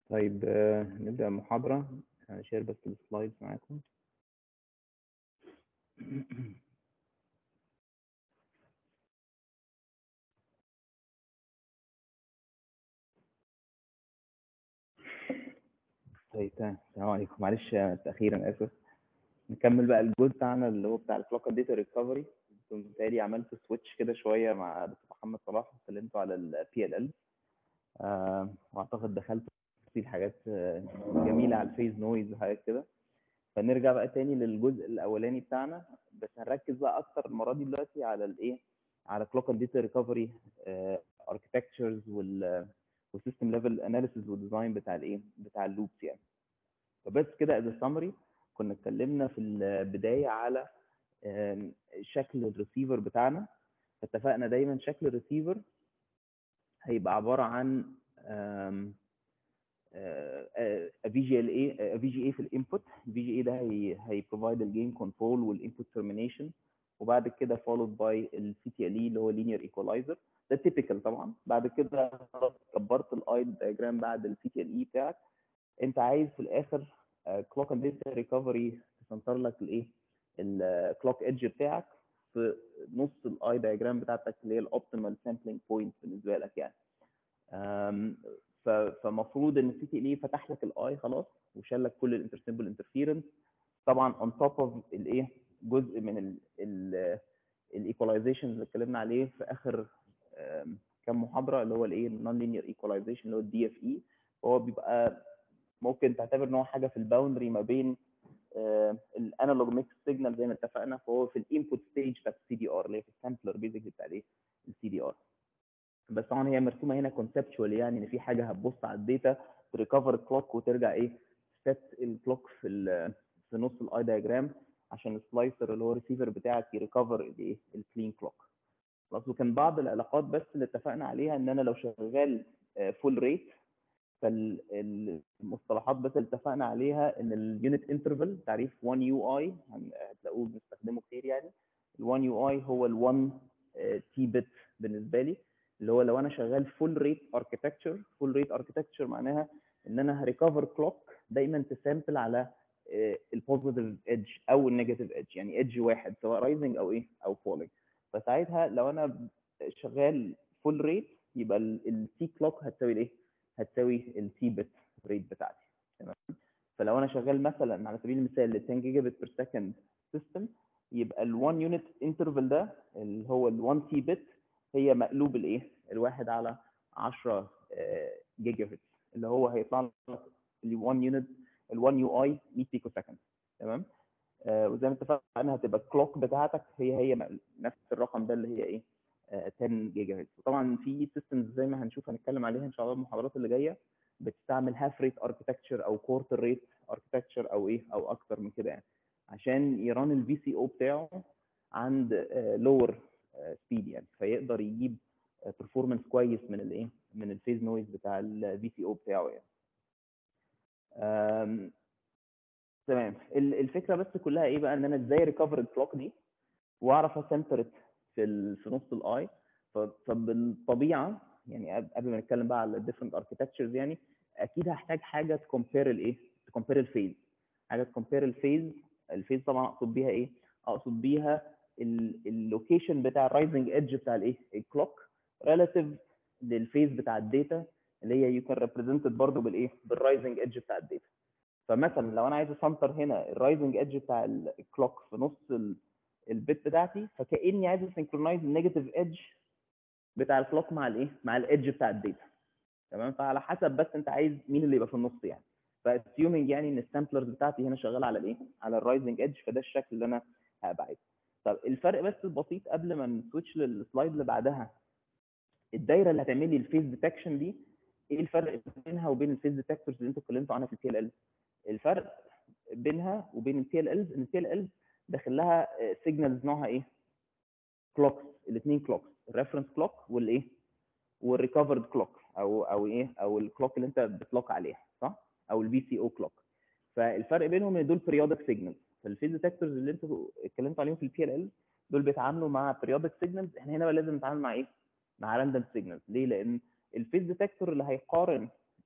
طيب آه، نبدأ المحاضرة هشير بس السلايدز معاكم طيب تمام السلام عليكم معلش آه، التأخير أنا آسف نكمل بقى الجزء بتاعنا اللي هو بتاع الكلوك داتا ريكفري كنت بالتالي عملت سويتش كده شوية مع دكتور محمد صلاح اتكلمتوا على البي ال ال واعتقد دخلت في حاجات آه، جميلة على الفيز نويز وحاجات كده فنرجع بقى تاني للجزء الاولاني بتاعنا بس هنركز بقى اكتر المره دي دلوقتي على الايه على كلوك داتا ريكفري اركتكتشرز وال والسيستم ليفل اناليسيز والديزاين بتاع الايه بتاع اللوبس يعني فبس كده از سمري كنا اتكلمنا في البدايه على آم، شكل الريسيفر بتاعنا اتفقنا دايما شكل الريسيفر هيبقى عباره عن آم، في جي ال اي في جي اي في الانبوت في جي اي ده هي هي بروفايد الجين كنترول والانبوت ترمينيشن وبعد كده فولود باي السي تي ال اي اللي هو لينير ايكولايزر ده تيبيكال طبعا بعد كده خلاص كبرت الاي دايجرام بعد السي تي ال اي بتاعك انت عايز في الاخر كلوك اند داتا ريكفري تسنتر لك الايه الكلوك ايدج بتاعك في نص الاي دايجرام بتاعتك اللي هي الاوبتيمال سامبلينج بوينت بالنسبه لك يعني أم، ف- فمفروض ان السي تي ال اي فتح لك الاي خلاص وشال لك كل الانترسيمبل انترفيرنس طبعا اون توب اوف الايه جزء من الايكولايزيشن اللي اتكلمنا عليه في اخر آم، كام محاضره اللي هو الايه النون لينير ايكولايزيشن اللي هو الدي اف اي هو بيبقى ممكن تعتبر ان هو حاجه في الباوندري ما بين الانالوج ميكس سيجنال زي ما اتفقنا فهو في الانبوت ستيج بتاعت السي دي ار اللي هي في السامبلر بيزك بتاع الايه السي دي ار بس طبعا هي مرسومه هنا كونسبشوال يعني ان في حاجه هتبص على الداتا تريكفر الكلوك وترجع ايه سيت الكلوك في ال- في نص الاي دايجرام عشان السلايسر اللي هو الريسيفر بتاعك يريكفر الايه الكلين كلوك خلاص وكان بعض العلاقات بس اللي اتفقنا عليها ان انا لو شغال فول ريت فالمصطلحات بس اللي اتفقنا عليها ان اليونت انترفال تعريف 1 يو اي هتلاقوه بنستخدمه كتير يعني ال 1 يو اي هو ال 1 تي بت بالنسبه لي اللي هو لو انا شغال فول ريت اركتكتشر فول ريت اركتكتشر معناها ان انا هريكفر كلوك دايما تسامبل على البوزيتيف ايدج او النيجاتيف ايدج يعني ايدج واحد سواء رايزنج او ايه او فولينج فساعتها لو انا شغال فول ريت يبقى التي كلوك هتساوي الايه؟ هتساوي التي بت ريت بتاعتي تمام فلو انا شغال مثلا على سبيل المثال ل 10 جيجا بت بير سكند سيستم يبقى ال 1 يونت انترفال ده اللي هو ال 1 تي بت هي مقلوب الايه؟ الواحد على 10 جيجا هرتز اللي هو هيطلع لك ال 1 يونت ال 1 يو اي 100 بيكو سكند تمام آه وزي ما اتفقنا هتبقى الكلوك بتاعتك هي هي م- نفس الرقم ده اللي هي ايه؟ آه 10 جيجا هرتز وطبعا في سيستمز زي ما هنشوف هنتكلم عليها ان شاء الله المحاضرات اللي جايه بتستعمل هاف ريت اركتكتشر او كوارتر ريت اركتكتشر او ايه او اكتر من كده يعني عشان يران الفي سي او بتاعه عند لور سبيد يعني فيقدر يجيب برفورمانس كويس من الايه من الفيز نويز بتاع الفي سي او بتاعه يعني آم، تمام ال- الفكره بس كلها ايه بقى ان انا ازاي ريكفر الكلوك دي واعرف اسنترت في ال- في نص الاي ف- فبالطبيعه يعني قبل قبل ما نتكلم بقى على الديفرنت اركتكتشرز يعني اكيد هحتاج حاجه تكمبير الايه تكمبير الفيز حاجه تكمبير الفيز الفيز طبعا اقصد بيها ايه اقصد بيها اللوكيشن بتاع الرايزنج ايدج بتاع الايه الكلوك ريلاتيف للفيز بتاع الداتا اللي هي يو كان ريبريزنتد برضه بالايه بالرايزنج ايدج بتاع الداتا فمثلا لو انا عايز اسنتر هنا الرايزنج ايدج بتاع الكلوك في نص ال- البيت بتاعتي فكاني عايز اسنكرونايز النيجاتيف ايدج بتاع الكلوك مع الايه مع الايدج بتاع الداتا تمام فعلى حسب بس انت عايز مين اللي يبقى في النص يعني فاسيومنج يعني ان السامبلرز بتاعتي هنا شغاله على الايه على الرايزنج ايدج فده الشكل اللي انا هبقى عايزه طب الفرق بس البسيط قبل ما نسويتش للسلايد اللي بعدها الدايره اللي هتعمل لي الفيز ديتكشن دي ايه الفرق بينها وبين الفيز ديتكتورز اللي انتوا اتكلمتوا عنها في التي ال ال الفرق بينها وبين التي ال ال ان التي ال ال داخل لها سيجنالز نوعها ايه كلوكس الاثنين كلوكس الريفرنس كلوك والايه والريكفرد كلوك او او ايه او الكلوك اللي انت بتلوك عليها صح او البي سي او كلوك فالفرق بينهم ان دول بريودك سيجنالز فالفيز ديتكتورز اللي انتوا اتكلمتوا عليهم في البي ال ال دول بيتعاملوا مع بريودك سيجنالز احنا هنا بقى لازم نتعامل مع ايه مع راندوم سيجنالز ليه لان الفيز ديتكتور اللي هيقارن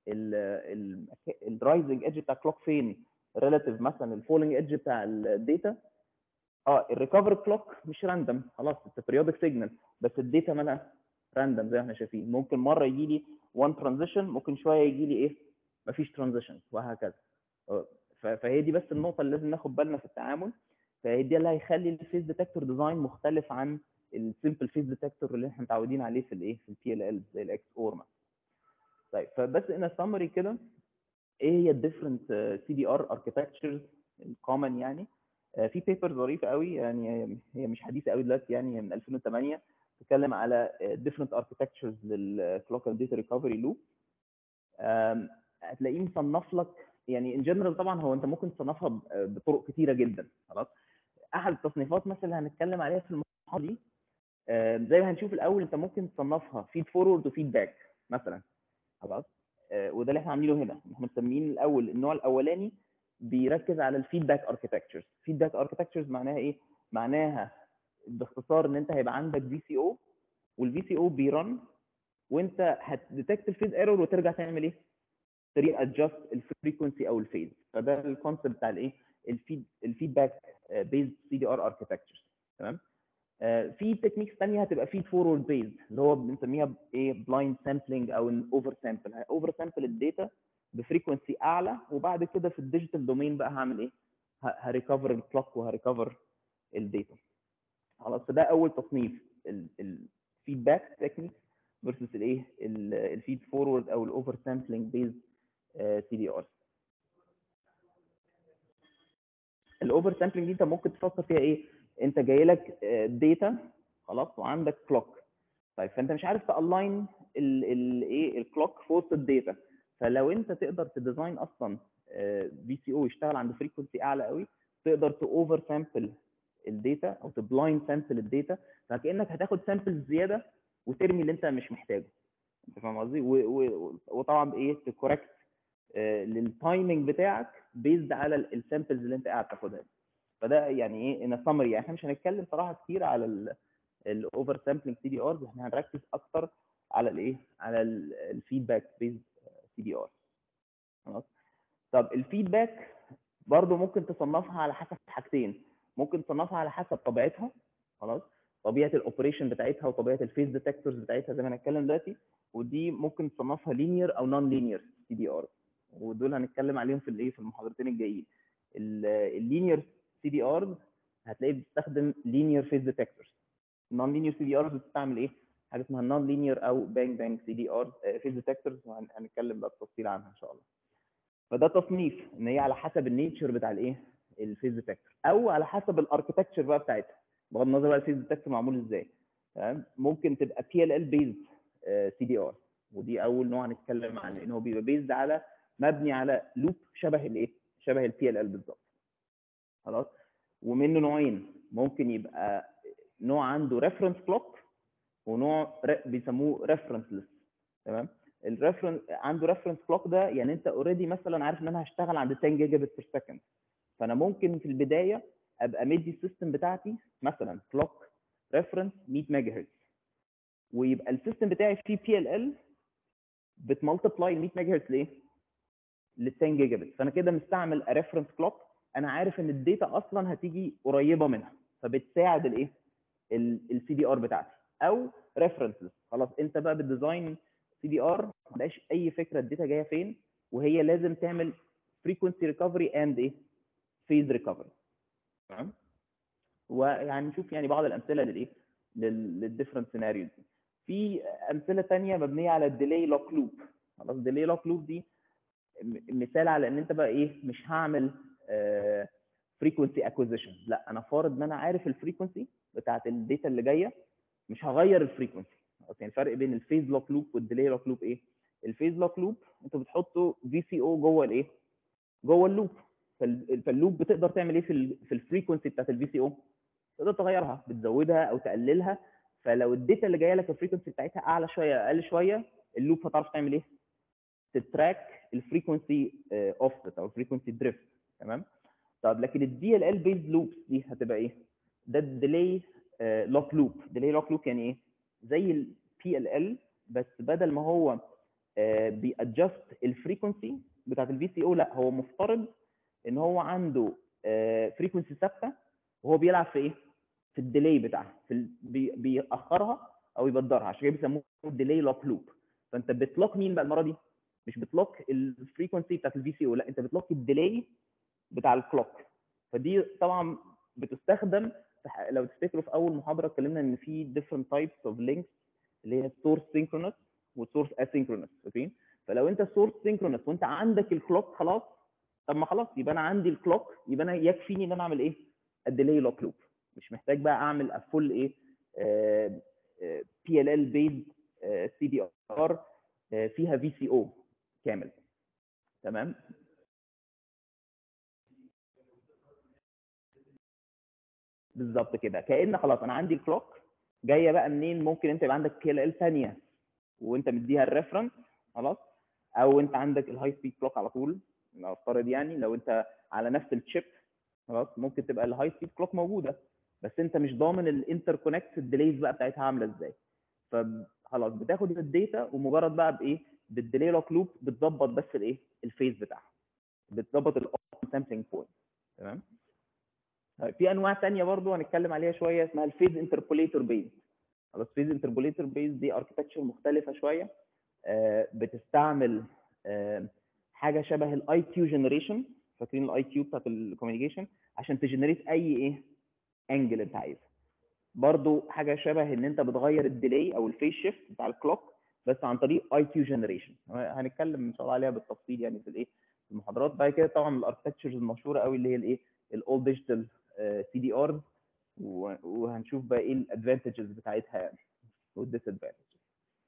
الرايزنج ايدج بتاع الكلوك فين ريلاتيف مثلا الفولنج ايدج بتاع الداتا اه الريكفر كلوك مش راندوم خلاص اتس بيريودك سيجنال بس الداتا مالها راندوم زي ما احنا شايفين ممكن مره يجي لي وان ترانزيشن ممكن شويه يجي لي ايه مفيش ترانزيشن وهكذا فهي دي بس النقطه اللي لازم ناخد بالنا في التعامل فهي دي اللي هيخلي الفيس ديتكتور ديزاين مختلف عن السمبل فيس ديتكتور اللي احنا متعودين عليه في الايه في البي ال ال زي الاكس اور مثلا طيب فبس ان سمري كده ايه هي الديفرنت سي دي ار اركتكتشرز الكومن يعني في بيبر ظريفه قوي يعني هي مش حديثه قوي دلوقتي يعني من 2008 بتتكلم على different architectures للكلوكال داتا ريكفري لوب هتلاقيه مصنف لك يعني ان جنرال طبعا هو انت ممكن تصنفها بطرق كتيره جدا خلاص احد التصنيفات مثلا اللي هنتكلم عليها في المحاضره دي زي ما هنشوف الاول انت ممكن تصنفها فيد فورورد وفيد باك مثلا خلاص وده اللي احنا عاملينه هنا احنا مسميين الاول النوع الاولاني بيركز على الفيدباك اركتكتشرز فيدباك اركتكتشرز معناها ايه معناها باختصار ان انت هيبقى عندك في سي او والفي سي او بيرن وانت هتديتكت الفيز ايرور وترجع تعمل ايه تري ادجست الفريكونسي او الفيز فده الكونسيبت بتاع الايه الفيد الفيدباك بيزد سي دي ار اركتكتشرز تمام في تكنيكس ثانيه هتبقى فيد فورورد بيزد اللي هو بنسميها ايه بلايند سامبلنج او اوفر سامبل اوفر سامبل الداتا بفريكونسي اعلى وبعد كده في الديجيتال دومين بقى هعمل ايه هريكفر الكلوك وهريكفر الداتا خلاص فده اول تصنيف الفيدباك تكنيك فيرسس الايه الفيد فورورد او الاوفر سامبلنج بيز سي دي ار الاوفر سامبلنج دي انت ممكن تفكر فيها ايه انت جاي لك داتا خلاص وعندك كلوك طيب فانت مش عارف تالاين الايه الكلوك في وسط الداتا فلو انت تقدر تديزاين اصلا في سي او يشتغل عند فريكونسي اعلى قوي تقدر تاوفر سامبل الداتا او تبلايند سامبل الداتا فكانك هتاخد سامبل زياده وترمي اللي انت مش محتاجه انت فاهم قصدي وطبعا بايه تكوركت للتايمنج بتاعك بيزد على السامبلز اللي انت قاعد تاخدها فده يعني ايه ان سمري يعني احنا مش هنتكلم صراحه كتير على الاوفر سامبلنج سي دي ارز احنا هنركز اكتر على الايه على الفيدباك بيزد سي دي ار خلاص طب الفيدباك برضو ممكن تصنفها على حسب حاجتين ممكن تصنفها على حسب طبيعتها خلاص طبيعه الاوبريشن بتاعتها وطبيعه الفيز ديتكتورز بتاعتها زي ما هنتكلم دلوقتي ودي ممكن تصنفها لينير او نون لينير سي دي ار ودول هنتكلم عليهم في الايه في المحاضرتين الجايين اللينير سي دي ار هتلاقيه بتستخدم لينير فيز ديتكتورز النون لينير سي دي ار بتستعمل ايه حاجه اسمها نون لينير او بانج بانج سي دي ار فيز ديتكتورز وهنتكلم بقى بالتفصيل عنها ان شاء الله فده تصنيف ان هي على حسب النيتشر بتاع الايه الفيز ديتكتور او على حسب الاركتكتشر بقى بتاعتها بغض النظر بقى الفيز ديتكتور معمول ازاي تمام ممكن تبقى بي ال ال بيزد سي دي ار ودي اول نوع هنتكلم عنه ان هو بيبقى بيزد على مبني على لوب شبه الايه شبه البي ال ال بالظبط خلاص ومنه نوعين ممكن يبقى نوع عنده ريفرنس كلوك ونوع بيسموه ريفرنسلس تمام الريفرنس عنده ريفرنس كلوك ده يعني انت اوريدي مثلا عارف ان انا هشتغل عند 10 جيجا بت بير سكند فانا ممكن في البدايه ابقى مدي السيستم بتاعتي مثلا كلوك ريفرنس 100 ميجا هرتز ويبقى السيستم بتاعي فيه بي ال ال بتملتبلاي ال 100 ميجا هرتز لايه؟ لل 10 جيجا بت فانا كده مستعمل ريفرنس كلوك انا عارف ان الداتا اصلا هتيجي قريبه منها فبتساعد الايه؟ السي دي ار بتاعتي او ريفرنسز خلاص انت بقى بالديزاين سي دي ار ما عندهاش اي فكره الداتا جايه فين وهي لازم تعمل فريكونسي ريكفري اند ايه؟ فيز ريكفري تمام؟ ويعني نشوف يعني بعض الامثله للايه؟ للديفرنت سيناريوز دي. في امثله ثانيه مبنيه على الديلي لوك لوب خلاص الديلي لوك لوب دي مثال على ان انت بقى ايه مش هعمل فريكونسي اكوزيشن لا انا فارض ان انا عارف الفريكونسي بتاعت الداتا اللي جايه مش هغير الفريكونسي يعني الفرق بين الفيز لوك لوب والديلي لوك لوب ايه الفيز لوك لوب انت بتحطه في سي او جوه الايه جوه اللوب فاللوب بتقدر تعمل ايه في في الفريكونسي بتاعت الفي سي او تقدر تغيرها بتزودها او تقللها فلو الداتا اللي جايه لك الفريكونسي بتاعتها اعلى شويه اقل شويه اللوب هتعرف تعمل ايه تتراك الفريكونسي اوفست او الفريكونسي دريفت تمام طب لكن الدي ال ال بيز لوبس دي هتبقى ايه ده الديلي لوك لوب ديلي لوك لوب يعني ايه زي البي ال ال بس بدل ما هو بيادجست الفريكونسي بتاعت الفي سي او لا هو مفترض ان هو عنده فريكونسي ثابته وهو بيلعب في ايه؟ في الديلي بتاعها في ال... بي... بيأخرها او يبدرها عشان كده بيسموه ديلي لوك لوب فانت بتلوك مين بقى المره دي؟ مش بتلوك الفريكونسي بتاعت الفي سي او لا انت بتلوك الديلي بتاع الكلوك فدي طبعا بتستخدم لو تفتكروا في اول محاضره اتكلمنا ان في different types of links اللي هي source synchronous وسورس اسynchronous فاكرين فلو انت سورس synchronous وانت عندك الكلوك خلاص طب ما خلاص يبقى انا عندي الكلوك يبقى انا يكفيني ان انا اعمل ايه الديلي لوك لوب مش محتاج بقى اعمل افول ايه بي ال ال بيز سي دي ار فيها في سي او كامل تمام بالظبط كده كان خلاص انا عندي الكلوك جايه بقى منين ممكن انت يبقى عندك بي ال ال ثانيه وانت مديها الريفرنس خلاص او انت عندك الهاي سبيد كلوك على طول نفترض يعني لو انت على نفس الشيب خلاص ممكن تبقى الهاي سبيد كلوك موجوده بس انت مش ضامن الانتر كونكت الديليز بقى بتاعتها عامله ازاي فخلاص بتاخد الداتا ومجرد بقى بايه بالديلي لوك لوب بتظبط بس الايه الفيز بتاعها بتظبط الاوبن سامبلينج بوينت تمام طيب في انواع ثانيه برضو هنتكلم عليها شويه اسمها الفيز انتربوليتور بيز خلاص فيز انتربوليتور بيز دي اركتكتشر مختلفه شويه آه بتستعمل آه حاجه شبه الاي كيو جنريشن فاكرين الاي كيو بتاعت الكوميونيكيشن عشان تجنريت اي ايه انجل انت عايزها برضو حاجه شبه ان انت بتغير الديلي او الفيس شيفت بتاع الكلوك بس عن طريق اي كيو جنريشن هنتكلم ان شاء الله عليها بالتفصيل يعني في الايه في المحاضرات بعد كده طبعا الاركتكتشرز المشهوره قوي اللي هي الايه الاول ديجيتال سي دي ارز وهنشوف بقى ايه الادفانتجز بتاعتها يعني والديس ادفانتجز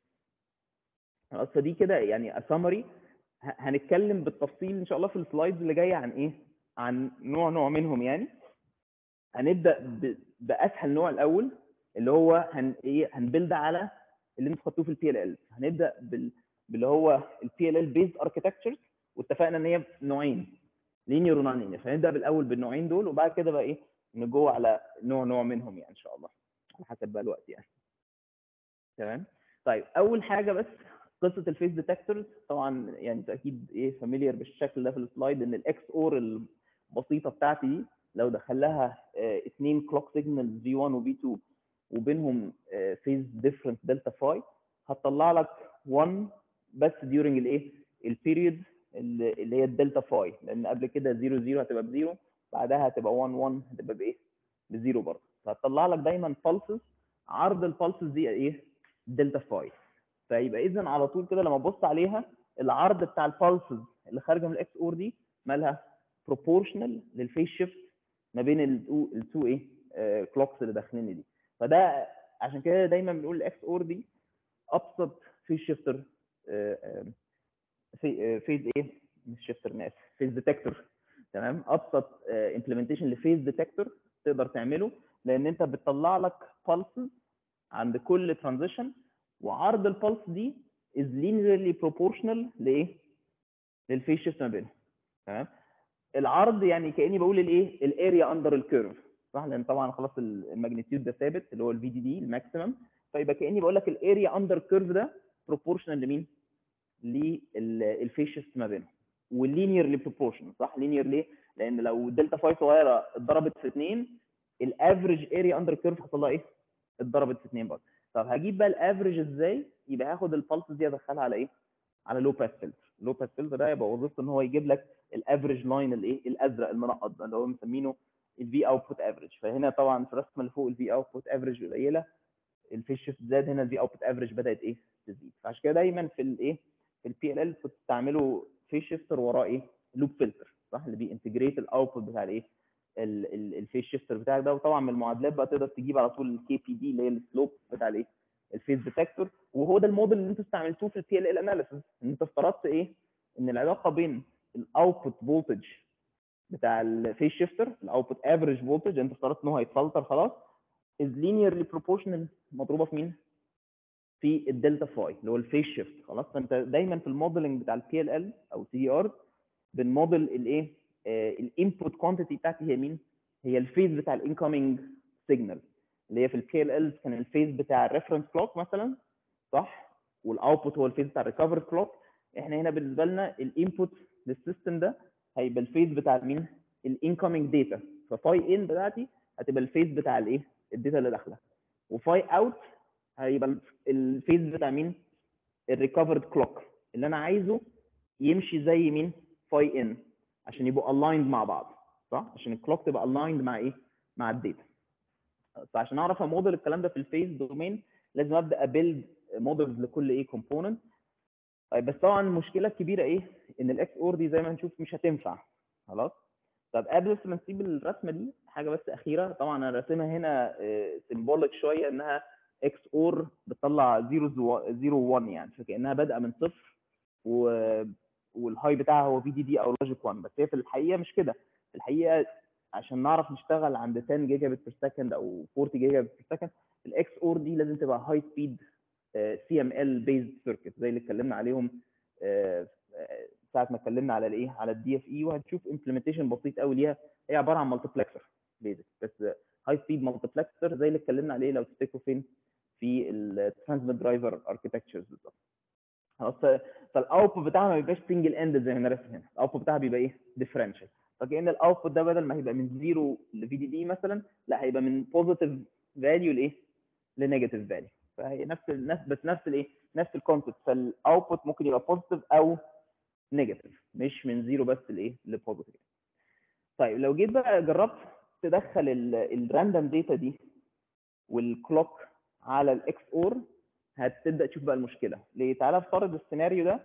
خلاص فدي كده يعني سمري هنتكلم بالتفصيل ان شاء الله في السلايدز اللي جايه عن ايه عن نوع نوع منهم يعني هنبدا باسهل نوع الاول اللي هو هن ايه هنبلد على اللي انتوا خدتوه في البي ال ال هنبدا بال باللي هو البي ال ال بيز اركتكتشرز واتفقنا ان هي نوعين لينير ونون لينير فنبدا بالاول بالنوعين دول وبعد كده بقى ايه نجو على نوع نوع منهم يعني ان شاء الله على حسب بقى الوقت يعني تمام طيب اول حاجه بس قصه الفيس ديتكتورز طبعا يعني انت اكيد ايه فاميليار بالشكل ده في السلايد ان الاكس اور البسيطه بتاعتي دي لو دخل لها اثنين كلوك سيجنال في 1 وفي 2 وبينهم فيز ديفرنس دلتا فاي هتطلع لك 1 بس ديورنج الايه البيريود اللي هي الدلتا فاي لان قبل كده 0 0 هتبقى بزيرو بعدها هتبقى 1 1 هتبقى بايه بزيرو برضه فهتطلع لك دايما بالسز عرض البالسز دي ايه دلتا فاي فيبقى اذا على طول كده لما ابص عليها العرض بتاع البالسز اللي خارجه من الاكس اور دي مالها بروبورشنال للفيس شيفت ما بين التو ايه كلوكس اللي داخلين دي فده عشان كده دايما بنقول الاكس اور دي ابسط فيس شيفتر في فيز ايه مش شيفتر ناس فيز ديتكتور تمام ابسط امبلمنتيشن لفيز ديتكتور تقدر تعمله لان انت بتطلع لك pulses عند كل ترانزيشن وعرض البلس دي is linearly proportional لايه؟ للفيس شيفت ما بينهم تمام العرض يعني كاني بقول الايه؟ الاريا اندر الكيرف صح لان طبعا خلاص الماجنتيود ده ثابت اللي هو الفي دي دي الماكسيمم فيبقى كاني بقول لك الاريا اندر كيرف ده بروبورشنال لمين؟ للفيس شيفت ما بينهم واللينيرلي بروبورشنال صح لينير ليه؟ لان لو الدلتا فاي صغيره اتضربت في اثنين الافريج اريا اندر كيرف حصل لها ايه؟ اتضربت في اثنين برضه طب هجيب بقى الافريج ازاي؟ يبقى هاخد البلس دي ادخلها على ايه؟ على لو باس فلتر لو باس فلتر ده يبقى وظيفته ان هو يجيب لك الافريج لاين الايه؟ الازرق المنقط ده اللي هو مسمينه الفي اوتبوت افريج فهنا طبعا في الرسمه اللي فوق الفي اوتبوت افريج قليله الفيس شيفت زاد هنا الفي اوتبوت افريج بدات ايه؟ تزيد فعشان كده دايما في الايه؟ في البي ال ال كنت بتستعملوا فيس شيفتر وراه ايه؟ لوب فلتر صح اللي بينتجريت الاوتبوت بتاع الايه؟ الفيس شيفتر بتاعك ده وطبعا من المعادلات بقى تقدر تجيب على طول الكي بي دي اللي هي السلوب بتاع الايه؟ الفيس ديتكتور وهو ده الموديل اللي انتوا استعملتوه في البي ال ال اناليسيس ان انت افترضت ايه؟ ان العلاقه بين الاوتبوت فولتج بتاع الفيس شيفتر الاوتبوت افريج فولتج انت افترضت ان هو هيتفلتر خلاص is linearly proportional مضروبه في مين؟ في الدلتا فاي اللي هو الفيس شيفت خلاص فانت دايما في الموديلنج بتاع البي ال ال او سي دي ار بنموديل الايه؟ الانبوت كوانتيتي بتاعتي هي مين؟ هي الفيز بتاع الانكoming سيجنال اللي هي في البي ال ال كان الفيز بتاع الريفرنس كلوك مثلا صح؟ والاوتبوت هو الفيز بتاع الريكفر كلوك احنا هنا بالنسبه لنا الانبوت للسيستم ده هيبقى الفيز بتاع مين الانكoming داتا ففاي ان بتاعتي هتبقى الفيز بتاع الايه الداتا اللي داخله وفاي اوت هيبقى الفيز بتاع مين الريكفرد كلوك اللي انا عايزه يمشي زي مين فاي ان عشان يبقوا الايند مع بعض صح عشان الكلوك تبقى الايند مع ايه مع الداتا فعشان اعرف اموديل الكلام ده في الفيز دومين لازم ابدا ابيلد موديلز لكل ايه كومبوننت طيب بس طبعا المشكله الكبيره ايه ان الاكس اور دي زي ما هنشوف مش هتنفع خلاص طب قبل بس ما نسيب الرسمه دي حاجه بس اخيره طبعا انا راسمها هنا سيمبوليك شويه انها اكس اور بتطلع 0 0 1 يعني فكانها بادئه من صفر و والهاي بتاعها هو في دي دي او لوجيك 1 بس هي في الحقيقه مش كده في الحقيقه عشان نعرف نشتغل عند 10 جيجا بت بير سكند او 40 جيجا بت بير سكند الاكس اور دي لازم تبقى هاي سبيد سي ام ال بيزد سيركت زي اللي اتكلمنا عليهم ساعه ما اتكلمنا على الايه على الدي اف اي وهتشوف امبلمنتيشن بسيط قوي ليها هي عباره عن مالتيبلكسر بيزك بس هاي سبيد مالتيبلكسر زي اللي اتكلمنا عليه لو تفتكروا فين في الترانسميت درايفر اركتكتشرز بالظبط خلاص فالاوتبوت بتاعها ما بيبقاش سنجل اند زي ما انا راسم هنا الاوتبوت بتاعها بيبقى ايه ديفرنشال فكان الاوتبوت ده بدل ما هيبقى من زيرو لفي دي دي مثلا لا هيبقى من بوزيتيف فاليو لايه لنيجاتيف فاليو فهي نفس نفس بس نفس الايه نفس الكونسبت فالاوتبوت ممكن يبقى بوزيتيف او نيجاتيف مش من زيرو بس لايه لبوزيتيف طيب لو جيت بقى جربت تدخل الراندوم داتا دي والكلوك على الاكس اور هتبدا تشوف بقى المشكله ليه تعالى افترض السيناريو ده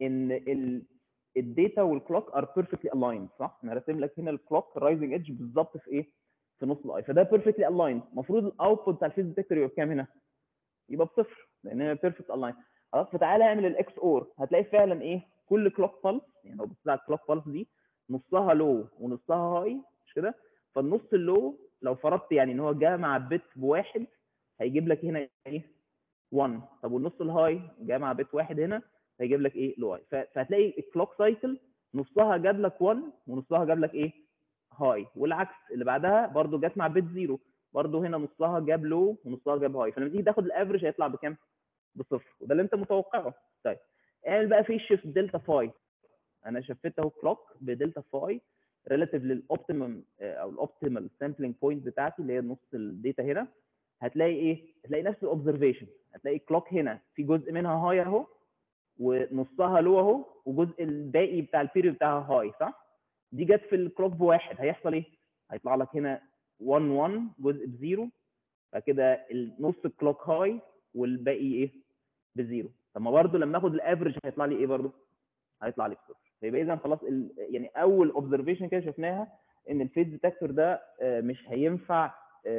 ان الداتا والكلوك ار بيرفكتلي الايند صح انا راسم لك هنا الكلوك رايزنج ايدج بالظبط في ايه في نص الاي فده بيرفكتلي الايند المفروض الاوتبوت بتاع الفيز ديتكتور يبقى بكام هنا يبقى بصفر لان هي بيرفكت الاين خلاص فتعالى اعمل الاكس اور هتلاقي فعلا ايه كل كلوك بالس يعني لو بصيت على الكلوك بالس دي نصها لو ونصها هاي مش كده فالنص اللو لو فرضت يعني ان هو جمع بت بواحد هيجيب لك هنا ايه 1 طب والنص الهاي جمع بت واحد هنا هيجيب لك ايه لو هاي فهتلاقي الكلوك سايكل نصها جاب لك 1 ونصها جاب لك ايه هاي والعكس اللي بعدها برضو جت مع بت زيرو برضو هنا نصها جاب لو ونصها جاب هاي فلما تيجي تاخد الافرج هيطلع بكام بصفر وده اللي انت متوقعه طيب اعمل بقى في شيفت دلتا فاي انا شفت اهو كلوك بدلتا فاي ريلاتيف للاوبتيمم او الاوبتيمال سامبلنج بوينت بتاعتي اللي هي نص الداتا هنا هتلاقي ايه هتلاقي نفس الاوبزرفيشن هتلاقي الكلوك هنا في جزء منها هاي اهو ونصها لو اهو وجزء الباقي بتاع البيريود بتاعها هاي صح دي جت في الكلوك بواحد هيحصل ايه هيطلع لك هنا 1 1 جزء بزيرو فكده نص الكلوك هاي والباقي ايه بزيرو طب ما برضه لما اخد الافرج هيطلع لي ايه برضه هيطلع لي بصفر فيبقى اذا خلاص ال... يعني اول اوبزرفيشن كده شفناها ان الفيز ديتكتور ده مش هينفع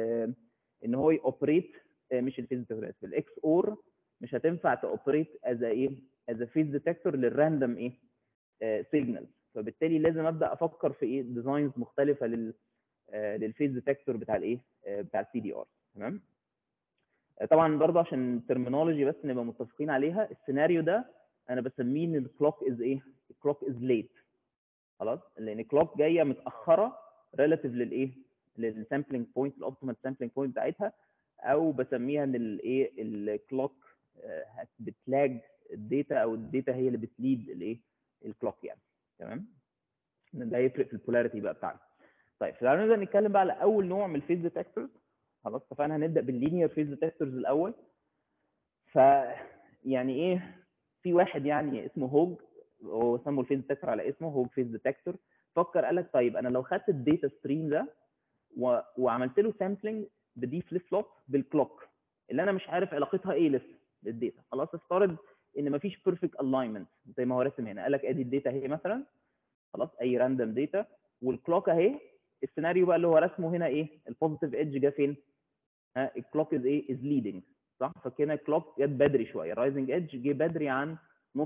ان هو يوبريت مش الفيز ديتكتور الاكس اور مش هتنفع تاوبريت از ايه از فيز ديتكتور للراندوم ايه سيجنال فبالتالي لازم ابدا افكر في ايه ديزاينز مختلفه لل للفيز ديتكتور بتاع الايه بتاع السي دي ار تمام طبعا برضه عشان الترمينولوجي بس نبقى متفقين عليها السيناريو ده انا بسميه ان الكلوك از ايه الكلوك از ليت خلاص لان الكلوك جايه متاخره ريلاتيف للايه للسامبلنج بوينت الاوبتيمال سامبلنج بوينت بتاعتها او بسميها ان الايه الكلوك بتلاج الداتا او الداتا هي اللي بتليد الايه الكلوك يعني تمام ده هيفرق في البولاريتي بقى بتاعنا طيب تعالوا نبدا نتكلم بقى على اول نوع من الفيز ديتكتورز خلاص اتفقنا هنبدا باللينير فيز ديتكتورز الاول ف يعني ايه في واحد يعني اسمه هوج هو سموا الفيز ديتكتور على اسمه هوج فيز ديتكتور فكر قال لك طيب انا لو خدت الداتا ستريم ده و... وعملت له سامبلنج بدي فليب فلوب بالكلوك اللي انا مش عارف علاقتها ايه لسه بالداتا خلاص افترض ان مفيش بيرفكت الاينمنت زي ما هو راسم هنا قال لك ادي الداتا اهي مثلا خلاص اي راندوم داتا والكلوك اهي السيناريو بقى اللي هو رسمه هنا ايه البوزيتيف ايدج جه فين ها الكلوك از ايه از ليدنج صح فكده الكلوك جت بدري شويه الرايزنج ايدج جه بدري عن نص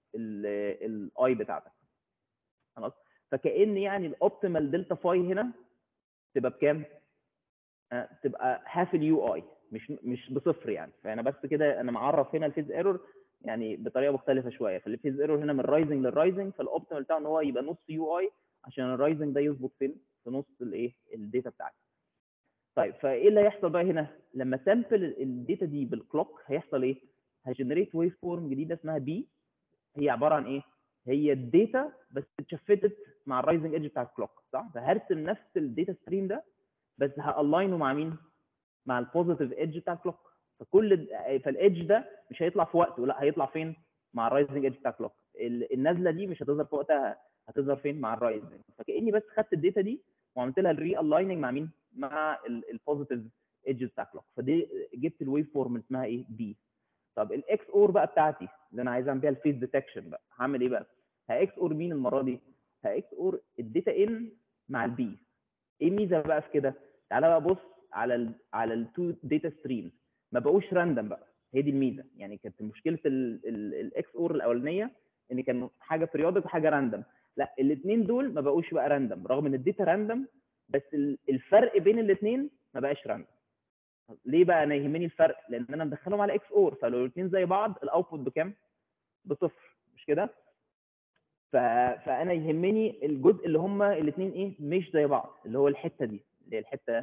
الاي بتاعتك خلاص فكان يعني الاوبتيمال دلتا فاي هنا تبقى بكام أه تبقى هاف اليو اي مش مش بصفر يعني فانا بس كده انا معرف هنا الفيز ايرور يعني بطريقه مختلفه شويه فالفيز ايرور هنا من الرايزنج للرايزنج فالاوبتيمال بتاعه ان هو يبقى نص يو اي عشان الرايزنج ده يظبط فين في نص الايه الداتا بتاعتي طيب فايه اللي هيحصل بقى هنا لما سامبل الداتا دي بالكلوك هيحصل ايه هجنريت ويف فورم جديده اسمها بي هي عباره عن ايه هي الداتا بس اتشفتت مع الرايزنج ايدج بتاع الكلوك صح فهرسم نفس الداتا ستريم ده بس هالاينه مع مين مع البوزيتيف ايدج بتاع الكلوك فكل فالايدج ده مش هيطلع في وقته لا هيطلع فين مع الرايزنج ايدج بتاع الكلوك النازله دي مش هتظهر في وقتها هتظهر فين مع الرايزنج فكاني بس خدت الداتا دي وعملت لها الري الايننج مع مين مع البوزيتيف ايدج بتاع الكلوك فدي جبت الويف فورم اسمها ايه بي طب الاكس اور بقى بتاعتي اللي انا عايز اعمل بيها الفيس ديتكشن بقى هعمل ايه بقى هاكس اور مين المره دي هاكس اور الداتا ان مع البي ايه الميزه بقى في كده تعالى بقى بص على ال على التو داتا ستريمز ما بقوش راندم بقى هي دي الميزه يعني كانت مشكله الاكس اور الاولانيه ان كان حاجه بريودك وحاجه راندم لا الاثنين دول ما بقوش بقى راندم رغم ان الداتا راندم بس الفرق بين الاثنين ما بقاش راندم ليه بقى انا يهمني الفرق لان انا مدخلهم على اكس اور فلو الاثنين زي بعض الاوتبوت بكام بصفر مش كده ف... فانا يهمني الجزء اللي هما الاثنين ايه مش زي بعض اللي هو الحته دي اللي هي الحته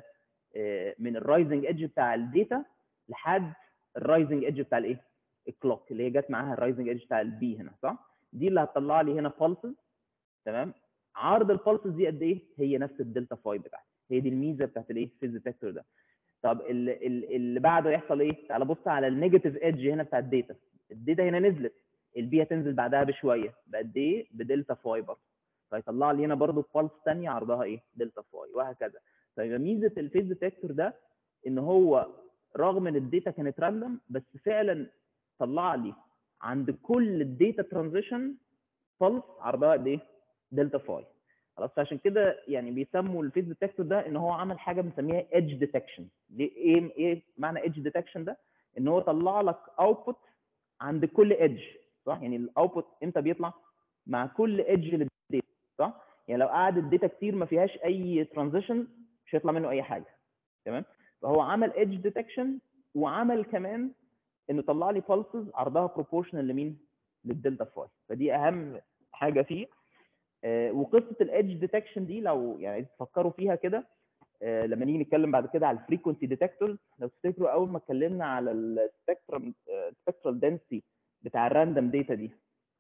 من الرايزنج ايدج بتاع الداتا لحد الرايزنج ايدج بتاع الايه الكلوك اللي هي جت معاها الرايزنج ايدج بتاع البي هنا صح دي اللي هتطلع لي هنا بالسز تمام عرض البالسز دي قد ايه هي نفس الدلتا فاي بتاعتي هي دي الميزه بتاعت الايه فيز ديتكتور ده طب اللي, اللي بعده يحصل ايه تعال بص على النيجاتيف ايدج هنا بتاع الداتا الداتا هنا نزلت البي هتنزل بعدها بشويه بقد ايه بدلتا فاي برضه فيطلع لي هنا برضه بالس ثانيه عرضها ايه دلتا فاي وهكذا فيبقى ميزه الفيز ديتكتور ده ان هو رغم ان الداتا كانت راندوم بس فعلا طلع لي عند كل الداتا ترانزيشن بالس عرضها قد ايه دلتا فاي خلاص عشان كده يعني بيسموا الفيز ديتكتور ده ان هو عمل حاجه بنسميها ايدج ديتكشن ايه ايه معنى ايدج ديتكشن ده ان هو طلع لك اوتبوت عند كل ايدج صح يعني الاوتبوت امتى بيطلع مع كل ايدج للداتا صح يعني لو قعد الداتا كتير ما فيهاش اي ترانزيشن مش هيطلع منه اي حاجه تمام فهو عمل ايدج ديتكشن وعمل كمان انه طلع لي بالسز عرضها بروبورشنال لمين للدلتا فاي فدي اهم حاجه فيه آه وقصه الايدج ديتكشن دي لو يعني تفكروا فيها كده آه لما نيجي نتكلم بعد كده على الفريكونسي ديتكتورز لو تفتكروا اول ما اتكلمنا على السبكترم سبكترال دنسيتي بتاع الراندوم داتا دي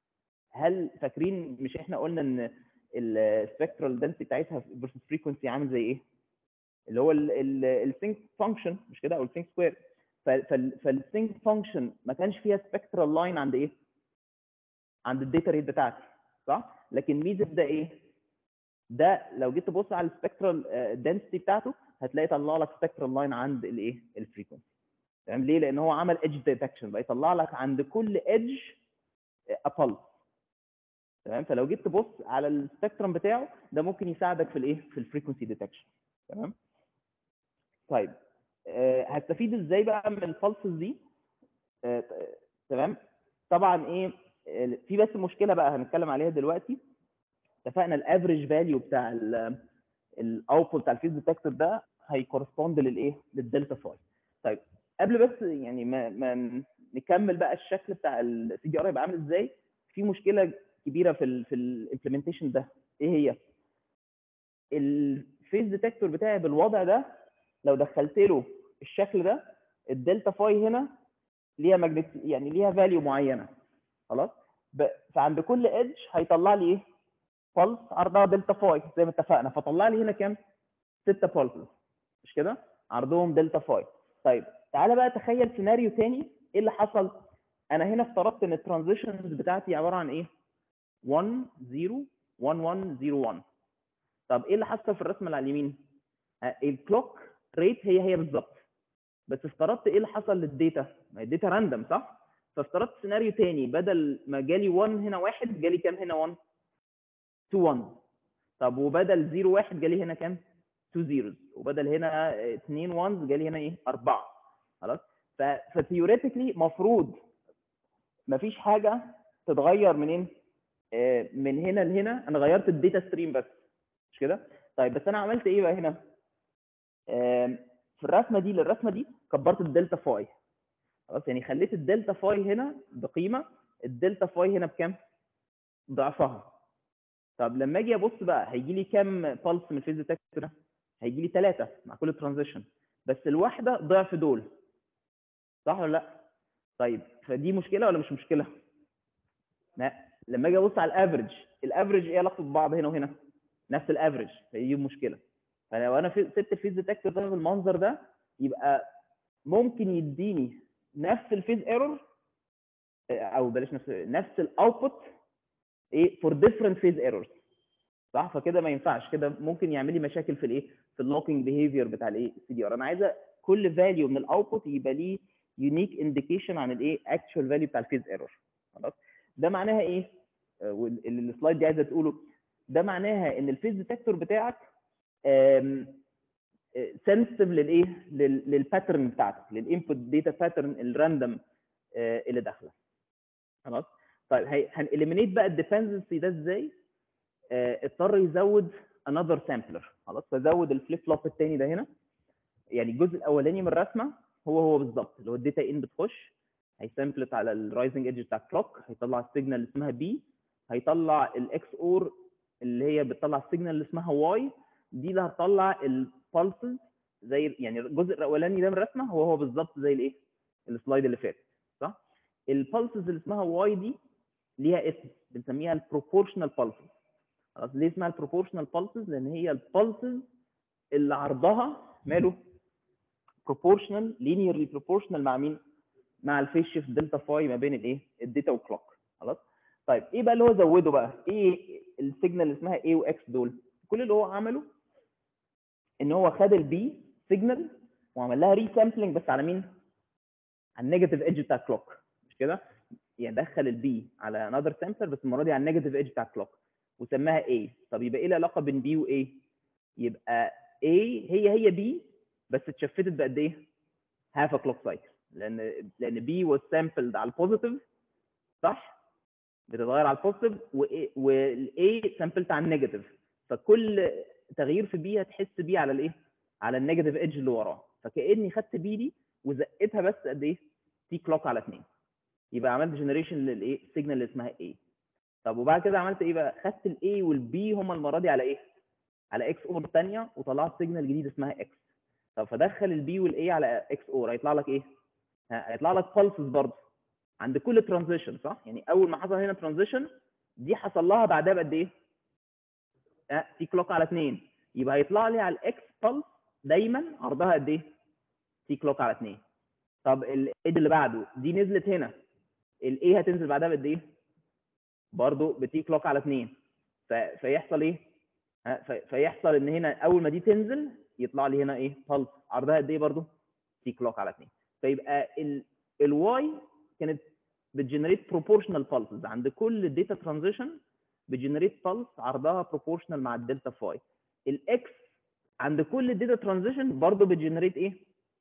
هل فاكرين مش احنا قلنا ان السبكترال دنسيتي بتاعتها فيرسس فريكونسي عامل زي ايه؟ اللي هو السينك فانكشن مش كده او السينك سكوير فالسينك فانكشن ما كانش فيها سبكترال لاين عند ايه؟ عند الداتا ريت بتاعتي صح؟ لكن ميزه ده ايه؟ ده لو جيت تبص على السبكترال دنسيتي بتاعته هتلاقي طلع لك سبكترال لاين عند الايه؟ الفريكونسي تمام ليه؟ لان هو عمل ايدج ديتكشن بقى يطلع لك عند كل ايدج ابلس تمام فلو جيت تبص على السبكترم بتاعه ده ممكن يساعدك في الايه؟ في الفريكونسي ديتكشن تمام؟ طيب أه هستفيد ازاي بقى من البلسز دي؟ أه تمام؟ طبعا ايه في بس مشكله بقى هنتكلم عليها دلوقتي اتفقنا الافريج فاليو بتاع الاوتبوت بتاع الفيز ديتكتور ده هيكورسبوند للايه؟ للدلتا فاي طيب قبل بس يعني ما, ما نكمل بقى الشكل بتاع السي دي ار هيبقى عامل ازاي في مشكله كبيره في ال في الامبلمنتيشن ده ايه هي الفيز ديتكتور بتاعي بالوضع ده لو دخلت له الشكل ده الدلتا فاي هنا ليها ماجنت يعني ليها فاليو معينه خلاص فعند كل ايدج هيطلع لي ايه بلس عرضها دلتا فاي زي ما اتفقنا فطلع لي هنا كام 6 بلسز مش كده عرضهم دلتا فاي طيب تعالى بقى تخيل سيناريو تاني ايه اللي حصل انا هنا افترضت ان الترانزيشنز بتاعتي عباره عن ايه 1 0 1 1 0 1 طب ايه اللي حصل في الرسمه اللي على اليمين الكلوك ريت هي هي بالظبط بس افترضت ايه اللي حصل للداتا ما هي الداتا راندوم صح فافترضت سيناريو تاني بدل ما جالي 1 هنا 1 جالي كام هنا 1 2 1 طب وبدل 0 1 جالي هنا كام 2 زيروز وبدل هنا 2 1 جالي هنا ايه 4 خلاص فثيوريتيكلي مفروض مفيش حاجه تتغير منين آه من هنا لهنا انا غيرت الداتا ستريم بس مش كده طيب بس انا عملت ايه بقى هنا آه في الرسمه دي للرسمه دي كبرت الدلتا فاي خلاص يعني خليت الدلتا فاي هنا بقيمه الدلتا فاي هنا بكام ضعفها طب لما اجي ابص بقى هيجي لي كام بالس من الفيز ديتكتور هيجي لي ثلاثه مع كل ترانزيشن بس الواحده ضعف دول صح ولا لا طيب فدي مشكله ولا مش مشكله لا لما اجي ابص على الافرج الافرج ايه علاقته ببعض هنا وهنا نفس الافرج فدي مشكله فلو انا في- سبت الفيز ديتكتور ده بالمنظر ده يبقى ممكن يديني نفس الفيز ايرور او بلاش نفس نفس الاوتبوت ايه فور ديفرنت فيز ايرورز صح فكده ما ينفعش كده ممكن يعمل لي مشاكل في الايه في اللوكينج بيهيفير بتاع الايه السي دي ار انا عايزه كل فاليو من الاوتبوت يبقى ليه يونيك انديكيشن عن الايه اكشوال فاليو بتاع الفيز ايرور خلاص ده معناها ايه آه، وال- اللي السلايد دي عايزه تقوله ده معناها ان الفيز ديتكتور بتاعك سنسيتيف للايه لل- للباترن بتاعتك للانبوت داتا باترن الراندوم اللي داخله خلاص طيب هناليمينيت بقى الديبندنسي ده ازاي آه، اضطر يزود another sampler خلاص فزود الفليب فلوب الثاني ده هنا يعني الجزء الاولاني من الرسمه هو هو بالظبط اللي هو الداتا ان بتخش هيسامبلت على الرايزنج ايدج بتاع الكلوك هيطلع السيجنال اللي اسمها بي هيطلع الاكس اور اللي هي بتطلع السيجنال اللي اسمها واي دي اللي هتطلع البالسز زي يعني الجزء الاولاني ده من الرسمه هو هو بالظبط زي الايه السلايد اللي فات صح البالسز اللي اسمها واي دي ليها اسم بنسميها البروبورشنال بالسز خلاص ليه اسمها البروبورشنال بالسز لان هي البالسز اللي عرضها ماله بروبورشنال لينيرلي بروبورشنال مع مين مع الفيس شيفت دلتا فاي ما بين الايه الداتا والكلوك خلاص طيب ايه بقى اللي هو زوده بقى ايه السيجنال اللي اسمها ايه واكس دول كل اللي هو عمله ان هو خد البي سيجنال وعمل لها ري سامبلنج بس على مين على النيجاتيف ايدج بتاع الكلوك مش كده يعني دخل البي على انذر سامبلر بس المره دي على النيجاتيف ايدج بتاع الكلوك وسماها A طب يبقى ايه العلاقه بين B و A يبقى A هي هي B بس اتشفتت بقد ايه هاف ا كلوك سايكل لان لان B was sampled على البوزيتيف صح بتتغير على البوزيتيف والاي سامبلت على النيجاتيف فكل تغيير في بي هتحس بيه على الايه على النيجاتيف ايدج اللي وراه فكاني خدت بي دي وزقتها بس قد ايه تي كلوك على 2 يبقى عملت جنريشن للايه سيجنال اللي اسمها A طب وبعد كده عملت ايه بقى خدت الاي والبي هما المره دي على ايه على اكس اور ثانيه وطلعت سيجنال جديد اسمها اكس طب فدخل البي والاي على اكس اور هيطلع لك ايه ها، هيطلع لك بالسز برضه عند كل ترانزيشن صح يعني اول ما حصل هنا ترانزيشن دي حصل لها بعدها بقد ايه ها تي كلوك على 2 يبقى هيطلع لي على الاكس بالس دايما عرضها قد ايه تي كلوك على 2 طب الايد اللي بعده دي نزلت هنا الاي هتنزل بعدها بقد ايه برضه بتي كلوك على 2 ف... فيحصل ايه ها، في- فيحصل ان هنا اول ما دي تنزل يطلع لي هنا ايه بالس عرضها قد ايه برضه تي كلوك على 2 فيبقى ال الواي كانت بتجنريت بروبورشنال بالسز عند كل داتا ترانزيشن بتجنريت بالس عرضها بروبورشنال مع الدلتا فاي الاكس عند كل داتا ترانزيشن برضه بتجنريت ايه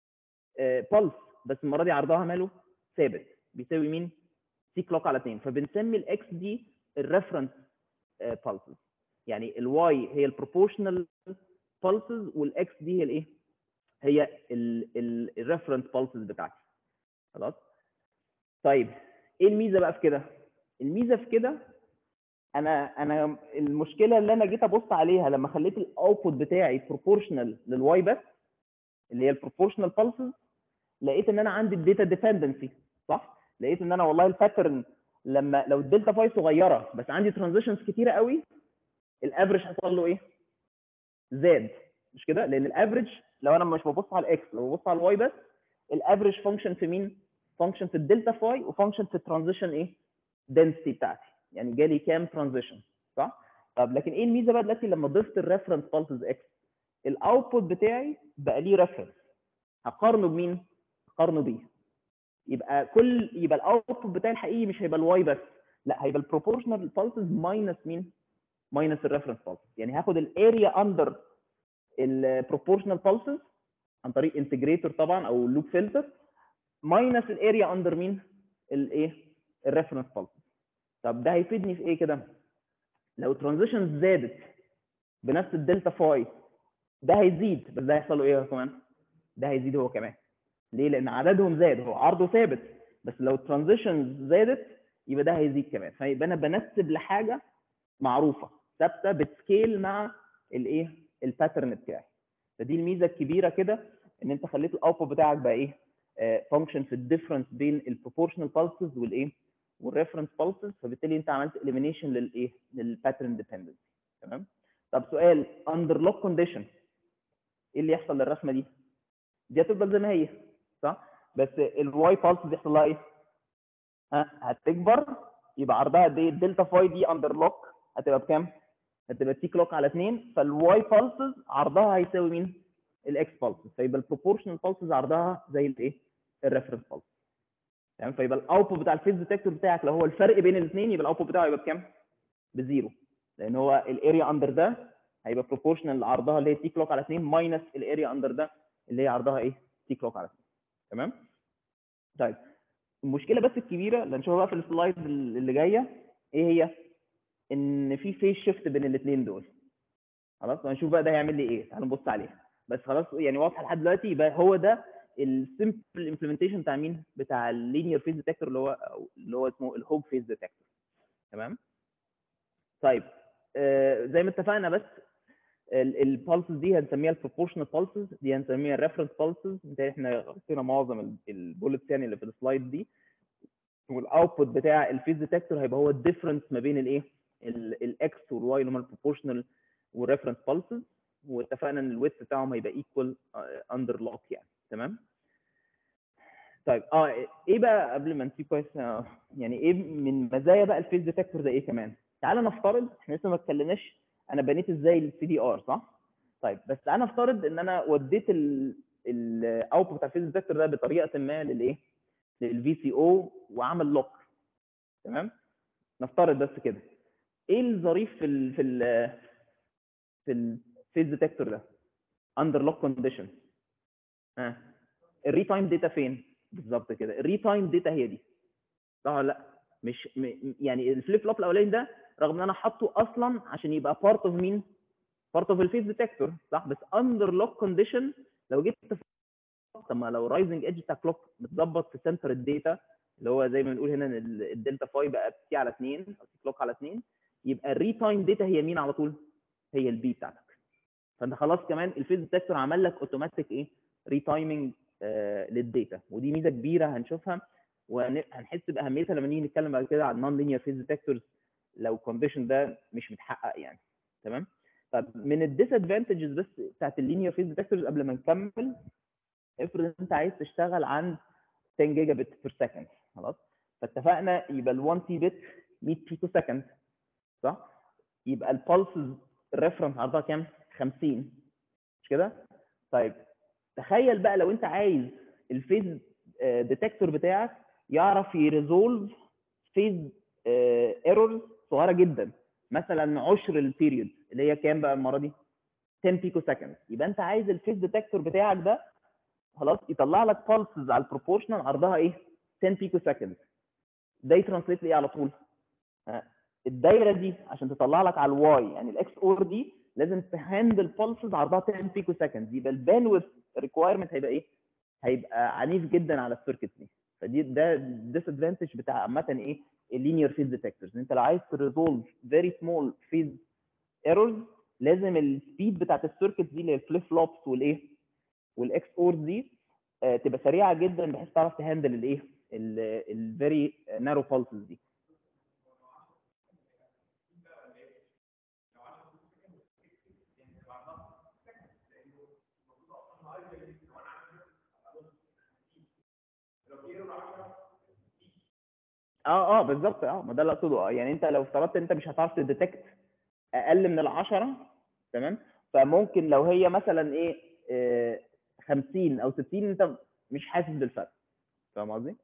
بالس بس المره دي عرضها ماله ثابت بيساوي مين تي كلوك على 2 فبنسمي الاكس دي الريفرنس بالسز يعني الواي هي البروبورشنال بالسز والاكس دي هي الايه هي الريفرنس بالسز بتاعتي خلاص طيب ايه الميزه بقى في كده الميزه في كده انا انا المشكله اللي انا جيت ابص عليها لما خليت الاوتبوت بتاعي بروبورشنال للواي بس اللي هي البروبورشنال بالسز لقيت ان انا عندي الداتا ديبندنسي صح لقيت ان انا والله الباترن لما لو الدلتا فاي صغيره بس عندي ترانزيشنز كتيره قوي الافرج حصل له ايه زاد مش كده لان الافرج لو انا مش ببص على الاكس لو ببص على الواي بس الافرج فانكشن في مين فانكشن في الدلتا فاي وفانكشن في الترانزيشن ايه density بتاعتي يعني جالي كام ترانزيشن صح طب لكن ايه الميزه بقى دلوقتي لما ضفت الريفرنس بالسز اكس الاوتبوت بتاعي بقى ليه ريفرنس هقارنه بمين هقارنه بيه يبقى كل يبقى الاوتبوت بتاعي الحقيقي مش هيبقى الواي بس لا هيبقى البروبورشنال بالسز ماينس مين ماينس الريفرنس بالسز يعني هاخد الاريا اندر البروبورشنال بالسز عن طريق انتجريتور طبعا او لوب فلتر ماينس الاريا اندر مين الايه الريفرنس بالسز طب ده هيفيدني في ايه كده لو ترانزيشن زادت بنفس الدلتا فاي ده هيزيد بس ده هيحصل له ايه هو كمان ده هيزيد هو كمان ليه لان عددهم زاد هو عرضه ثابت بس لو الترانزيشن زادت يبقى ده هيزيد كمان فيبقى انا بنسب لحاجه معروفه ثابته بتسكيل مع الايه الباترن بتاعي فدي الميزه الكبيره كده ان انت خليت الاوتبوت بتاعك بقى ايه فانكشن في الديفرنس بين البروبورشنال بالسز والايه والريفرنس بالسز فبالتالي انت عملت اليمينيشن للايه للباترن ديبندنسي تمام طب سؤال اندر لوك كونديشن ايه اللي يحصل للرسمه دي دي هتفضل زي ما هي صح بس الواي بالسز يحصل لها ايه ها هتكبر يبقى عرضها قد ايه الدلتا فاي دي اندر لوك هتبقى بكام هتبقى تي كلوك على 2 فالواي بالسز عرضها هيساوي مين الاكس بالسز فيبقى البروبورشنال بالسز عرضها زي الايه الريفرنس بالسز تمام فيبقى الاوتبوت بتاع الفيز ديتكتور بتاعك لو هو الفرق بين الاثنين يبقى الاوتبوت بتاعه يبقى بكام بزيرو لان هو الاريا اندر ده هيبقى بروبورشنال لعرضها اللي هي تي كلوك على 2 ماينس الاريا اندر ده اللي هي عرضها ايه تي كلوك على 2 تمام طيب المشكله بس الكبيره اللي هنشوفها بقى في السلايد اللي جايه ايه هي ان في فيس شيفت بين الاثنين دول خلاص وهنشوف بقى ده هيعمل لي ايه تعالوا نبص عليها بس خلاص يعني واضحه لحد دلوقتي يبقى هو ده السمبل امبلمنتيشن بتاع مين بتاع اللينير فيز ديتكتور اللي هو اللي هو اسمه الهوج فيز ديتكتور تمام طيب آه زي ما اتفقنا بس البالسز دي هنسميها البروبورشنال بالسز دي هنسميها الريفرنس بالسز بالتالي احنا غطينا معظم البولتس يعني اللي في السلايد دي والاوتبوت بتاع الفيز ديتكتور هيبقى هو الديفرنس ما بين الايه الاكس والواي اللي هم البروبورشنال والريفرنس بالسز واتفقنا ان الويت بتاعهم هيبقى ايكوال اندر لوك يعني تمام طيب اه ايه بقى قبل ما نسيب كويس آه يعني ايه من مزايا بقى الفيز ديتكتور ده ايه كمان تعال نفترض احنا لسه ما اتكلمناش انا بنيت ازاي السي دي ار صح طيب بس تعال نفترض ان انا وديت الاوتبوت بتاع الفيز ديتكتور ده بطريقه ما للايه للفي سي او وعمل لوك تمام نفترض بس كده ايه الظريف في ال في ال في الفيز ديتكتور ده اندر لوك كونديشن ها الري تايم داتا فين بالظبط كده الري تايم داتا هي دي صح ولا لا مش م... يعني الفليب فلوب الاولاني ده رغم ان انا حاطه اصلا عشان يبقى بارت اوف مين بارت اوف الفيز ديتكتور صح بس اندر لوك كونديشن لو جبت طب ما لو رايزنج ايدج بتاع كلوك متظبط في سنتر الداتا اللي هو زي ما بنقول هنا ان الدلتا فاي بقى تي على 2 او تي كلوك على 2 يبقى الري تايم داتا هي مين على طول؟ هي البي بتاعتك فانت خلاص كمان الفيز ديتكتور عمل لك اوتوماتيك ايه؟ ري تايمنج آه للداتا ودي ميزه كبيره هنشوفها وهنحس باهميتها لما نيجي نتكلم بعد كده عن نون لينير فيز ديتكتورز لو الكونديشن ده مش متحقق يعني تمام؟ طب من الديس ادفانتجز بس بتاعت اللينير فيز ديتكتورز قبل ما نكمل افرض انت عايز تشتغل عند 10 جيجا بت بير سكند خلاص فاتفقنا يبقى ال 1 تي بت 100 بيكو سكند صح يبقى البلسز الريفرنس عرضها كام 50 مش كده طيب تخيل بقى لو انت عايز الفيز ديتكتور بتاعك يعرف يريزولف فيز ايرورز صغيره جدا مثلا عشر البيريود اللي هي كام بقى المره دي 10 بيكو سكند يبقى انت عايز الفيز ديتكتور بتاعك ده خلاص يطلع لك بالسز على البروبورشنال عرضها ايه 10 بيكو سكند ده يترانسليت ليه على طول الدايره دي عشان تطلع لك على الواي يعني الاكس اور دي لازم تهاندل بالسز عرضها 10 بيكو سكند يبقى الباندويث ريكوايرمنت هيبقى ايه هيبقى عنيف جدا على السيركت دي فدي ده ديس ادفانتج بتاع عامه ايه اللينير فيز ديتكتورز انت لو عايز تريزولف فيري سمول فيز ايرورز لازم السبيد بتاعت السيركت دي اللي هي الفليب فلوبس والايه والاكس اورز دي آه تبقى سريعه جدا بحيث تعرف تهندل الايه الفيري نارو بالسز دي اه اه بالظبط اه ما ده اللي اقصده اه يعني انت لو افترضت انت مش هتعرف تديتكت اقل من العشرة تمام فممكن لو هي مثلا ايه آه 50 او 60 انت مش حاسس بالفرق فاهم قصدي؟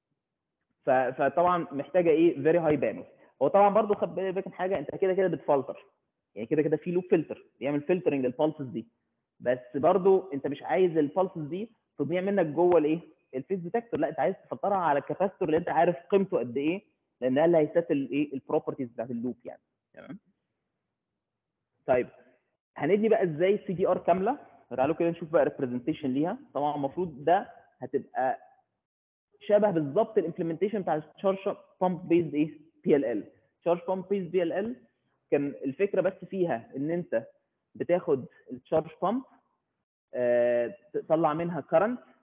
فطبعا محتاجه ايه فيري هاي باندويث هو طبعا برضو خد بالك من حاجه انت كده كده بتفلتر يعني كده كده في لوب فلتر بيعمل فلترنج للبالسز دي بس برضو انت مش عايز البالسز دي تضيع منك جوه الايه الفيز ديتكتور لا انت عايز تفلترها على الكاباستور اللي انت عارف قيمته قد ايه لان ده اللي هيسيتل ايه البروبرتيز بتاعت اللوب يعني تمام طيب هندي بقى ازاي السي دي ار كامله تعالوا كده نشوف بقى ريبريزنتيشن ليها طبعا المفروض ده هتبقى شبه بالظبط الامبلمنتيشن بتاع التشارج بامب بيزد ايه بي ال ال تشارج بامب بيزد بي ال ال كان الفكره بس فيها ان انت بتاخد التشارج بامب آه تطلع منها كرنت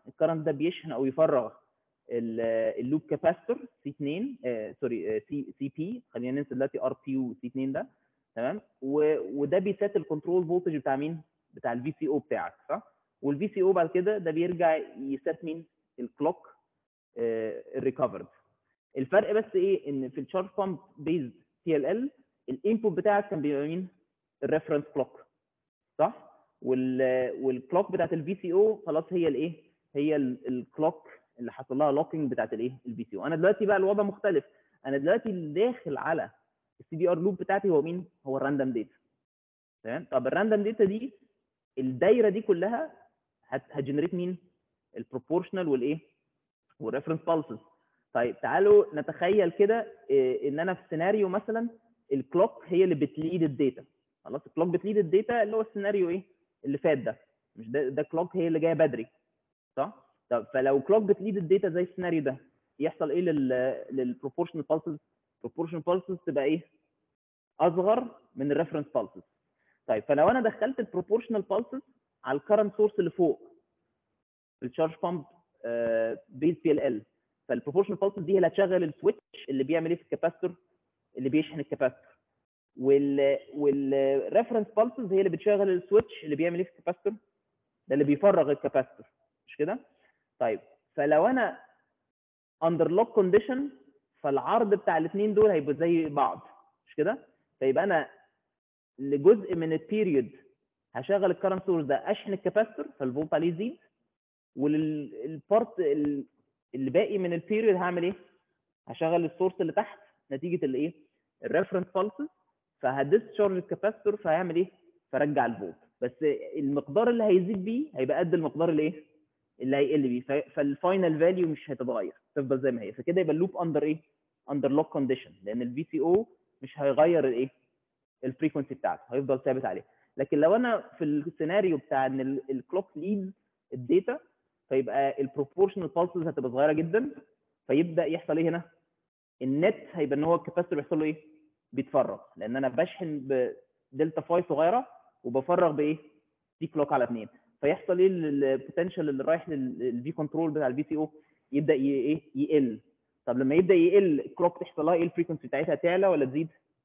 الكرنت ده بيشحن او يفرغ اللوب كاباستور سي 2 آه سوري سي سي بي خلينا ننسى دلوقتي ار بي وسي 2 ده تمام وده بيسيت الكنترول فولتج بتاع مين؟ بتاع الفي سي او بتاعك صح؟ والفي سي او بعد كده ده بيرجع يسيت مين؟ الكلوك الريكفرد الفرق بس ايه ان في الشارج بامب بيز تي ال ال الانبوت بتاعك كان بيبقى مين؟ الريفرنس كلوك صح؟ وال والكلوك بتاعت الفي سي او خلاص هي الايه؟ هي الكلوك اللي حصل لها لوكينج بتاعت الايه؟ الفي سي او انا دلوقتي بقى الوضع مختلف انا دلوقتي اللي داخل على السي دي ار لوب بتاعتي هو مين؟ هو الراندوم داتا تمام؟ طب الراندوم داتا دي الدايره دي كلها هتجنريت مين؟ البروبورشنال والايه؟ والريفرنس بالسز طيب تعالوا نتخيل كده ان انا في سيناريو مثلا الكلوك هي اللي بتليد الداتا خلاص الكلوك بتليد الداتا اللي هو السيناريو ايه اللي فات ده مش ده ده كلوك هي اللي جايه بدري صح طب فلو كلوك بتليد الداتا زي السيناريو ده يحصل ايه لل للبروبورشنال بالسز proportional pulses تبقى ايه اصغر من الريفرنس pulses طيب فلو انا دخلت البروبورشنال pulses على الكرنت سورس اللي فوق التشارج بامب بيز بي ال ال فالبروبورشنال pulses دي هي اللي هتشغل السويتش اللي بيعمل ايه في الكاباستور اللي بيشحن الكاباستور وال والريفرنس pulses هي اللي بتشغل السويتش اللي بيعمل ايه في الكاباستور ده اللي بيفرغ الكاباستور مش كده طيب فلو انا اندر لوك كونديشن فالعرض بتاع الاثنين دول هيبقوا زي بعض مش كده فيبقى انا لجزء من البيريود هشغل الكرنت سورس ده اشحن الكاباستور فالفولت عليه يزيد وللبارت اللي باقي من البيريود هعمل ايه هشغل السورس اللي تحت نتيجه الايه الريفرنس بالسز فهديسشارج الكاباستور فهيعمل ايه فرجع الفولت بس المقدار اللي هيزيد بيه هيبقى قد المقدار اللي ايه اللي هيقل بيه فالفاينل فاليو مش هتتغير تفضل زي ما هي فكده يبقى اللوب اندر ايه اندر لوك كونديشن لان الفي سي او مش هيغير الايه الفريكونسي بتاعته هيفضل ثابت عليه لكن لو انا في السيناريو بتاع ان الكلوك ليدز الداتا فيبقى البروبورشنال بالسز هتبقى صغيره جدا فيبدا يحصل ايه هنا النت هيبقى ان هو الكاباسيتور بيحصل له ايه بيتفرغ لان انا بشحن بدلتا فاي صغيره وبفرغ بايه دي كلوك على 2 فيحصل ايه البوتنشال اللي رايح للفي كنترول بتاع الفي سي او يبدا ايه يقل طب لما يبدا يقل الكلوك تحصل لها ايه الفريكونسي بتاعتها تعلى ولا تزيد؟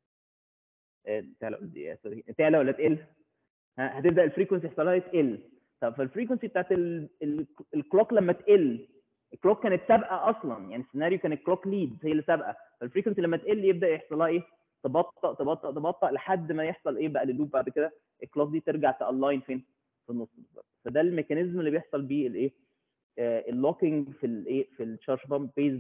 تعلى سوري تعلى ولا تقل؟ هتبدا الفريكونسي يحصل لها تقل طب فالفريكونسي بتاعت الكلوك لما تقل الكلوك كانت سابقه اصلا يعني السيناريو كان الكلوك ليد هي اللي سابقه فالفريكونسي لما تقل يبدا يحصل لها ايه؟ تبطأ تبطأ تبطأ لحد ما يحصل ايه بقى للوب بعد كده الكلوك دي ترجع تالاين فين؟ في النص بالظبط فده الميكانيزم اللي بيحصل بيه الايه؟ اللوكينج في الايه في الشارج بامب بيز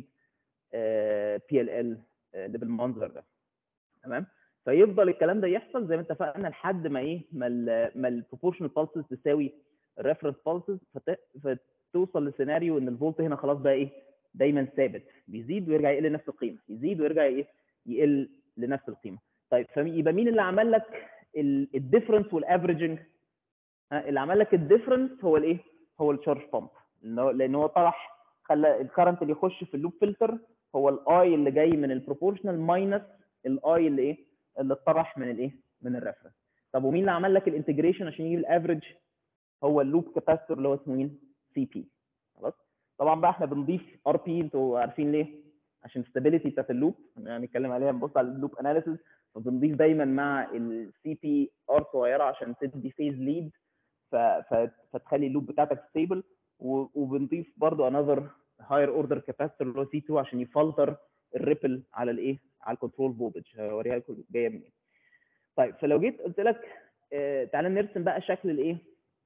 بي ال ال اللي بالمنظر ده تمام فيفضل الكلام ده يحصل زي ما اتفقنا لحد ما ايه ما ال ما البروبورشنال بالسز تساوي الريفرنس بالسز فتوصل لسيناريو ان الفولت هنا خلاص بقى ايه دايما ثابت بيزيد ويرجع يقل لنفس القيمه يزيد ويرجع ايه يقل لنفس القيمه طيب فيبقى مين اللي عمل لك الديفرنس والافريجنج اللي عمل لك الديفرنس هو الايه هو الشارج بامب لان هو طرح خلى الكرنت اللي يخش في اللوب فلتر هو الاي اللي جاي من البروبورشنال ماينس الاي اللي ايه اللي اتطرح من الايه من الريفرنس طب ومين اللي عمل لك الانتجريشن عشان يجيب الافريج هو اللوب كاباستور اللي هو اسمه مين سي بي خلاص طبعا بقى احنا بنضيف ار بي انتوا عارفين ليه عشان الستابيليتي بتاعت اللوب يعني نتكلم عليها نبص على اللوب اناليسيس فبنضيف دايما مع السي بي ار صغيره عشان تدي فيز ليد فتخلي اللوب بتاعتك ستيبل وبنضيف برضو انذر هاير اوردر كاباسيتور اللي هو سي 2 عشان يفلتر الريبل على الايه على الكنترول فولتج هوريها لكم جايه منين طيب فلو جيت قلت لك آه تعالى نرسم بقى شكل الايه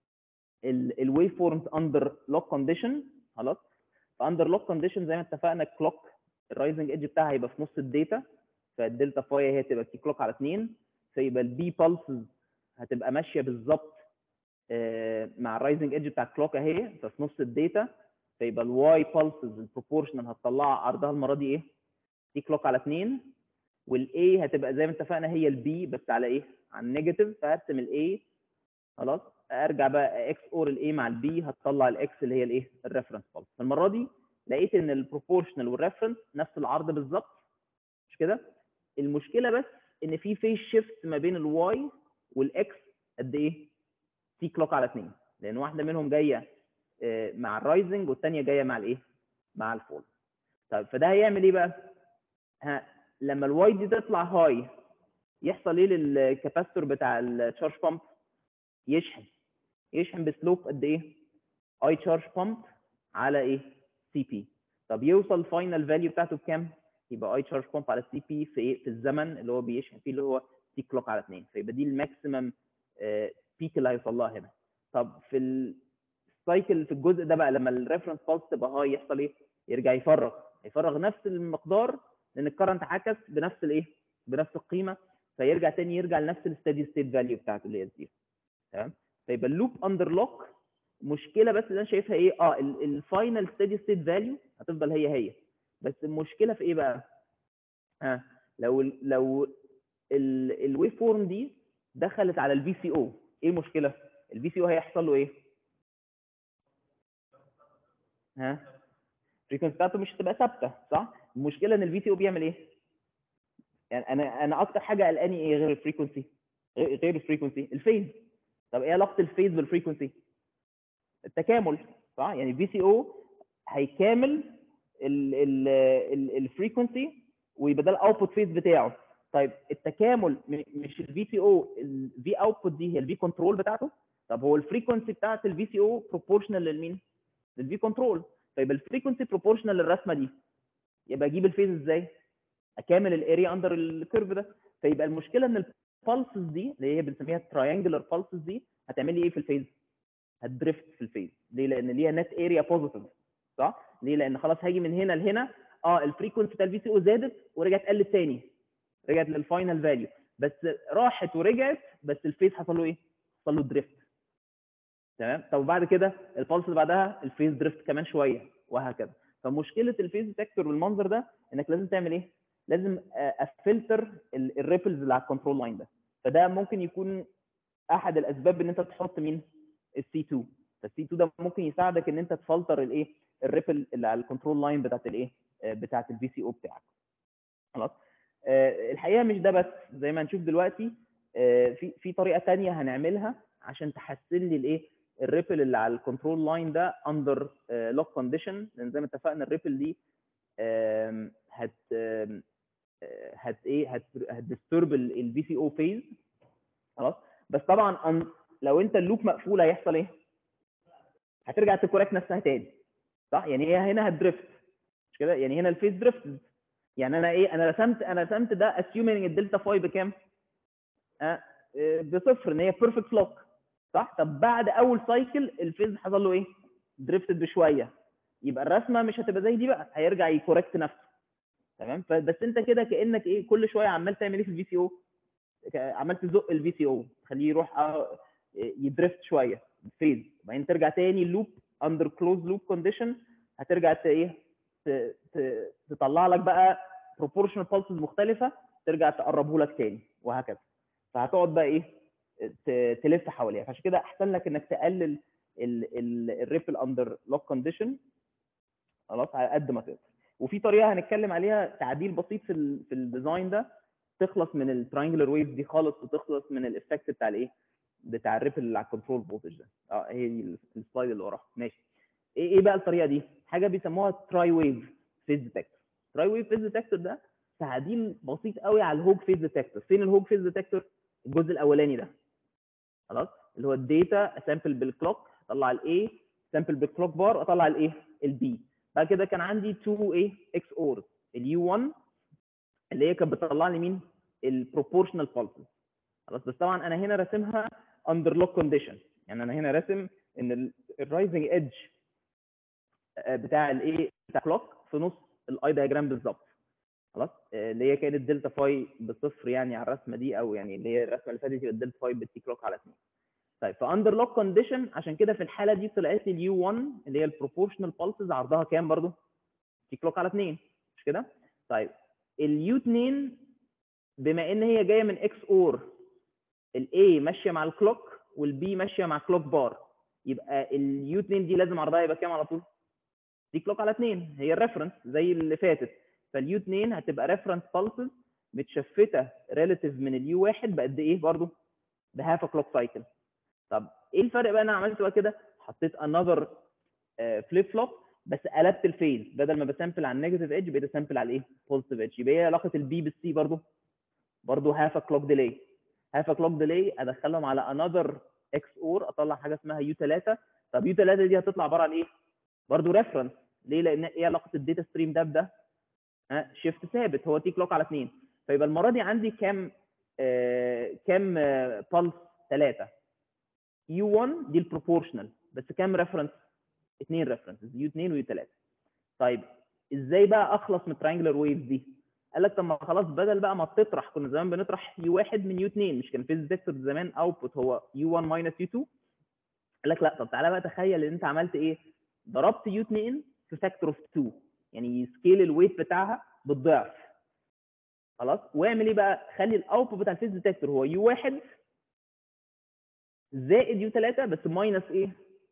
الويف فورمز اندر لوك كونديشن خلاص فاندر لوك كونديشن زي ما اتفقنا الكلوك الرايزنج ايدج بتاعها هيبقى في نص الداتا فالدلتا فاي هي هتبقى كي كلوك على 2 فيبقى البي بالسز هتبقى ماشيه بالظبط آه مع الرايزنج ايدج بتاع الكلوك اهي ففي نص الداتا فيبقى الواي بالسز البروبورشنال هتطلع عرضها المره دي ايه؟ دي كلوك على 2 والاي هتبقى زي ما اتفقنا هي البي بس على ايه؟ على النيجاتيف فهرسم الاي خلاص ارجع بقى اكس اور الاي مع البي هتطلع الاكس اللي هي الايه؟ الريفرنس بالس فالمره دي لقيت ان البروبورشنال والريفرنس نفس العرض بالظبط مش كده؟ المشكله بس ان في فيس شيفت ما بين الواي والاكس قد ايه؟ تي كلوك على 2 لان واحده منهم جايه آه، مع الرايزنج والثانيه جايه مع الايه مع الفول طيب فده هيعمل ايه بقى ها لما الواي دي تطلع هاي يحصل ايه للكاباستور بتاع التشارج بامب يشحن يشحن بسلوب قد ايه اي تشارج بامب على ايه سي بي طب يوصل الفاينل فاليو بتاعته بكام يبقى اي تشارج بامب على سي بي في ايه في الزمن اللي هو بيشحن فيه اللي هو تي كلوك على 2 فيبقى دي الماكسيمم بيك اللي هيوصل لها هنا طب في السايكل في الجزء ده بقى لما الريفرنس بالس تبقى هاي يحصل ايه يرجع يفرغ يفرغ نفس المقدار لان الكرنت عكس بنفس الايه بنفس القيمه فيرجع تاني يرجع لنفس الستدي ستيت فاليو بتاعته اللي هي الزيرو تمام فيبقى اللوب اندر لوك مشكله بس اللي انا شايفها ايه اه الفاينل ستدي ستيت فاليو هتفضل هي هي بس المشكله في ايه بقى ها آه. لو لو الويف فورم دي دخلت على الفي سي او ايه المشكله الفي سي او هيحصل له ايه ها الفريكونسي بتاعته مش هتبقى ثابته صح المشكله ان الفي سي او بيعمل ايه يعني انا انا اكتر حاجه قلقاني ايه غير الفريكونسي غير الفريكونسي الفيز طب ايه علاقه الفيز بالفريكونسي التكامل صح يعني الفي سي او هيكامل الفريكونسي ويبقى ده الاوتبوت فيز بتاعه طيب التكامل مش الفي سي او الفي اوتبوت دي هي الفي كنترول بتاعته طب هو الفريكونسي بتاعت الفي سي او بروبورشنال للمين للفي كنترول طيب الفريكونسي بروبورشنال للرسمه دي يبقى اجيب الفيز ازاي اكامل الاريا اندر الكيرف ده فيبقى المشكله ان البالسز دي اللي هي بنسميها تراينجلر بالسز دي هتعمل لي ايه في الفيز هتدريفت في الفيز ليه لان ليها نت اريا بوزيتيف صح ليه لان خلاص هاجي من هنا لهنا اه الفريكونسي بتاع الفي سي او زادت ورجعت قلت تاني رجعت للفاينل فاليو بس راحت ورجعت بس الفيز حصل له ايه حصل له دريفت تمام طب بعد كده البلس اللي بعدها الفيز دريفت كمان شويه وهكذا فمشكله الفيز ديتكتور بالمنظر ده انك لازم تعمل ايه لازم افلتر الريبلز اللي على الكنترول لاين ده فده ممكن يكون احد الاسباب ان انت تحط مين السي 2 فالسي 2 ده ممكن يساعدك ان انت تفلتر الايه الريبل اللي على الكنترول لاين بتاعت الايه بتاعت الفي سي او بتاعك خلاص الحقيقه مش ده بس زي ما هنشوف دلوقتي في في طريقه ثانيه هنعملها عشان تحسن لي الايه الريبل اللي على الكنترول لاين ده اندر لوك كونديشن لان زي ما اتفقنا الريبل دي هت هت ايه هت هتديسترب الفي سي او فيز خلاص بس طبعا لو انت اللوب مقفول هيحصل ايه؟ هترجع تكوركت نفسها تاني صح؟ يعني هي هنا هتدريفت مش كده؟ يعني هنا الفيز دريفت يعني انا ايه انا رسمت انا رسمت ده اسيومينج الدلتا فاي بكام؟ أه بصفر ان هي بيرفكت لوك صح؟ طب بعد اول سايكل الفيز حصل له ايه؟ دريفتد بشويه يبقى الرسمه مش هتبقى زي دي بقى هيرجع يكوركت نفسه تمام بس انت كده كانك ايه كل شويه عمال تعمل ايه في الفي سي او عمال تزق الفي سي او تخليه يروح يدريفت شويه فيز وبعدين ترجع تاني اللوب اندر كلوز لوب كونديشن هترجع ايه تطلع لك بقى بروبورشنال بالسز مختلفه ترجع تقربه لك تاني وهكذا فهتقعد بقى ايه تلف حواليها فعشان كده احسن لك انك تقلل الريبل اندر لوك كونديشن خلاص على قد ما تقدر وفي طريقه هنتكلم عليها تعديل بسيط في ال في الديزاين ده تخلص من التراينجلر ويف دي خالص وتخلص من الافكت بتاع الايه بتاع الريبل اللي على الكنترول فولتج ده اه هي دي السلايد اللي وراها ماشي ايه ايه بقى الطريقه دي حاجه بيسموها تراي ويف فيز ديتكتور تراي ويف فيز ديتكتور ده تعديل بسيط قوي على الهوج فيز ديتكتور فين الهوج فيز ديتكتور الجزء الاولاني ده خلاص اللي هو الداتا اسامبل بالكلوك اطلع الاي سامبل بالكلوك بار اطلع الايه البي بعد كده كان عندي 2 ايه اكس اورز اليو 1 اللي هي كانت بتطلع لي مين البروبورشنال بالسز خلاص بس طبعا انا هنا راسمها اندر لوك كونديشن يعني انا هنا راسم ان الرايزنج ايدج بتاع الايه بتاع كلوك في نص الاي دايجرام بالظبط خلاص اللي هي كانت دلتا فاي بصفر يعني على الرسمه دي او يعني اللي هي الرسمه اللي فاتت يبقى الدلتا فاي بالتي كلوك على 2 طيب فاندر لوك كونديشن عشان كده في الحاله دي طلعت لي اليو 1 اللي هي البروبورشنال بالسز عرضها كام برضو؟ تي كلوك على 2 مش كده؟ طيب اليو 2 بما ان هي جايه من اكس اور الاي ماشيه مع الكلوك والبي ماشيه مع كلوك بار يبقى اليو 2 دي لازم عرضها يبقى كام على طول؟ دي كلوك على 2 هي الريفرنس زي اللي فاتت فاليو 2 هتبقى ريفرنس بالسز متشفته ريلاتيف من اليو 1 بقد ايه برضو؟ بهاف كلوك سايكل طب ايه الفرق بقى انا عملت بقى كده؟ حطيت انذر فليب فلوب بس قلبت الفيز بدل ما بسامبل على النيجاتيف ايدج بقيت اسامبل على الايه؟ بوزيتيف ايدج يبقى ايه علاقه البي بالسي برضه؟ برضه هاف كلوك ديلي هاف كلوك ديلي ادخلهم على انذر اكس اور اطلع حاجه اسمها يو 3 طب يو 3 دي هتطلع عباره عن ايه؟ برضه ريفرنس ليه؟ لان ايه علاقه الداتا ستريم ده بده؟ ها شيفت ثابت هو تي كلوك على 2 فيبقى المره دي عندي كام آه كام بلس 3 يو 1 دي البروبورشنال بس كام ريفرنس؟ اثنين ريفرنسز يو 2 ويو 3 طيب ازاي بقى اخلص من الترينجلر ويفز دي؟ قال لك طب ما خلاص بدل بقى ما تطرح كنا زمان بنطرح يو 1 من يو 2 مش كان فيز ديكتور زمان اوتبوت هو يو 1 ماينس يو 2 قال لك لا طب تعالى بقى تخيل ان انت عملت ايه؟ ضربت يو 2 في فاكتور اوف 2 يعني سكيل الويت بتاعها بالضعف خلاص واعمل ايه بقى؟ خلي الاوتبوت بتاع الفيز ديتكتور هو يو 1 زائد يو 3 بس ماينس ايه؟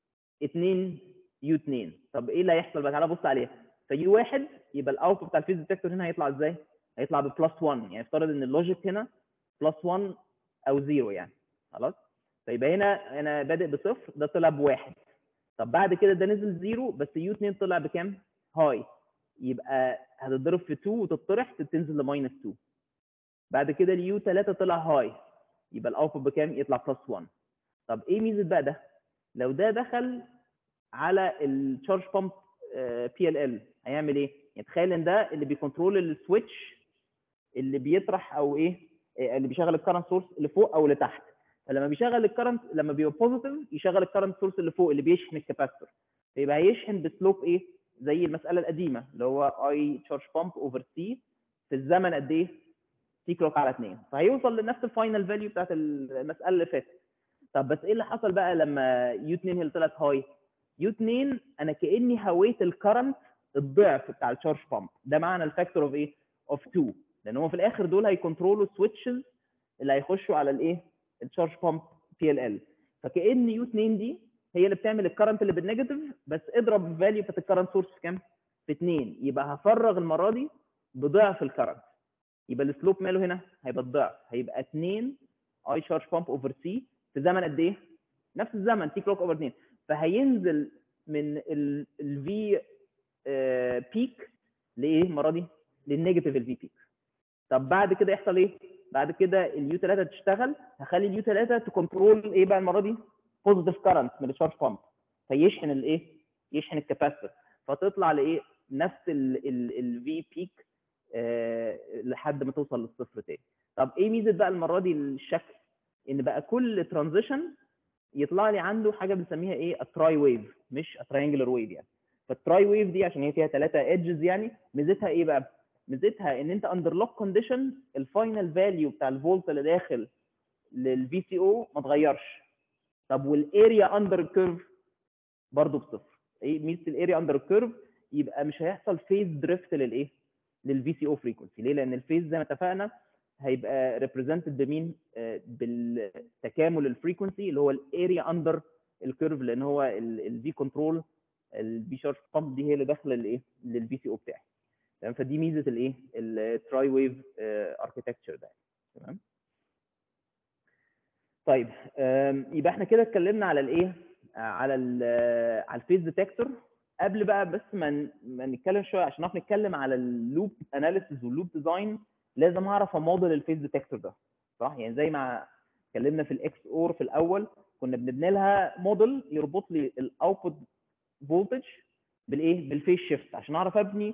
2 يو 2 طب ايه اللي هيحصل بقى؟ تعالى بص عليها فيو 1 يبقى الاوتبوت بتاع الفيز ديتكتور هنا هيطلع ازاي؟ هيطلع ببلس 1 يعني افترض ان اللوجيك هنا بلس 1 او 0 يعني خلاص؟ فيبقى هنا انا بادئ بصفر ده طلع بواحد طب بعد كده ده نزل 0 بس يو 2 طلع بكام؟ هاي يبقى هتتضرب في 2 وتطرح تنزل لماينس 2 بعد كده اليو 3 طلع هاي يبقى الاوتبوت بكام؟ يطلع بلس 1 طب ايه ميزه بقى ده؟ لو ده دخل على التشارج بامب بي ال ال هيعمل ايه؟ يعني تخيل ان ده اللي بيكنترول السويتش اللي بيطرح او ايه؟ اللي بيشغل الكرنت سورس اللي فوق او اللي تحت فلما بيشغل الكرنت لما بيبقى بوزيتيف يشغل الكرنت سورس اللي فوق اللي بيشحن الكاباستور فيبقى هيشحن بسلوب ايه؟ زي المساله القديمه اللي هو اي تشارج بامب اوفر سي في الزمن قد ايه؟ تي كلوك على 2 فهيوصل لنفس الفاينل فاليو بتاعت المساله اللي فاتت طب بس ايه اللي حصل بقى لما يو 2 هي اللي طلعت هاي؟ يو 2 انا كاني هويت الكرنت الضعف بتاع التشارج بامب ده معنى الفاكتور اوف ايه؟ اوف 2 لان هو في الاخر دول هيكونترولوا السويتشز اللي هيخشوا على الايه؟ التشارج بامب بي ال ال فكان يو 2 دي هي اللي بتعمل الكرنت اللي بالنيجاتيف بس اضرب الفاليو بتاعت الكرنت سورس في كام؟ في 2 يبقى هفرغ المره دي بضعف الكرنت يبقى السلوب ماله هنا هيبقى الضعف هيبقى 2 اي تشارج بامب اوفر سي في زمن قد ايه؟ نفس الزمن تي كلوك اوفر 2 فهينزل من الفي بيك لايه المره دي؟ للنيجاتيف الفي بيك طب بعد كده يحصل ايه؟ بعد كده اليو 3 تشتغل هخلي اليو 3 تكنترول ايه بقى المره دي؟ بوزيتيف كارنت من الشارج بامب فيشحن الايه؟ يشحن الكاباسيتور فتطلع لايه؟ نفس الفي بيك آه لحد ما توصل للصفر تاني. طب ايه ميزه بقى المره دي الشكل؟ ان بقى كل ترانزيشن يطلع لي عنده حاجه بنسميها ايه؟ التراي ويف مش تراينجلر ويف يعني. فالتراي ويف دي عشان هي فيها ثلاثه ايدجز يعني ميزتها ايه بقى؟ ميزتها ان انت اندر لوك كونديشن الفاينل فاليو بتاع الفولت اللي داخل للفي سي او ما اتغيرش طب والاريا اندر الكيرف برضه بصفر ايه ميزه الاريا اندر الكيرف يبقى مش هيحصل فيز دريفت للايه للفي سي او فريكونسي ليه لان الفيز زي ما اتفقنا هيبقى ريبريزنتد بمين آه بالتكامل الفريكونسي اللي هو الاريا اندر الكيرف لان هو الفي كنترول الفي شارج بامب دي هي اللي داخله لايه للفي سي او بتاعي تمام فدي ميزه الايه التراي ويف اركتكتشر ده تمام طيب يبقى احنا كده اتكلمنا على الايه على ال على الفيز ديتكتور قبل بقى بس ما ما نتكلم شويه عشان نعرف نتكلم على اللوب اناليسيز واللوب ديزاين لازم اعرف اموديل الفيز ديتكتور ده صح يعني زي ما اتكلمنا في الاكس اور في الاول كنا بنبني لها موديل يربط لي الاوتبوت فولتج بالايه بالفيز شيفت عشان اعرف ابني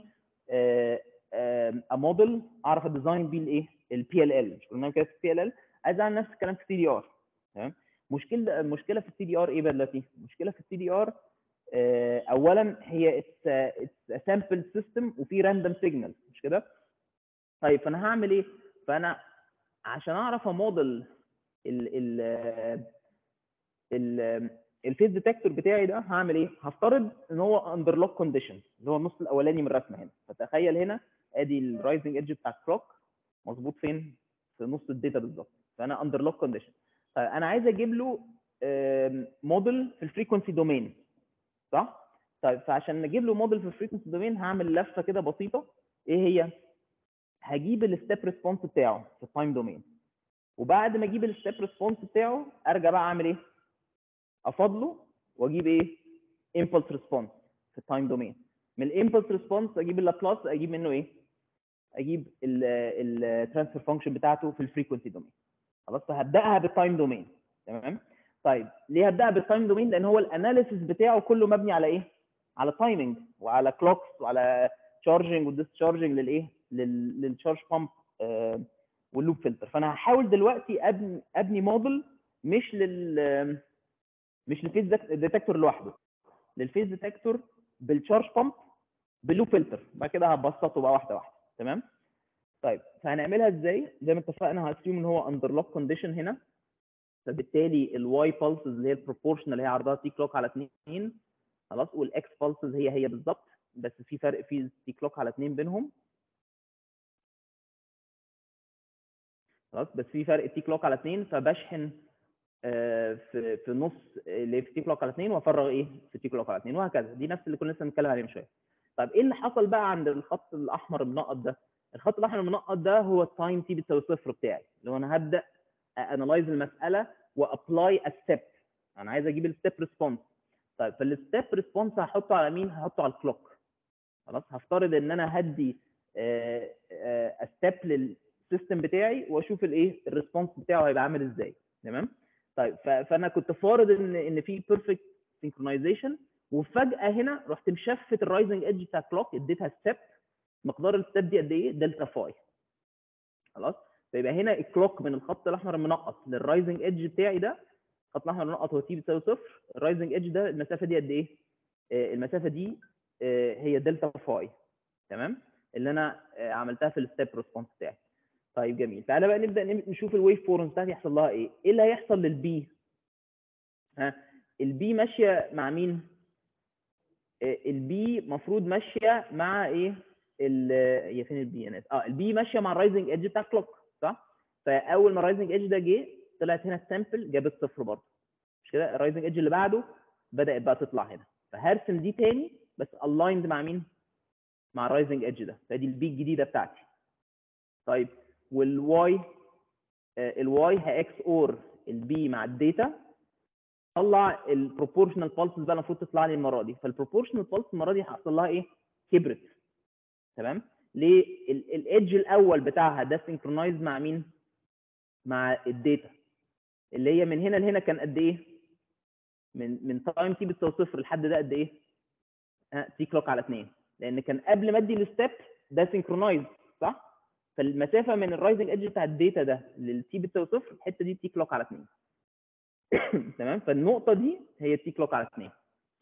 موديل اعرف اديزاين بيه الايه البي ال ال مش كنا كده في البي ال ال عايز اعمل نفس الكلام في السي دي ار تمام مشكله المشكله في السي دي ار ايه بقى دلوقتي المشكله في السي دي ار اولا هي اتس سامبل سيستم وفي راندوم سيجنال مش كده طيب فانا هعمل ايه فانا عشان اعرف اموديل ال ال ال الفيز ديتكتور بتاعي ده هعمل ايه؟ هفترض ان هو اندر لوك كونديشن اللي هو النص الاولاني من الرسمه هنا فتخيل هنا ادي الرايزنج ايدج بتاع الكلوك مظبوط فين؟ في نص الداتا بالظبط فانا اندر لوك كونديشن طيب انا عايز اجيب له موديل في الفريكونسي دومين صح؟ طيب فعشان نجيب له موديل في الفريكونسي دومين هعمل لفه كده بسيطه ايه هي؟ هجيب الستيب ريسبونس بتاعه في التايم دومين وبعد ما اجيب الستيب ريسبونس بتاعه ارجع بقى اعمل ايه؟ افضله واجيب ايه؟ امبلس ريسبونس في التايم دومين من الامبلس ريسبونس اجيب اللابلاس اجيب منه ايه اجيب الترانسفير فانكشن بتاعته في الفريكونسي دومين خلاص فهبداها بالتايم دومين تمام طيب ليه هبداها بالتايم دومين لان هو الاناليسيس بتاعه كله مبني على ايه على تايمنج وعلى كلوكس وعلى تشارجنج وديسشارجنج للايه للتشارج بامب واللوب فلتر فانا هحاول دلوقتي ابني ابني موديل مش لل مش للفيز ديتكتور لوحده للفيز ديتكتور بالتشارج بامب باللوب فلتر بعد كده هبسطه بقى واحده واحده تمام طيب فهنعملها ازاي زي ما اتفقنا هاسيوم ان هو اندر لوك كونديشن هنا فبالتالي الواي بالسز اللي هي البروبورشنال اللي هي عرضها تي كلوك على 2 خلاص والاكس بالسز هي هي بالظبط بس في فرق في تي كلوك على 2 بينهم خلاص بس في فرق تي كلوك على 2 فبشحن آه، في في نص اللي في تي كلوك على 2 وافرغ ايه في تي كلوك على 2 وهكذا دي نفس اللي كنا لسه بنتكلم عليه من شويه طب ايه اللي حصل بقى عند الخط الاحمر المنقط ده الخط الاحمر المنقط ده هو التايم تي بتساوي صفر بتاعي اللي هو انا هبدا انالايز المساله وابلاي ستيب انا عايز اجيب الستيب ريسبونس طيب فالستيب ريسبونس هحطه على مين هحطه على الكلوك خلاص هفترض ان انا هدي ستيب للسيستم بتاعي واشوف الايه الريسبونس بتاعه هيبقى عامل ازاي تمام طيب ف- فانا كنت فارض ان ان في بيرفكت سينكرونايزيشن وفجاه هنا رحت مشفت الرايزنج ايدج بتاع الكلوك اديتها ستيب مقدار الستيب دي قد ايه دلتا فاي خلاص فيبقى هنا الكلوك من الخط الاحمر المنقط للرايزنج ايدج بتاعي ده الخط الاحمر المنقط هو تي بتساوي صفر الرايزنج ايدج ده المسافه دي قد ايه آه، المسافه دي آه، هي دلتا فاي تمام اللي انا آه، عملتها في الستيب ريسبونس بتاعي طيب جميل تعالى بقى نبدا نم- نشوف الويف فورمز بتاعتي يحصل لها ايه ايه اللي هيحصل للبي ها البي ماشيه مع مين آه، البي مفروض ماشيه مع ايه ال هي فين البي انا آسف. اه البي ماشيه مع الرايزنج ايدج بتاع الكلوك صح فاول ما الرايزنج ايدج ده جه طلعت هنا السامبل جابت صفر برضه مش كده الرايزنج ايدج اللي بعده بدات بقى تطلع هنا فهرسم دي تاني بس الايند مع مين مع الرايزنج ايدج ده فدي البي الجديده بتاعتي طيب والواي الواي هاكس اور البي مع الداتا طلع البروبورشنال بالسز بقى المفروض تطلع لي المره دي فالبروبورشنال بالس المره دي هيحصل لها ايه كبرت تمام ليه الايدج الاول بتاعها ده سينكرونايز مع مين مع الداتا اللي هي من هنا لهنا كان قد ايه من من تايم تي بتساوي صفر لحد ده قد ايه تي كلوك على 2 لان كان قبل ما ادي الستيب ده سينكرونايز صح فالمسافه من الرايزنج ايدج بتاع الداتا ده للتي بتساوي صفر الحته دي تي كلوك على 2 تمام فالنقطه دي هي تي كلوك على 2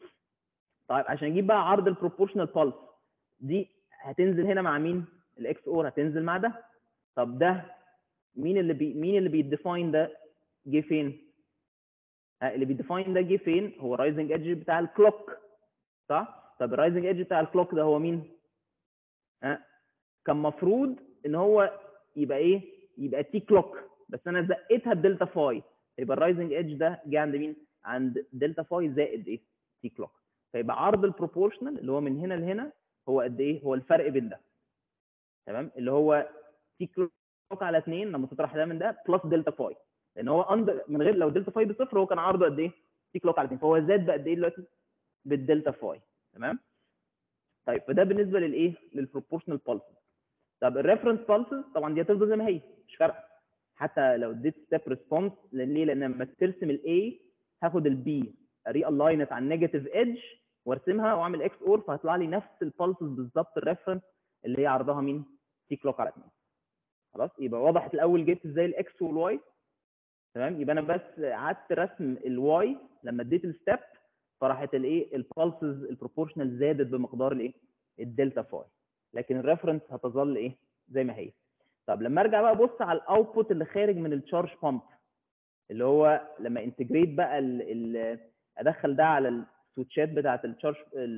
طيب عشان اجيب بقى عرض البروبورشنال بالس دي هتنزل هنا مع مين الاكس اور هتنزل مع ده طب ده مين اللي بي مين اللي بيديفاين ده جه فين ها، اللي بيديفاين ده جه فين هو الرايزنج ايدج بتاع الكلوك صح طب الرايزنج ايدج بتاع الكلوك ده هو مين ها كان مفروض ان هو يبقى ايه يبقى تي كلوك بس انا زقيتها بدلتا فاي يبقى الرايزنج ايدج ده جه عند مين عند دلتا فاي زائد ايه تي كلوك فيبقى عرض البروبورشنال اللي هو من هنا لهنا هو قد ايه هو الفرق بين ده تمام اللي هو تي كلوك على 2 لما تطرح ده من ده بلس دلتا فاي لان هو اندر من غير لو دلتا فاي بصفر هو كان عرضه قد ايه تي كلوك على 2 فهو زاد بقد ايه دلوقتي بالدلتا فاي تمام طيب فده بالنسبه للايه للبروبورشنال بالسز طب الريفرنس بالسز طبعا دي هتفضل زي ما هي مش فارقه حتى لو اديت ستيب ريسبونس ليه لان لما ترسم الاي هاخد البي ري الاينت على النيجاتيف ايدج وارسمها واعمل اكس اور فهيطلع لي نفس البالسز بالظبط الريفرنس اللي هي عرضها مين تي كلوك على 2 خلاص يبقى وضحت الاول جبت ازاي الاكس والواي تمام يبقى انا بس قعدت رسم الواي لما اديت الستيب فراحت الايه البالسز البروبورشنال زادت بمقدار الايه الدلتا فاي لكن الريفرنس هتظل ايه زي ما هي طب لما ارجع بقى ابص على الاوتبوت اللي خارج من التشارج بامب اللي هو لما انتجريت بقى ال ال ادخل ده على السويتشات بتاعه التشارج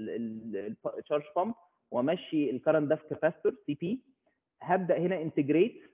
التشارج بامب وامشي الكرنت ده في كاباستور سي بي هبدا هنا انتجريت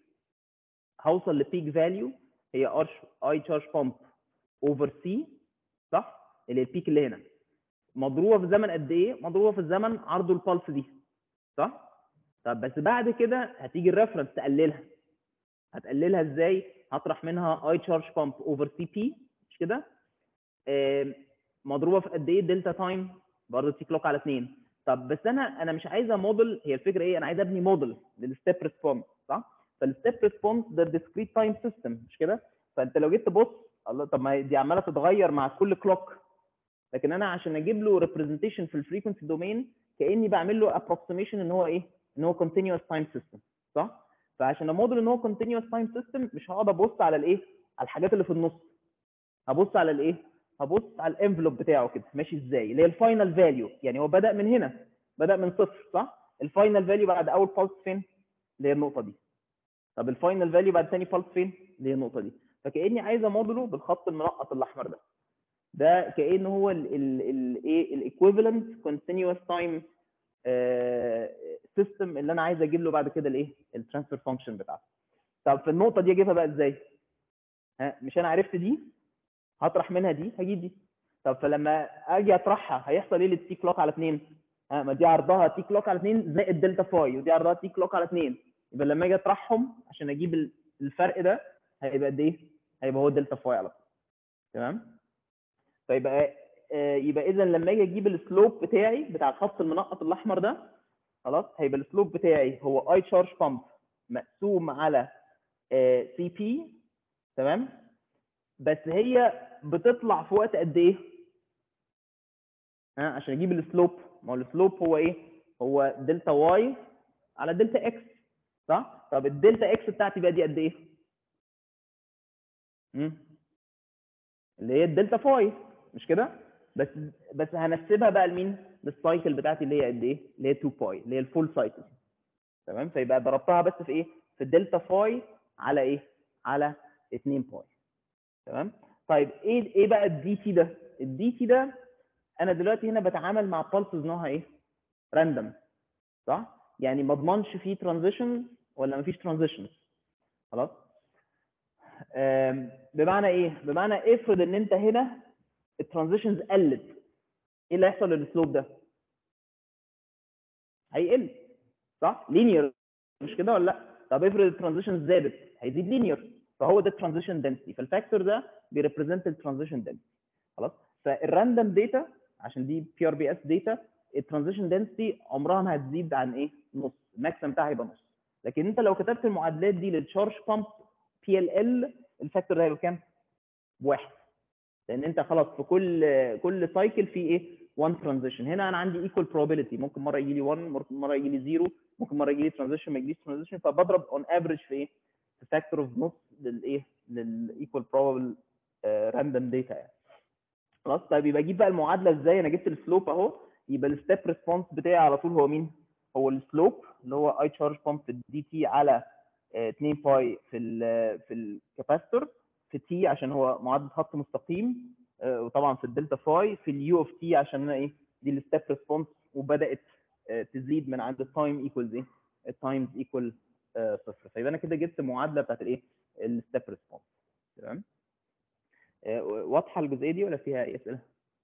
هوصل لبيك فاليو هي ار اي تشارج بامب اوفر سي صح اللي هي البيك اللي هنا مضروبه في زمن قد ايه مضروبه في الزمن عرض البلس دي صح طب بس بعد كده هتيجي الريفرنس تقللها هتقللها ازاي هطرح منها اي تشارج بامب اوفر سي بي مش كده آم، مضروبه في قد ايه دلتا تايم برضه تي كلوك على 2 طب بس انا انا مش عايزه موديل هي الفكره ايه انا عايز ابني موديل للستيب ريسبونس صح فالستيب ريسبونس ده ديسكريت تايم سيستم مش كده فانت لو جيت تبص الله طب ما دي عماله تتغير مع كل كلوك لكن انا عشان اجيب له ريبريزنتيشن في الفريكونسي دومين كاني بعمل له ابروكسيميشن ان هو ايه ان هو كونتينوس تايم سيستم صح فعشان اموديل ان هو كونتينوس تايم سيستم مش هقعد ابص على الايه على الحاجات اللي في النص هبص على الايه هبص على الانفلوب بتاعه كده ماشي ازاي اللي هي الفاينل فاليو يعني هو بدا من هنا بدا من صفر صح الفاينل فاليو بعد اول بالس فين اللي هي النقطه دي طب الفاينل فاليو بعد ثاني بالس فين اللي هي النقطه دي فكاني عايز اموديله بالخط المنقط الاحمر ده ده كانه هو الايه الايكويفالنت كونتينوس تايم سيستم اللي انا عايز اجيب له بعد كده الايه الترانسفير فانكشن بتاعته طب في النقطه دي اجيبها بقى ازاي ها مش انا عرفت دي هطرح منها دي هجيب دي طب فلما اجي اطرحها هيحصل ايه للتي كلوك على 2 ها ما دي عرضها تي كلوك على 2 زائد دلتا فاي ودي عرضها تي كلوك على 2 يبقى لما اجي اطرحهم عشان اجيب الفرق ده هيبقى قد ايه هيبقى هو دلتا فاي على طول تمام فيبقى آه يبقى اذا لما اجي اجيب السلوب بتاعي بتاع الخط المنقط الاحمر ده خلاص هيبقى السلوب بتاعي هو اي تشارج بامب مقسوم على سي بي تمام بس هي بتطلع في وقت قد ايه ها عشان اجيب السلوب ما هو السلوب هو ايه هو دلتا واي على دلتا اكس صح طب الدلتا اكس بتاعتي بقى دي قد ايه مم. اللي هي الدلتا فاي مش كده بس بس هنسبها بقى لمين للسايكل بتاعتي اللي هي قد ايه اللي هي 2 باي اللي هي الفول سايكل تمام فيبقى ضربتها بس في ايه في الدلتا فاي على ايه على 2 باي تمام طيب ايه ايه بقى الدي تي ده الدي تي ده انا دلوقتي هنا بتعامل مع بالسز نوعها ايه راندوم صح يعني ما اضمنش فيه ترانزيشن ولا ما فيش ترانزيشن خلاص بمعنى ايه بمعنى افرض ان انت هنا الترانزيشنز قلت ايه اللي هيحصل للسلوب ده هيقل صح لينير مش كده ولا لا طب افرض الترانزيشنز زادت هيزيد لينير فهو ده الترانزيشن دنسيتي فالفاكتور ده بيريبريزنت الترانزيشن دنسيتي خلاص فالراندوم داتا عشان دي بي ار بي اس داتا الترانزيشن دنسيتي عمرها ما هتزيد عن ايه نص الماكسيمم بتاعها هيبقى نص لكن انت لو كتبت المعادلات دي للتشارج بامب بي ال ال الفاكتور ده هيبقى كام؟ بواحد لان انت خلاص في كل كل سايكل في ايه؟ 1 ترانزيشن هنا انا عندي ايكوال probability ممكن مره يجي لي 1 ممكن مره يجي لي 0 ممكن مره يجي لي ترانزيشن ما يجيليش ترانزيشن فبضرب اون افريج في ايه؟ في فاكتور اوف نص للايه؟ للايكوال probable راندوم داتا يعني خلاص طيب يبقى اجيب بقى المعادله ازاي انا جبت السلوب اهو يبقى الستيب ريسبونس بتاعي على طول هو مين؟ هو السلوب اللي هو اي تشارج بامب دي تي على 2 باي في ال في الكاباستور في تي عشان هو معادله خط مستقيم وطبعا في الدلتا فاي في اليو اوف تي عشان انا ايه دي الستيب ريسبونس وبدات تزيد من عند التايم ايكوالز ايه التايمز ايكوال صفر فيبقى انا كده جبت معادله بتاعت الايه الستيب ريسبونس تمام واضحه الجزئيه دي ولا فيها اي اسئله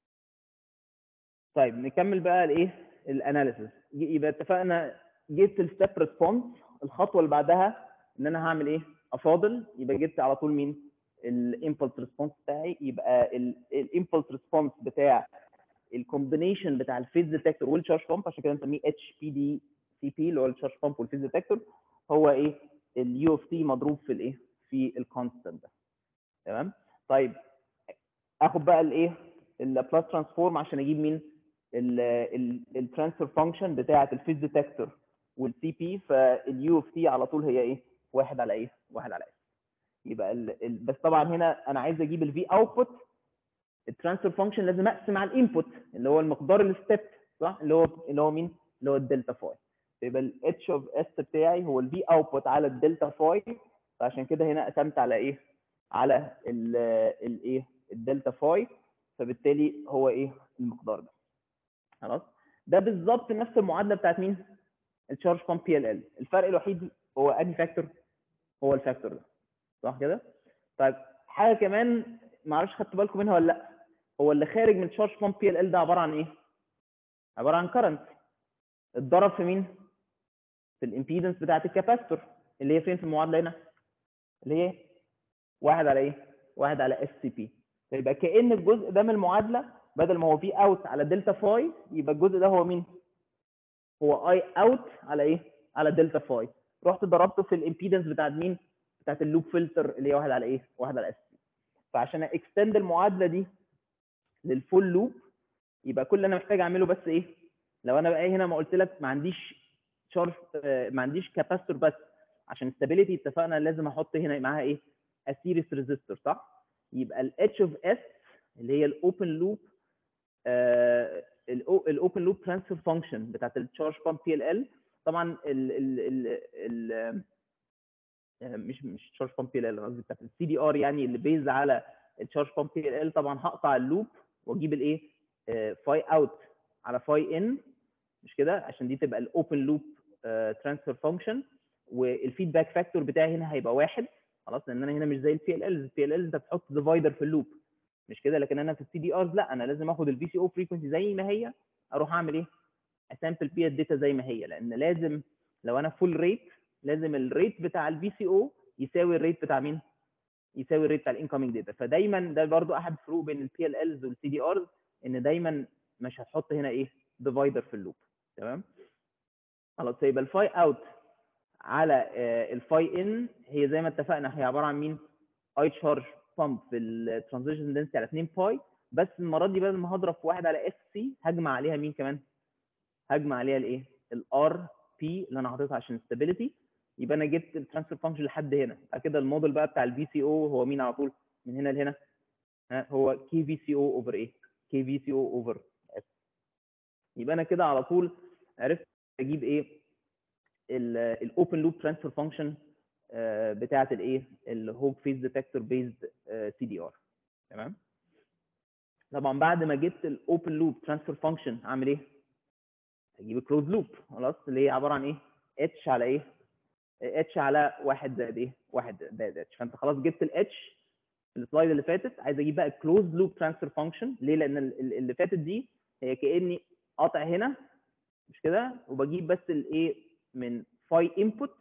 طيب نكمل بقى الايه الاناليسيس يبقى اتفقنا جبت الستيب ريسبونس الخطوه اللي بعدها ان انا هعمل ايه افاضل يبقى جبت على طول مين الامبلس ريسبونس بتاعي يبقى الامبلس ريسبونس بتاع الكومبينيشن بتاع الفيز ديتكتور والتشارج بامب عشان كده نسميه اتش بي دي سي بي اللي هو التشارج بامب والفيز ديتكتور هو ايه اليو اوف تي مضروب في الايه في الكونستنت ده تمام طيب اخد بقى الايه اللابلاس ترانسفورم عشان اجيب مين الترانسفير فانكشن بتاعه الفيز ديتكتور والسي بي فاليو اوف تي على طول هي ايه واحد على ايه واحد على اس يبقى ال ال بس طبعا هنا انا عايز اجيب الفي اوتبوت الترانسفير فانكشن لازم اقسم على الانبوت اللي هو المقدار الستيب صح اللي هو اللي هو مين اللي هو الدلتا فاي يبقى الاتش اوف اس بتاعي هو الفي اوتبوت على الدلتا فاي فعشان كده هنا قسمت على ايه على الايه الدلتا فاي فبالتالي هو ايه المقدار ده خلاص ده بالظبط نفس المعادله بتاعت مين التشارج بامب بي ال ال الفرق الوحيد هو انهي فاكتور هو الفاكتور ده صح كده طيب حاجه كمان ما اعرفش خدتوا بالكم منها ولا لا هو اللي خارج من تشارج بامب بي ال ال ده عباره عن ايه عباره عن كرنت اتضرب في مين في الامبيدنس بتاعت الكاباستور اللي هي فين في المعادله هنا اللي هي واحد على ايه واحد على اس سي بي فيبقى كان الجزء ده من المعادله بدل ما هو في اوت على دلتا فاي يبقى الجزء ده هو مين هو اي اوت على ايه على دلتا فاي رحت ضربته في الامبيدنس بتاعت مين بتاعت اللوب فلتر اللي هي واحد على ايه واحد على اس فعشان اكستند المعادله دي للفول لوب يبقى كل اللي انا محتاج اعمله بس ايه لو انا بقى هنا ما قلت لك ما عنديش شارج ما عنديش كاباستور بس عشان استابيليتي اتفقنا لازم احط هنا معاها ايه اسيريس ريزيستور صح يبقى الاتش اوف اس اللي هي الاوبن لوب الاوبن لوب ترانسفير فانكشن بتاعت التشارج بامب بي ال ال طبعا ال ال ال ال مش مش تشارج بامب بي ال ال قصدي بتاعت السي دي ار يعني اللي بيز على التشارج بامب بي ال ال طبعا هقطع اللوب واجيب الايه فاي اوت على فاي ان مش كده عشان دي تبقى الاوبن لوب ترانسفير فانكشن والفيدباك فاكتور بتاعي هنا هيبقى واحد خلاص لان انا هنا مش زي البي ال ال البي ال ال انت بتحط ديفايدر في اللوب مش كده لكن انا في السي دي ارز لا انا لازم اخد الفي سي او فريكونسي زي ما هي اروح اعمل ايه اسامبل بيها الداتا زي ما هي لان لازم لو انا فول ريت لازم الريت بتاع الفي سي او يساوي الريت بتاع مين يساوي الريت بتاع الانكoming داتا فدايما ده برضو احد الفروق بين البي ال الز والسي دي ارز ان دايما مش هتحط هنا ايه ديفايدر في اللوب تمام خلاص يبقى الفاي اوت على الفاي ان هي زي ما اتفقنا هي عباره عن مين اي تشارج بامب في الترانزيشن دنسيتي على 2 باي بس المره دي بدل ما هضرب في واحد على اس سي هجمع عليها مين كمان هجمع عليها الايه الار بي اللي انا حاططها عشان ستابيليتي يبقى انا جبت الترانسفير فانكشن لحد هنا بعد كده الموديل بقى بتاع الفي سي او هو مين على طول من هنا لهنا ها هو كي في سي او اوفر ايه كي في سي او اوفر اس يبقى انا كده على طول عرفت اجيب ايه الاوبن لوب ترانسفير فانكشن بتاعه الايه الهوج فيز ديتكتور بيزد سي دي ار تمام طبعا بعد ما جبت الاوبن لوب ترانسفير فانكشن اعمل ايه اجيب كلوز لوب خلاص اللي هي عباره عن ايه اتش على ايه اتش على واحد زائد ايه واحد زائد اتش فانت خلاص جبت الاتش السلايد اللي فاتت عايز اجيب بقى كلوز لوب ترانسفير فانكشن ليه لان اللي فاتت دي هي كاني قاطع هنا مش كده وبجيب بس الايه من فاي انبوت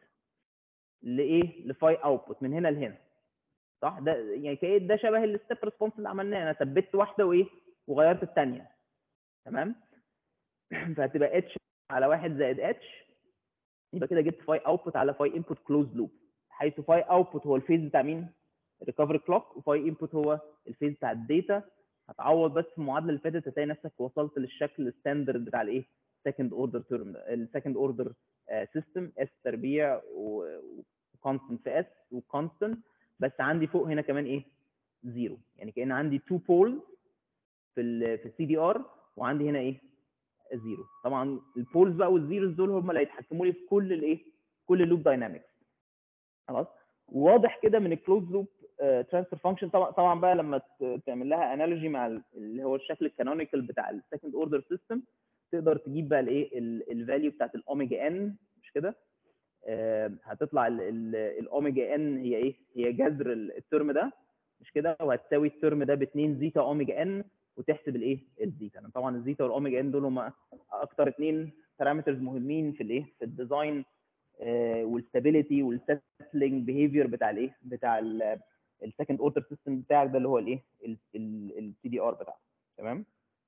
لايه لفاي اوتبوت من هنا لهنا صح ده يعني كأن ده شبه الستيب ريسبونس اللي عملناه انا ثبت واحده وايه وغيرت الثانيه تمام فهتبقى اتش على واحد زائد اتش يبقى كده جبت فاي اوتبوت على فاي انبوت كلوز لوب حيث فاي اوتبوت هو الفيز بتاع مين ريكفري كلوك وفاي انبوت هو الفيز بتاع الداتا هتعوض بس في المعادله اللي فاتت هتلاقي نفسك وصلت للشكل الستاندرد بتاع الايه سكند اوردر تيرم السكند اوردر سيستم اس تربيع وكونستنت في اس وكونستنت بس عندي فوق هنا كمان ايه زيرو يعني كان عندي تو بولز في ال في السي دي ار وعندي هنا ايه زيرو طبعا البولز بقى والزيروز دول هم اللي هيتحكموا لي في كل الايه كل اللوب داينامكس خلاص واضح كده من الكلوز لوب ترانسفير فانكشن طبعا طبعا بقى لما تعمل لها انالوجي مع اللي هو الشكل الكانونيكال بتاع السكند اوردر سيستم تقدر تجيب بقى الايه الفاليو بتاعت الاوميجا ان مش كده آه هتطلع الاوميجا ان هي ايه هي جذر الترم ده مش كده وهتساوي الترم ده ب 2 زيتا اوميجا ان وتحسب الايه الزيتا يعني طبعا الزيتا والاوميجا ان دول هم اكتر اثنين بارامترز مهمين في الايه في الديزاين آه والستابيليتي والسيتلينج بيهيفير بتاع الايه بتاع السكند اوردر سيستم بتاعك ده اللي هو الايه السي دي ار بتاعك تمام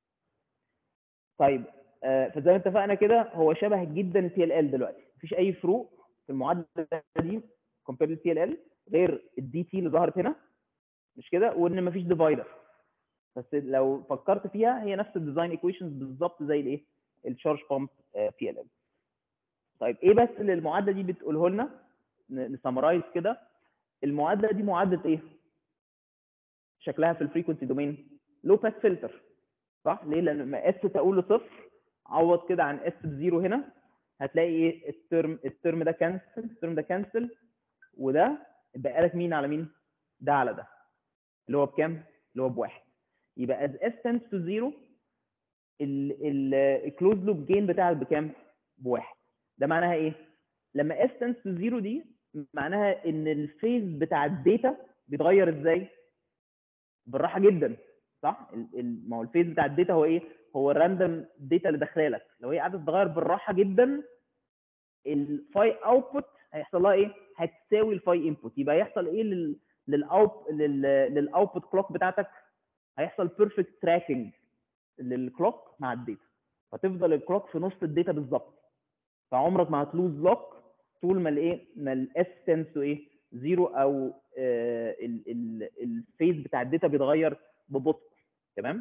طيب آه فزي ما اتفقنا كده هو شبه جدا التي ال ال دلوقتي مفيش اي فروق في المعادله دي كومبير للتي ال ال غير الدي تي اللي ظهرت هنا مش كده وان مفيش ديفايدر بس لو فكرت فيها هي نفس الديزاين ايكويشنز بالظبط زي الايه الشارج بامب بي ال ال طيب ايه بس اللي المعادله دي بتقوله لنا نسمرايز كده المعادله دي معادله ايه شكلها في الفريكونسي دومين لو باس فلتر صح ليه لان لما اس تقول لصفر عوض كده عن اس بزيرو هنا هتلاقي ايه الترم الترم ده كانسل الترم ده كانسل وده اتبقى لك مين على مين ده على ده اللي هو بكام اللي هو بواحد يبقى as s tends to 0 الكلوز لوب جين بتاعك بكام بواحد ده معناها ايه لما s tends to 0 دي معناها ان الفيز بتاع الداتا بيتغير ازاي بالراحه جدا صح ما هو الفيز بتاع الداتا هو ايه هو الراندوم داتا اللي داخله لك لو هي قاعده تتغير بالراحه جدا الفاي اوتبوت هيحصل لها ايه هتساوي الفاي انبوت يبقى يحصل ايه لل للاوت للاوتبوت كلوك بتاعتك هيحصل بيرفكت تراكنج للكلوك مع الداتا فتفضل الكلوك في نص الداتا بالظبط فعمرك ما هتلوز لوك طول ما الايه ما الاس تنس تو ايه زيرو او الفيز بتاع الداتا بيتغير ببطء تمام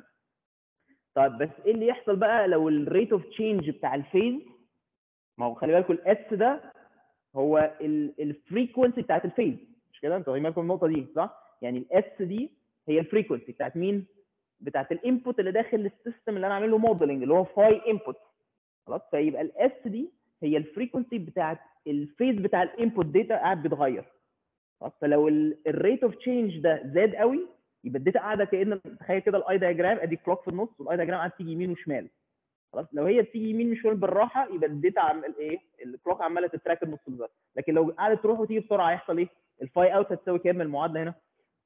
طيب بس ايه اللي يحصل بقى لو الريت اوف تشينج بتاع الفيز ما هو خلي بالكم الاس ده هو الفريكونسي بتاعت الفيز مش كده انتوا واخدين بالكم من النقطه دي صح يعني الاس دي هي الفريكونسي بتاعت مين بتاعت الانبوت اللي داخل السيستم اللي انا عامل له موديلنج اللي هو فاي انبوت خلاص فيبقى الاس دي هي الفريكونسي بتاعت الفيز بتاع الانبوت داتا قاعد بيتغير خلاص فلو الريت اوف تشينج ده زاد قوي يبقى الداتا قاعده كان تخيل كده الاي دايجرام ادي كلوك في النص والاي دايجرام قاعده تيجي يمين وشمال خلاص لو هي بتيجي يمين وشمال بالراحه يبقى الداتا عمال ايه الكلوك عماله تتراك النص بالظبط لكن لو قعدت تروح وتيجي بسرعه هيحصل ايه الفاي اوت هتساوي كام المعادله هنا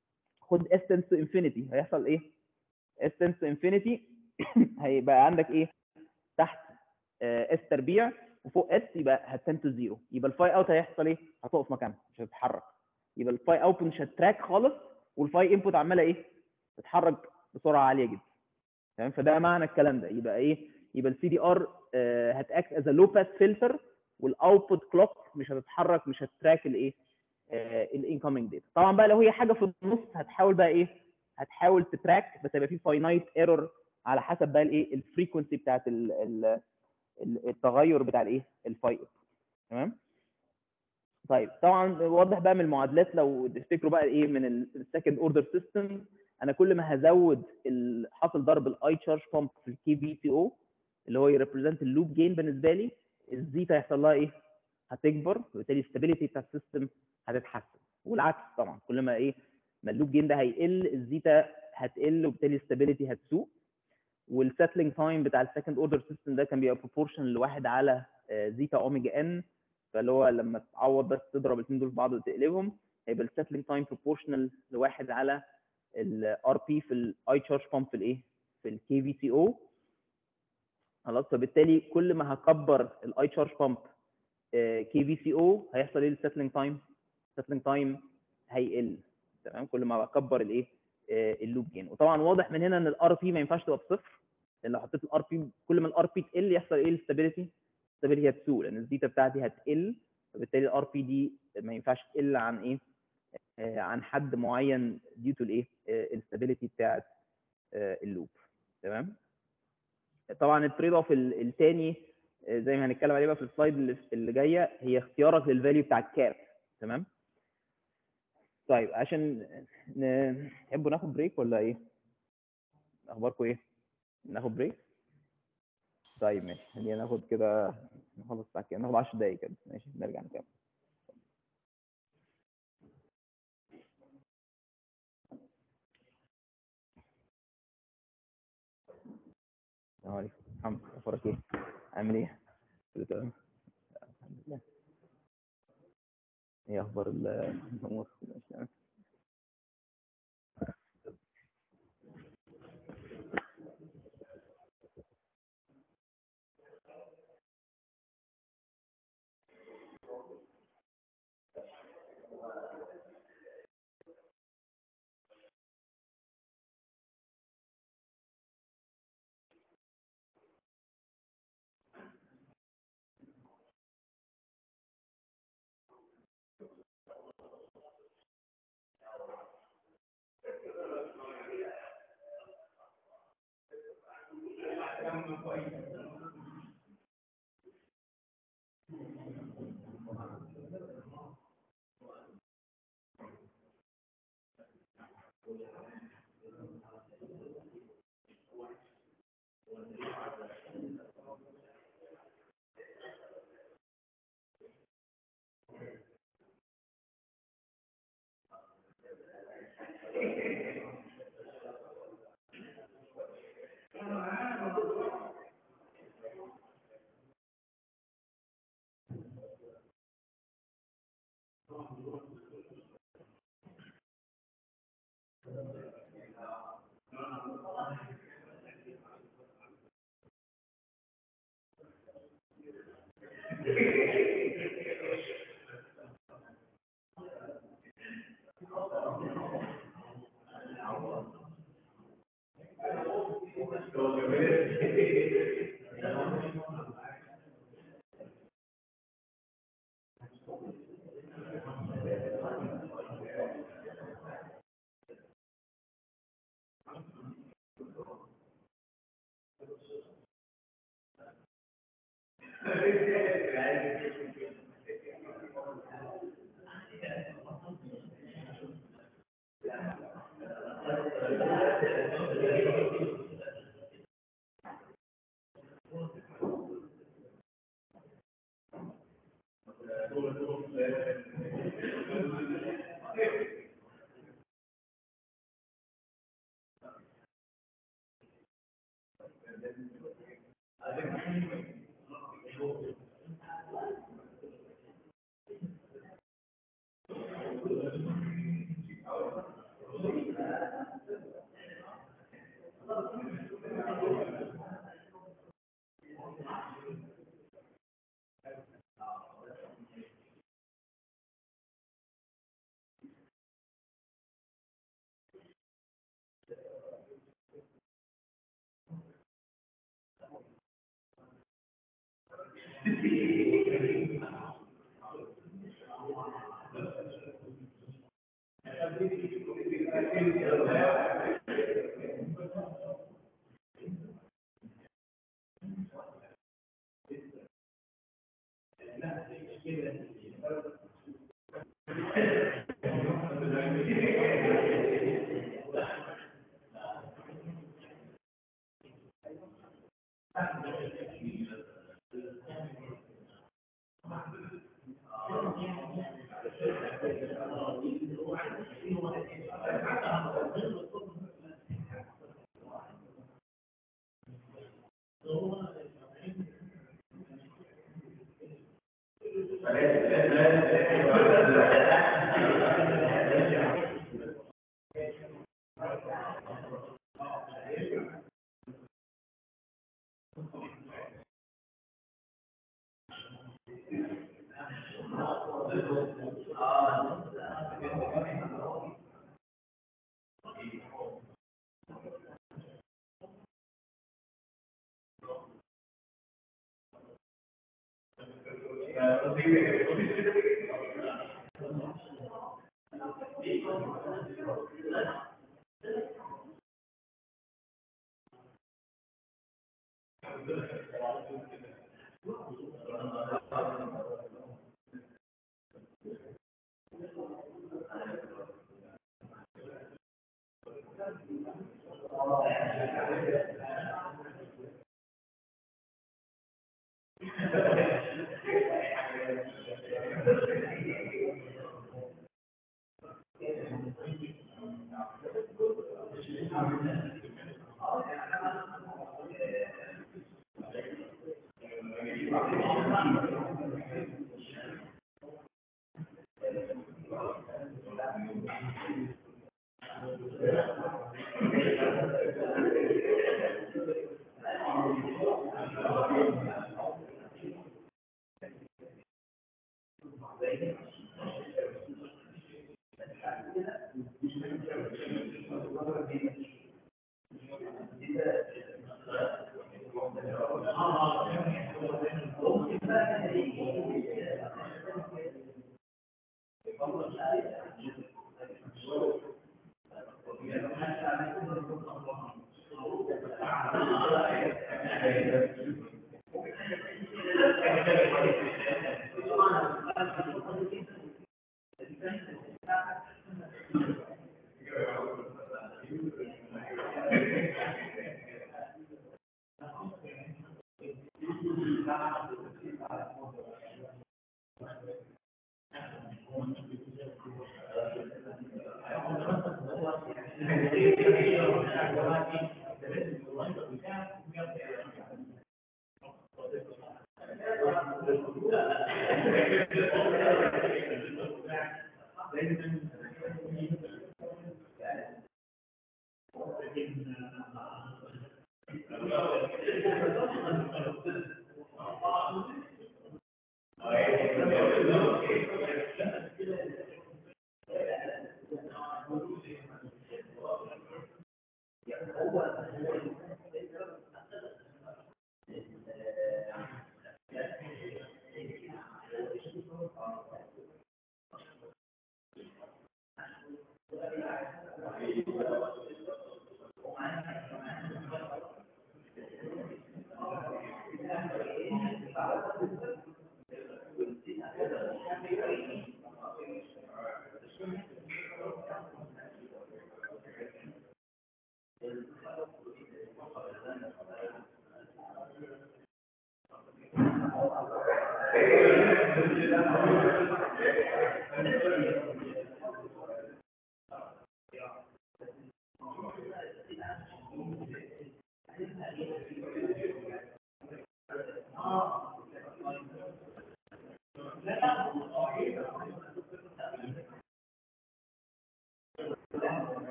خد اس تنس تو انفينيتي هيحصل ايه اس تنس تو انفينيتي هيبقى عندك ايه تحت اس تربيع وفوق اس يبقى هتسنت تو زيرو يبقى الفاي اوت هيحصل ايه هتقف مكانها مش هتتحرك يبقى الفاي اوت مش هتراك خالص والفاي انبوت عماله ايه تتحرك بسرعه عاليه جدا تمام فده معنى الكلام ده يبقى ايه يبقى السي دي ار هتاكت از لو باس فلتر والاوتبوت كلوك مش هتتحرك مش هتراك الايه الانكoming داتا طبعا بقى لو هي حاجه في النص هتحاول بقى ايه هتحاول تتراك بس هيبقى في فاينايت ايرور على حسب بقى الايه الفريكونسي بتاعت ال ال التغير بتاع الايه الفاي تمام طيب طبعا واضح بقى من المعادلات لو تفتكروا بقى ايه من السكند اوردر سيستم انا كل ما هزود حاصل ضرب الاي تشارج بامب في الكي بي تي او اللي هو يريبريزنت اللوب جين بالنسبه لي الزيتا هيحصل لها ايه؟ هتكبر وبالتالي الستابيليتي بتاع السيستم هتتحسن والعكس طبعا كل ما ايه ما اللوب جين ده هيقل الزيتا هتقل وبالتالي الستابيليتي هتسوق والسيتلينج تايم بتاع السكند اوردر سيستم ده كان بيبقى بروبورشن لواحد على زيتا اوميجا ان فاللي هو لما تعوض بس تضرب الاثنين دول في بعض وتقلبهم هيبقى السيتلينج تايم بروبورشنال لواحد على الار بي في الاي تشارج بامب في الايه؟ في الكي في سي او خلاص فبالتالي كل ما هكبر الاي تشارج بامب كي في سي او هيحصل ايه السيتلينج تايم؟ السيتلينج تايم هيقل تمام كل ما بكبر الايه؟ اللوب جين وطبعا واضح من هنا ان الار بي ما ينفعش تبقى بصفر لان لو حطيت الار بي كل ما الار بي تقل يحصل ايه الستابيليتي؟ الستابيليتي هتسوق لان الزيتا بتاعتي هتقل فبالتالي الار بي دي ما ينفعش تقل عن ايه؟ عن حد معين ديو تو الايه؟ الستابيليتي بتاعت اللوب تمام؟ طبعا التريد اوف الثاني زي ما هنتكلم عليه بقى في السلايد اللي جايه هي اختيارك للفاليو بتاع الكاب تمام؟ طيب عشان تحبوا ناخد بريك ولا ايه؟ اخباركم ايه؟ ناخد بريك؟ طيب ماشي خلينا ناخد كده نخلص الساعه كام؟ ناخد 10 دقايق كده ماشي نرجع نكمل السلام عليكم محمد اخبارك ايه؟ عامل ايه؟ كله تمام؟ الحمد لله ايه اخبار الامور؟ ماشي تمام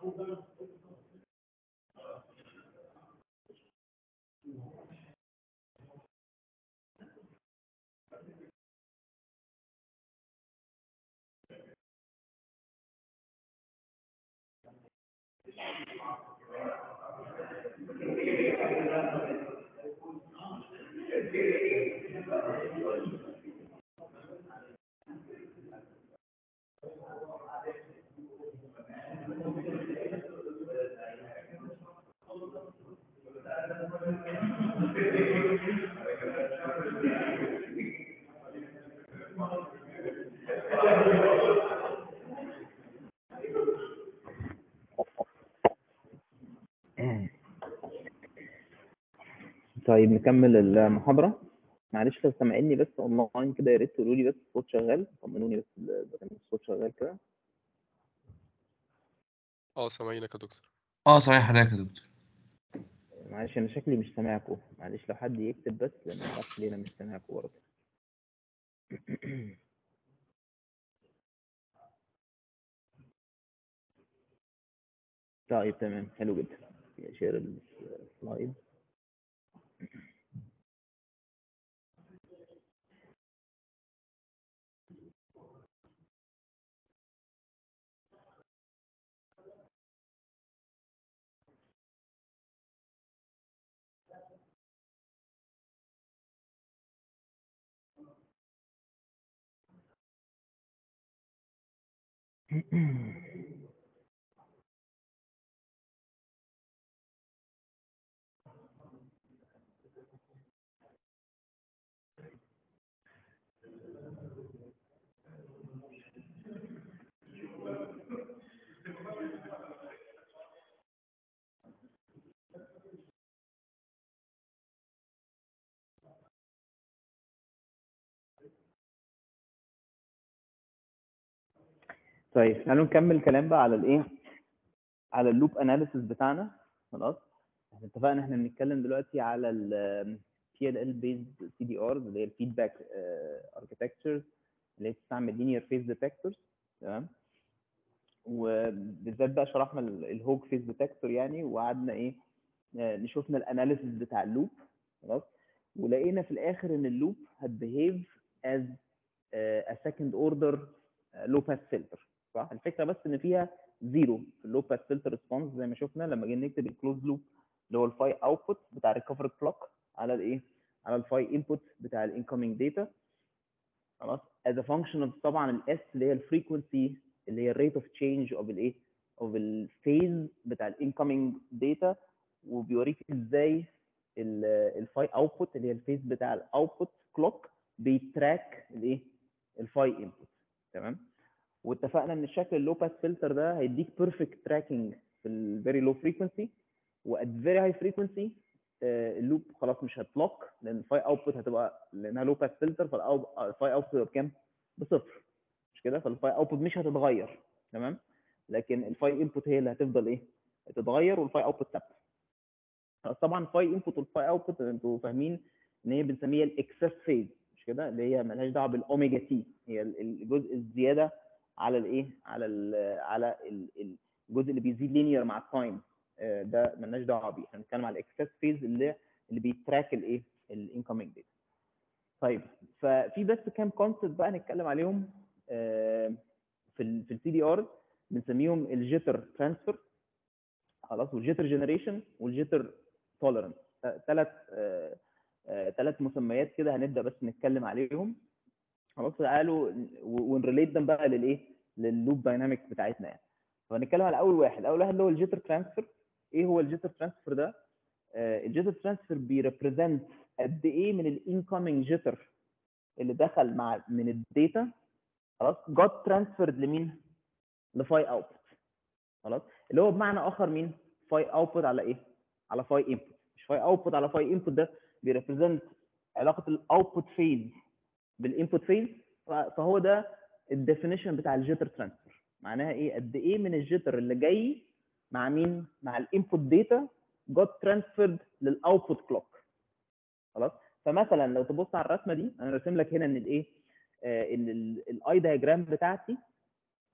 طيب نكمل المحاضرة معلش لو سامعيني بس اونلاين كده يا ريت تقولوا لي بس الصوت شغال طمنوني بس اذا كان الصوت شغال كده اه سامعينك يا دكتور اه صحيح حضرتك يا دكتور معلش انا شكلي مش سامعكم معلش لو حد يكتب بس لان ما اعرفش ليه انا مش سامعكم برضه طيب تمام حلو جدا شير السلايد طيب تعالوا نكمل كلام بقى على الايه على اللوب اناليسيس بتاعنا خلاص احنا اتفقنا احنا بنتكلم دلوقتي على ال PLL based CDRs اللي هي الفيدباك اركتكتشرز اللي هي بتستعمل linear phase detectors تمام وبالذات بقى شرحنا الهوج فيز ديتكتور يعني وقعدنا ايه نشوفنا الاناليسيس بتاع اللوب خلاص ولقينا في الاخر ان اللوب هتبيهيف از a second order low pass filter صح الفكره بس ان فيها زيرو في اللو باس فلتر ريسبونس زي ما شفنا لما جينا نكتب الكلوز لوب اللي هو الفاي اوتبوت بتاع الريكفرد كلوك على الايه على الفاي انبوت بتاع الانكoming داتا خلاص as a function of طبعا الاس اللي هي الفريكونسي اللي هي الريت اوف تشينج اوف الايه اوف الفيز بتاع الانكoming داتا وبيوريك ازاي الفاي اوتبوت اللي هي الفيز بتاع الاوتبوت كلوك بيتراك الايه الفاي انبوت تمام واتفقنا ان الشكل اللو باس فلتر ده هيديك بيرفكت تراكنج في الفيري لو فريكونسي وات فيري هاي فريكونسي اللوب خلاص مش هتلوك لان الفاي اوتبوت هتبقى لانها لو باس فلتر فالفاي اوتبوت هيبقى بكام؟ بصفر مش كده فالفاي اوتبوت مش هتتغير تمام لكن الفاي انبوت هي اللي هتفضل ايه؟ هتتغير والفاي اوتبوت ثابته طبعا الفاي انبوت والفاي اوتبوت انتوا فاهمين ان هي بنسميها الاكسس فيز مش كده اللي هي مالهاش دعوه بالاوميجا تي هي الجزء الزياده على الايه على ال على ال الجزء اللي بيزيد لينير مع التايم ده مالناش دعوه بيه احنا بنتكلم على الاكسس فيز اللي اللي بيتراك الايه الانكoming داتا طيب ففي بس كام كونسبت بقى نتكلم عليهم في ال في السي دي ار بنسميهم الجيتر ترانسفير خلاص والجيتر جنريشن والجيتر توليرنس ثلاث ثلاث مسميات كده هنبدا بس نتكلم عليهم خلاص تعالوا ونريليت ده بقى للايه لللوب دايناميك بتاعتنا يعني فهنتكلم على اول واحد اول واحد اللي هو الجيتر ترانسفير ايه هو الجيتر ترانسفير ده آه الجيتر ترانسفير بيريبريزنت قد ايه من الانكoming جيتر اللي دخل مع من الداتا خلاص جوت ترانسفيرد لمين لفاي اوتبوت خلاص اللي هو بمعنى اخر مين فاي اوتبوت على ايه على فاي انبوت مش فاي اوتبوت على فاي انبوت ده بيريبريزنت علاقه الاوتبوت فيز بالانبوت فيز فهو ده الديفينيشن بتاع الجيتر ترانسفير معناها ايه قد ايه من الجيتر اللي جاي مع مين مع الانبوت داتا جوت ترانسفيرد للاوتبوت كلوك خلاص فمثلا لو تبص على الرسمه دي انا راسم لك هنا ان الايه آه ان الاي دايجرام بتاعتي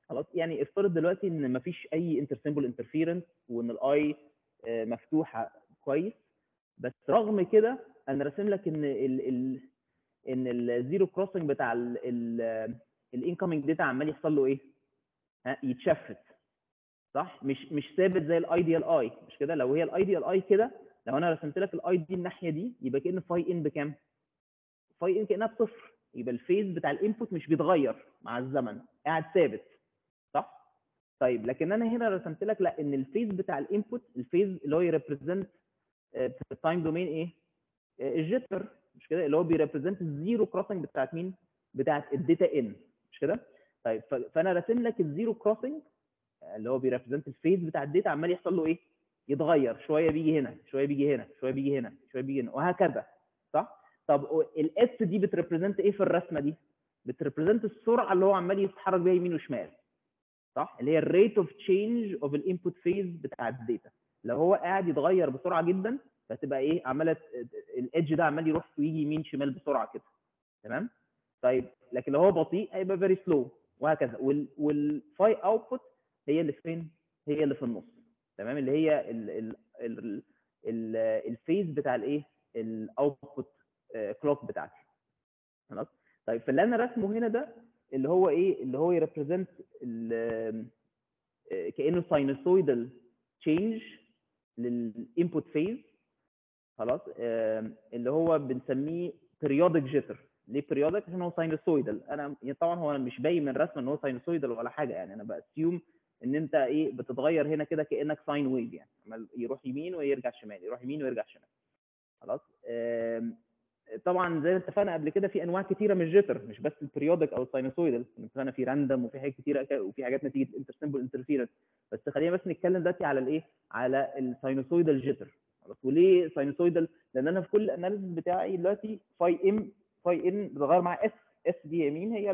خلاص يعني افترض دلوقتي ان مفيش اي انترسيمبل انترفيرنس وان الاي مفتوحه كويس بس رغم كده انا راسم لك ان ال ال ان الزيرو كروسنج بتاع الانكoming داتا عمال يحصل له ايه؟ ها يتشفت صح؟ مش مش ثابت زي الايديال اي مش كده؟ لو هي الايديال اي كده لو انا رسمت لك الاي دي الناحيه دي يبقى كان فاي ان بكام؟ فاي ان كانها بصفر يبقى الفيز بتاع الانبوت مش بيتغير مع الزمن قاعد ثابت صح؟ طيب لكن انا هنا رسمت لك لا ان الفيز بتاع الانبوت الفيز اللي هو يريبريزنت في التايم دومين ايه؟ الجيتر مش كده اللي هو بيريبريزنت الزيرو كروسنج بتاعت مين؟ بتاعت الداتا ان مش كده؟ طيب فانا راسم لك الزيرو كروسنج اللي هو بيريبريزنت الفيز بتاع الداتا عمال يحصل له ايه؟ يتغير شويه بيجي هنا شويه بيجي هنا شويه بيجي هنا شويه بيجي هنا وهكذا صح؟ طب الاس دي بتريبريزنت ايه في الرسمه دي؟ بتريبريزنت السرعه اللي هو عمال يتحرك بيها يمين وشمال صح؟ اللي هي الريت اوف تشينج اوف الانبوت فيز بتاع الداتا لو هو قاعد يتغير بسرعه جدا فتبقى ايه عماله الايدج ده عمال يروح ويجي يمين شمال بسرعه كده تمام؟ طيب لكن لو هو بطيء هيبقى فيري سلو وهكذا والفاي اوتبوت هي اللي فين؟ هي اللي في النص تمام اللي هي ال ال ال ال الفيز بتاع الايه؟ الاوتبوت كلوك بتاعتي خلاص طيب فاللي انا رسمه هنا ده اللي هو ايه اللي هو يريبريزنت كانه ساينوسويدال تشينج للانبوت فيز خلاص اللي هو بنسميه periodic جيتر ليه periodic عشان هو ساينوسويدال انا طبعا هو مش باين من الرسم ان هو ساينوسويدال ولا حاجه يعني انا باسيوم ان انت ايه بتتغير هنا كده كانك ساين ويف يعني يروح يمين ويرجع شمال يروح يمين ويرجع شمال خلاص طبعا زي ما اتفقنا قبل كده في انواع كتيره من الجيتر مش بس البريودك او الساينوسويدال اتفقنا في راندوم وفي حاجات كتيره وفي حاجات نتيجه انترسيمبل انترفيرنس بس خلينا بس نتكلم دلوقتي على الايه على الساينوسويدال جيتر خلاص وليه ساينوسويدال لان انا في كل الاناليسيس بتاعي دلوقتي فاي ام فاي ان بتغير مع اس اس دي يمين هي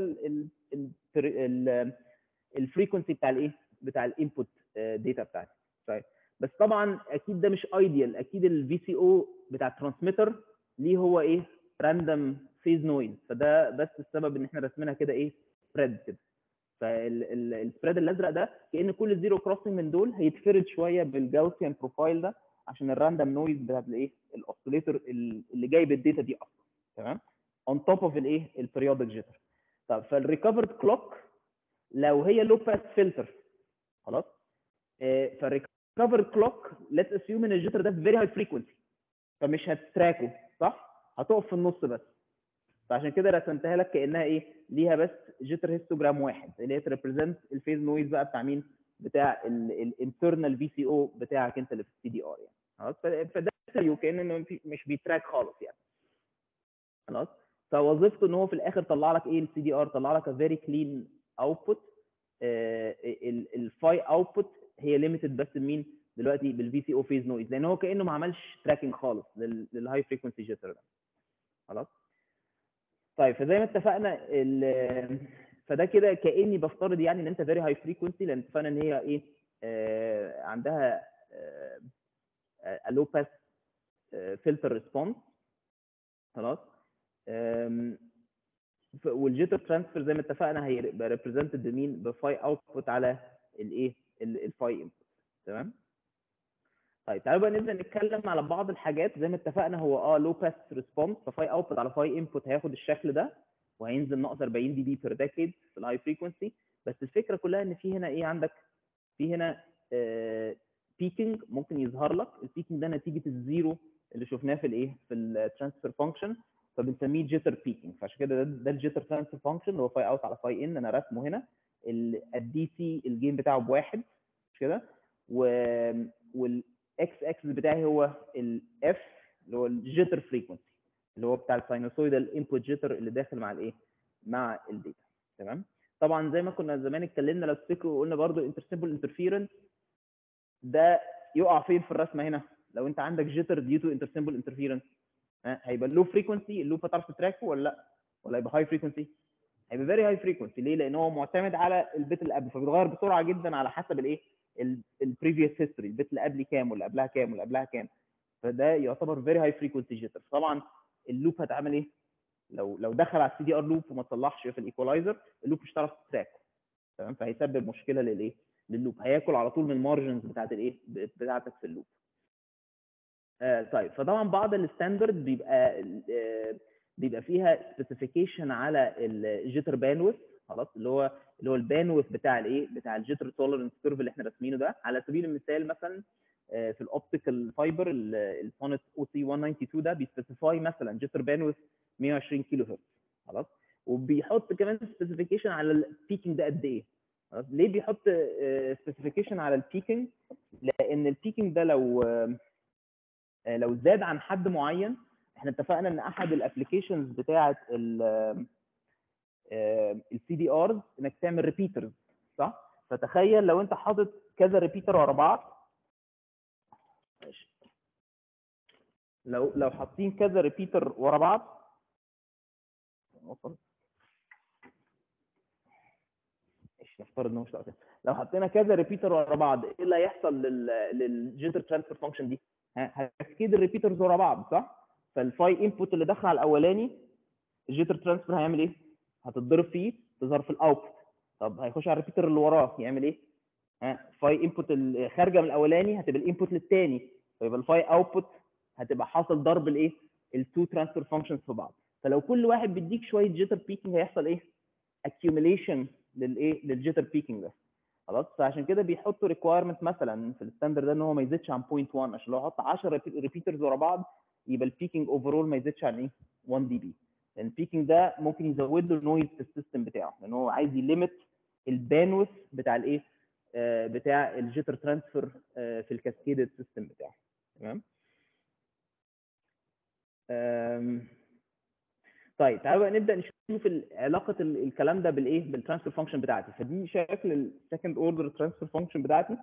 الفريكونسي بتاع الايه بتاع الانبوت داتا بتاعتي طيب بس طبعا اكيد ده مش ايديال اكيد الفي سي او بتاع الترانسميتر ليه هو ايه راندوم فيز نويز فده بس السبب ان احنا رسمينها كده ايه سبريد كده فالسبريد الازرق ده كان كل زيرو كروسنج من دول هيتفرد شويه بالجاوسيان بروفايل ده عشان الراندوم نويز بتاعت الايه الاوسيليتور اللي جايب الداتا دي اصلا تمام اون توب اوف الايه البريودك جيتر طب فالريكفرد كلوك لو هي لو باس فلتر خلاص فالريكفرد كلوك ليتس اسيوم ان الجيتر ده فيري هاي فريكونسي فمش هتتراكه صح؟ هتقف في النص بس فعشان كده رسمتها لك كانها ايه؟ ليها بس جيتر هيستوجرام واحد اللي هي تريبريزنت الفيز نويز بقى بتاع مين؟ بتاع الانترنال في سي او بتاعك انت اللي في السي دي ار يعني خلاص فده سيو كان مش بيتراك خالص يعني خلاص فوظيفته ان هو في الاخر طلع لك ايه السي دي ار طلع لك فيري كلين اوتبوت الفاي اوتبوت هي ليميتد بس بمين؟ دلوقتي بالفي سي او فيز نويز لان هو كانه ما عملش تراكنج خالص للهاي فريكونسي جيتر ده خلاص طيب فزي ما اتفقنا فده كده كاني بفترض يعني ان انت فيري هاي فريكونسي لان اتفقنا ان هي ايه آه عندها لو باس فلتر ريسبونس خلاص والجيتر ترانسفير زي ما اتفقنا هيبقى ريبريزنتد بمين بفاي اوتبوت على الايه الفاي انبوت تمام طيب تعالوا بقى نبدا نتكلم على بعض الحاجات زي ما اتفقنا هو اه لو باس ريسبونس فاي اوتبوت على فاي انبوت هياخد الشكل ده وهينزل ناقص 40 دي بي بير ديكيد في الهاي فريكونسي بس الفكره كلها ان في هنا ايه عندك في هنا آه بيكينج ممكن يظهر لك البيكينج ده نتيجه الزيرو اللي شفناه في الايه في الترانسفير فانكشن فبنسميه جيتر بيكينج فعشان كده ده, ده الجيتر ترانسفير فانكشن اللي هو فاي اوت على فاي ان انا رسمه هنا الدي سي الجيم بتاعه بواحد مش كده والاكس اكسس بتاعي هو الاف اللي هو الجيتر فريكونسي اللي هو بتاع الساينوسويدال انبوت جيتر اللي داخل مع الايه مع الداتا تمام طبعا زي ما كنا زمان اتكلمنا لو تفتكروا قلنا برضو انترسيمبل انترفيرنس ده يقع فين في الرسمه هنا لو انت عندك جيتر ديو تو انترسيمبل انترفيرنس هيبقى اللو فريكونسي اللوب هتعرف تتراكه ولا لا ولا هيبقى هاي فريكونسي هيبقى فيري هاي فريكونسي ليه لان هو معتمد على البيت اللي قبله فبيتغير بسرعه جدا على حسب الايه البريفيوس هيستوري البيت اللي قبلي كام واللي قبلها كام واللي قبلها كام فده يعتبر فيري هاي فريكونسي جيتر طبعا اللوب هتعمل ايه لو لو دخل على السي دي ار لوب وما تصلحش في الايكولايزر اللوب مش هتعرف تتراكه تمام فهيسبب مشكله للايه لللوب هياكل على طول من المارجنز بتاعت الايه بتاعتك في اللوب آه طيب فطبعا بعض الستاندرد بيبقى آه بيبقى فيها سبيسيفيكيشن على الجيتر باندويث خلاص اللي هو اللي هو الباندويث بتاع الايه بتاع الجيتر توليرنس كيرف اللي احنا راسمينه ده على سبيل المثال مثلا آه في الاوبتيكال فايبر السونيت او سي 192 ده بيسبيسيفاي مثلا جيتر باندويث 120 كيلو هرتز خلاص وبيحط كمان سبيسيفيكيشن على البيكينج ده قد ايه خلاص ليه بيحط سبيسيفيكيشن على البيكينج لان البيكينج ده لو لو زاد عن حد معين احنا اتفقنا ان احد الابلكيشنز بتاعه السي دي ارز انك تعمل ريبيترز صح فتخيل لو انت حاطط كذا ريبيتر ورا بعض ماشي لو لو حاطين كذا ريبيتر ورا بعض ماشي نفترض ان هو مش لو حطينا كذا ريبيتر ورا بعض ايه اللي هيحصل لل للجيتر ترانسفير فانكشن دي؟ هتكيد الريبيترز ورا بعض صح؟ فالفاي انبوت اللي دخل على الاولاني الجيتر ترانسفير هيعمل ايه؟ هتتضرب فيه تظهر في الاوتبوت طب هيخش على الريبيتر اللي وراه يعمل ايه؟ ها فاي انبوت خارجه من الاولاني هتبقى الانبوت للثاني فيبقى الفاي اوتبوت هتبقى حاصل ضرب الايه؟ التو ترانسفير فانكشنز في بعض فلو كل واحد بيديك شويه جيتر بيكينج هيحصل ايه؟ accumulation للايه؟ للجيتر بيكينج ده خلاص فعشان كده بيحطوا ريكوايرمنت مثلا في الستاندرد ده ان هو ما يزيدش عن 0.1 عشان لو حط 10 ريبيترز ورا بعض يبقى البيكينج اوفرول ما يزيدش عن ايه 1 دي بي لان البيكينج ده ممكن يزود له نويز في السيستم بتاعه لان هو عايز يليمت البانوث بتاع الايه آه بتاع الجيتر ترانسفير آه في الكاسكيدد سيستم بتاعه تمام طيب تعالوا بقى نبدا نشوف علاقه الكلام ده بالايه بالترانسفير فانكشن بتاعتي فدي شكل السكند اوردر ترانسفير فانكشن بتاعتي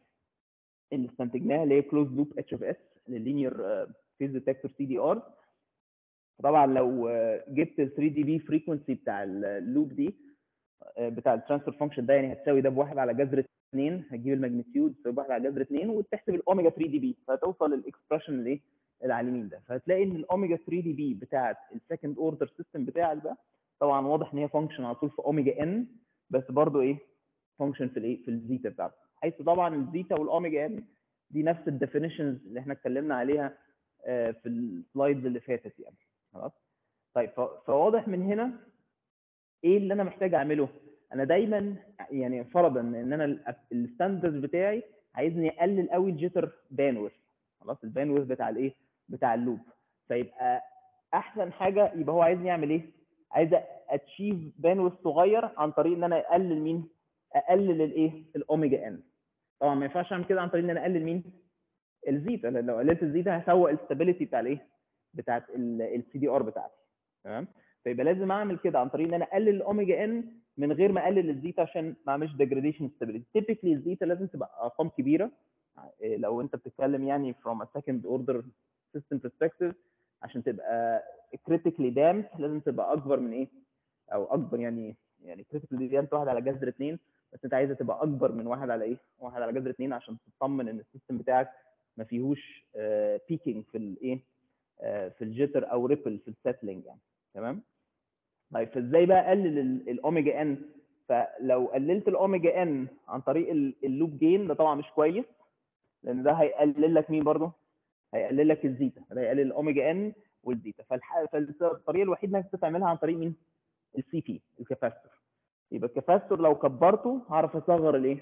اللي استنتجناها اللي هي كلوز لوب اتش اف اس لللينير فيز ديتكتور سي دي ار طبعا لو جبت ال 3 دي بي فريكونسي بتاع اللوب دي بتاع الترانسفير فانكشن ده يعني هتساوي ده بواحد على جذر 2 هتجيب الماجنتيود تساوي بواحد على جذر 2 وتحسب الاوميجا 3 دي بي فهتوصل للاكسبرشن الايه اللي على اليمين ده فهتلاقي ان الاوميجا 3 دي بي بتاعت السكند اوردر سيستم بتاعك ده طبعا واضح ان هي فانكشن على طول في اوميجا ان بس برضو ايه فانكشن في الايه في الزيتا بتاعته حيث طبعا الزيتا والاوميجا ان دي نفس الديفينيشنز اللي احنا اتكلمنا عليها في السلايدز اللي فاتت يعني خلاص طيب فواضح من هنا ايه اللي انا محتاج اعمله انا دايما يعني فرضا ان انا الستاندرد بتاعي عايزني اقلل قوي الجيتر باندويث خلاص الباندويث بتاع الايه بتاع اللوب فيبقى احسن حاجه يبقى هو عايزني اعمل ايه عايز اتشيف باندويث صغير عن طريق ان انا اقلل مين اقلل الايه الاوميجا ان طبعا ما ينفعش اعمل كده عن طريق ان انا اقلل مين الزيتا لان لو قللت الزيتا هسوق الستابيليتي بتاع الايه بتاعت السي دي ار بتاعتي تمام فيبقى لازم اعمل كده عن طريق ان انا اقلل الاوميجا ان من غير ما اقلل الزيتا عشان ما اعملش ديجراديشن ستابيليتي تيبيكلي الزيتا لازم تبقى ارقام كبيره لو انت بتتكلم يعني from a second order system perspective عشان تبقى critically damped لازم تبقى اكبر من ايه او اكبر يعني يعني critically damped واحد على جذر اثنين بس انت عايزها تبقى اكبر من واحد على ايه واحد على جذر اثنين عشان تطمن ان السيستم بتاعك ما فيهوش بيكينج في الايه في الجيتر او ريبل في السيتلينج يعني تمام طيب فازاي بقى اقلل الاوميجا ان فلو قللت الاوميجا ان عن طريق اللوب جين ده طبعا مش كويس لان ده هيقلل لك مين برضه هيقلل لك الزيتا ده هيقلل الاوميجا ان والزيتا فالح... فالطريقه الوحيده انك تعملها عن طريق مين السي بي الكاباستور يبقى الكاباستور لو كبرته هعرف اصغر الايه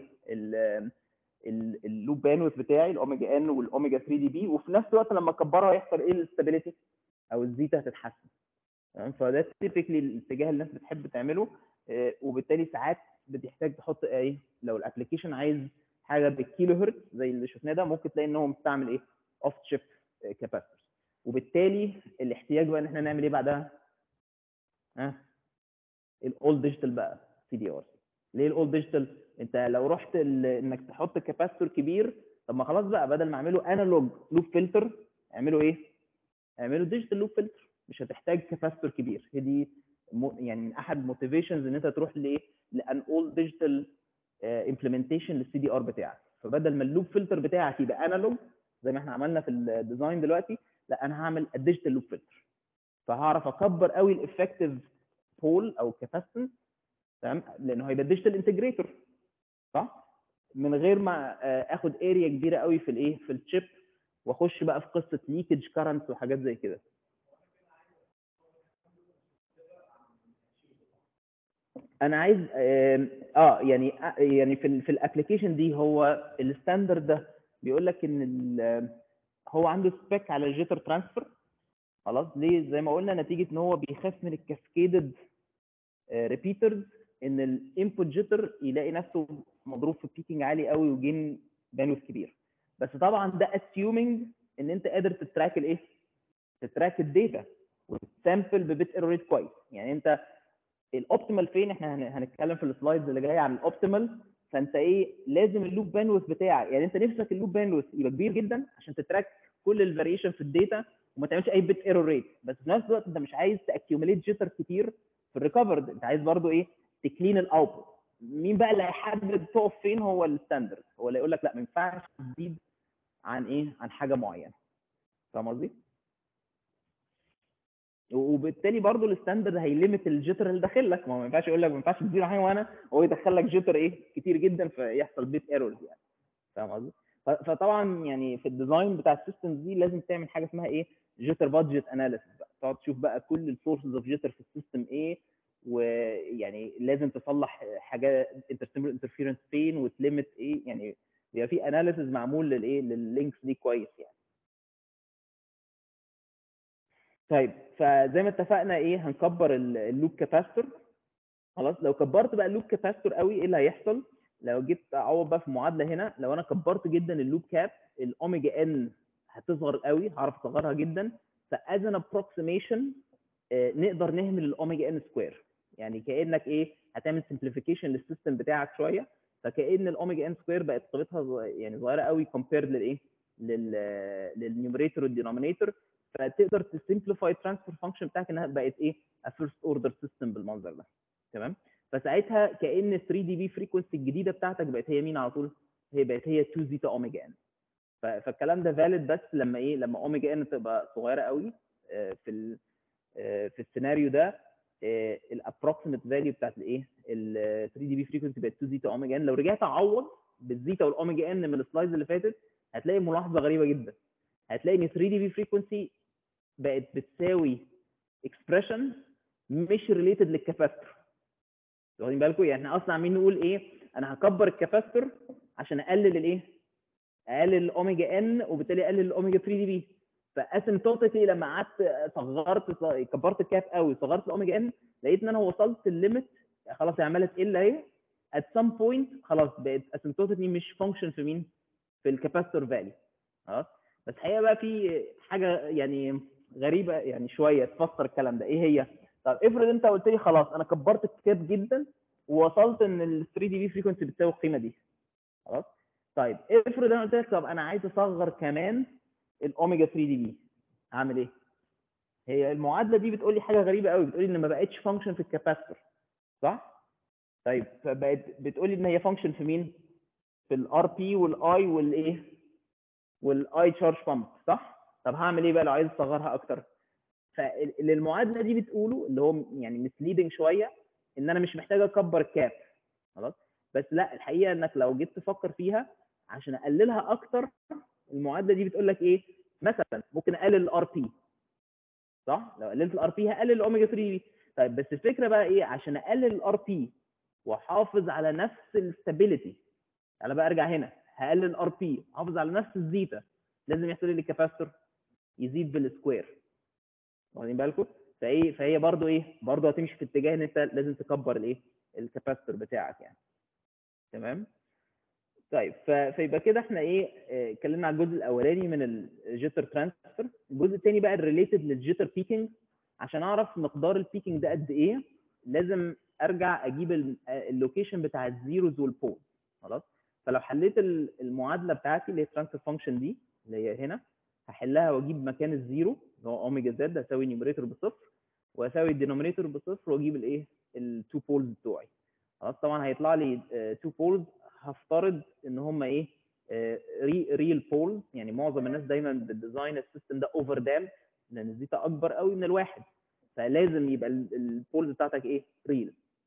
اللوب باندويث بتاعي الاوميجا ان والاوميجا 3 دي بي وفي نفس الوقت لما اكبرها هيحصل ايه الاستابيليتي او الزيتا هتتحسن تمام فده تيبيكلي الاتجاه اللي الناس بتحب تعمله وبالتالي ساعات بتحتاج تحط ايه لو الابلكيشن عايز حاجه بالكيلو هرتز زي اللي شفناه ده ممكن تلاقي ان هو مستعمل ايه اوف شيب كاباسيتور وبالتالي الاحتياج بقى ان احنا نعمل ايه بعدها ها الاول ديجيتال بقى سي دي ار ليه الاول ديجيتال انت لو رحت انك تحط كاباسيتور كبير طب ما خلاص بقى بدل ما اعمله انالوج لوب فلتر اعمله ايه اعمله ديجيتال لوب فلتر مش هتحتاج كاباسيتور كبير هي دي يعني من احد موتيفيشنز ان انت تروح لايه لان اول ديجيتال امبلمنتيشن للسي دي ار بتاعك فبدل ما اللوب فلتر بتاعك يبقى انالوج زي ما احنا عملنا في الديزاين دلوقتي لا انا هعمل الديجيتال لوب فلتر فهعرف اكبر قوي الافكتيف بول او كاباسيتنس تمام لانه هيبقى ديجيتال انتجريتور صح من غير ما آه، اخد اريا كبيره قوي في الايه في الشيب واخش بقى في قصه ليكج كارنتس وحاجات زي كده انا عايز اه آه، يعني آه، يعني في ال في الابلكيشن دي هو الستاندرد ده بيقول لك ان ال- هو عنده سبيك على الجيتر ترانسفير خلاص ليه زي ما قلنا نتيجه ان هو بيخاف من الكاسكيدد ريبيترز ان الانبوت جيتر يلاقي نفسه مضروب في بيكينج عالي قوي وجين بانوث كبير بس طبعا ده اسيومينج ان انت قادر تتراك الايه تتراك الداتا وتسامبل ببيت ايرور ريت كويس يعني انت الاوبتيمال فين احنا هن- هنتكلم في السلايدز اللي جايه عن الاوبتيمال فانت ايه لازم اللوب بانوث بتاعك يعني انت نفسك اللوب بانوث يبقى كبير جدا عشان تتراك كل الفاريشن في الداتا وما تعملش اي بيت ايرور ريت بس في نفس الوقت انت مش عايز تاكيوميليت جيتر كتير في الريكفرد انت عايز برضو ايه تكلين الاوتبوت مين بقى اللي هيحدد تقف فين هو الستاندرد هو اللي يقول لك لا ما ينفعش تزيد عن ايه عن حاجه معينه فاهم قصدي؟ وبالتالي برضو الستاندرد هيليمت الجيتر اللي داخل لك ما هو ما ينفعش يقول لك ما ينفعش تزيد حاجه وانا هو يدخل لك جيتر ايه كتير جدا فيحصل بيت ايرورز يعني فاهم قصدي؟ ف- فطبعا يعني في الديزاين بتاع السيستمز دي لازم تعمل حاجه اسمها ايه جيتر بادجت اناليسيس بقى تقعد تشوف بقى كل السورسز اوف جيتر في السيستم ايه ويعني لازم تصلح حاجه انترسيمبل انترفيرنس فين وتليمت ايه يعني بيبقى في اناليسيس معمول للايه لللينكس دي كويس يعني طيب فزي ما اتفقنا ايه هنكبر ال- اللوب كاباستور خلاص لو كبرت بقى اللوب كاباستور قوي ايه اللي هيحصل لو جيت اعوض بقى في معادله هنا لو انا كبرت جدا اللوب كاب الاوميجا ان هتصغر قوي هعرف اصغرها جدا فاز ان ابروكسيميشن نقدر نهمل الاوميجا ان سكوير يعني كانك ايه هتعمل سمبليفيكيشن للسيستم بتاعك شويه فكان الاوميجا ان سكوير بقت قيمتها صغ- يعني صغيره قوي كومبيرد للايه لل للنيوميريتور والدينومينيتور فتقدر تسمبليفاي الترانسفير فانكشن بتاعك انها بقت ايه فيرست اوردر سيستم بالمنظر ده تمام فساعتها كان 3 دي بي فريكونسي الجديده بتاعتك بقت هي مين على طول هي بقت هي 2 زيتا اوميجا ان ف- فالكلام ده فاليد بس لما ايه لما اوميجا ان تبقى صغيره قوي آه، في ال آه، في السيناريو ده الابروكسيمت فاليو بتاعت الايه ال 3 دي بي فريكونسي بقت 2 زيتا اوميجا ان لو رجعت اعوض بالزيتا والاوميجا ان من السلايدز اللي فاتت هتلاقي ملاحظه غريبه جدا هتلاقي ان 3 دي بي فريكونسي بقت بتساوي اكسبريشن مش ريليتد للكاباستور واخدين بالكم يعني احنا اصلا عاملين نقول ايه انا هكبر الكاباستور عشان اقلل الايه اقلل الاوميجا ان وبالتالي اقلل الاوميجا 3 دي بي فاسيمتوتيكلي لما قعدت صغرت كبرت الكاب قوي صغرت الاوميجا ان لقيت ان انا وصلت الليميت خلاص هي عماله تقل اهي at some point خلاص بقت اسيمتوتيكلي مش فانكشن في مين؟ في الكاباستور فاليو خلاص بس الحقيقه بقى في حاجه يعني غريبه يعني شويه تفسر الكلام ده ايه هي؟ طب افرض انت قلت لي خلاص انا كبرت الكاب جدا ووصلت ان ال 3 دي بي فريكونسي بتساوي القيمه دي خلاص طيب افرض انا قلت لك طب انا عايز اصغر كمان الاوميجا 3 دي بي هعمل ايه؟ هي المعادله دي بتقول لي حاجه غريبه قوي بتقول لي ان ما بقتش فانكشن في الكاباستور صح؟ طيب فبقت بتقول لي ان هي فانكشن في مين؟ في الار بي والاي والايه؟ والاي تشارج بامب صح؟ طب هعمل ايه بقى لو عايز اصغرها اكتر؟ فاللي المعادله دي بتقوله اللي هو يعني مسليدنج شويه ان انا مش محتاج اكبر الكاب خلاص بس لا الحقيقه انك لو جيت تفكر فيها عشان اقللها اكتر المعادله دي بتقول لك ايه مثلا ممكن اقلل الار بي صح لو قللت الار بي هقلل الاوميجا 3 بي طيب بس الفكره بقى ايه عشان اقلل الار بي واحافظ على نفس الستابيليتي انا بقى ارجع هنا هقلل الار بي احافظ على نفس الزيتا لازم يحصل لي الكاباستور يزيد بالسكوير واخدين بالكم فايه فهي برضو ايه برضو هتمشي في اتجاه ان انت لازم تكبر الايه الكاباستور بتاعك يعني تمام طيب ف- فيبقى كده احنا ايه اه، اتكلمنا على الجزء الاولاني من الجيتر ترانسفير الجزء الثاني بقى الريليتد للجيتر بيكينج عشان اعرف مقدار البيكينج ده قد ايه لازم ارجع اجيب ال- اه، اللوكيشن بتاع الزيروز والبول خلاص فلو حليت ال- المعادله بتاعتي اللي هي الترانسفير فانكشن دي اللي هي هنا هحلها واجيب مكان الزيرو اللي هو اوميجا زد هساوي نيوميريتور بصفر واساوي الدينومينيتور بصفر واجيب الايه التو بولز بتوعي خلاص طبعا هيطلع لي تو بولز هفترض ان هم ايه ريل بولز يعني معظم الناس دايما بالديزاين السيستم ده اوفر دام لان الزيتا اكبر قوي من الواحد فلازم يبقى البولز بتاعتك ايه ريل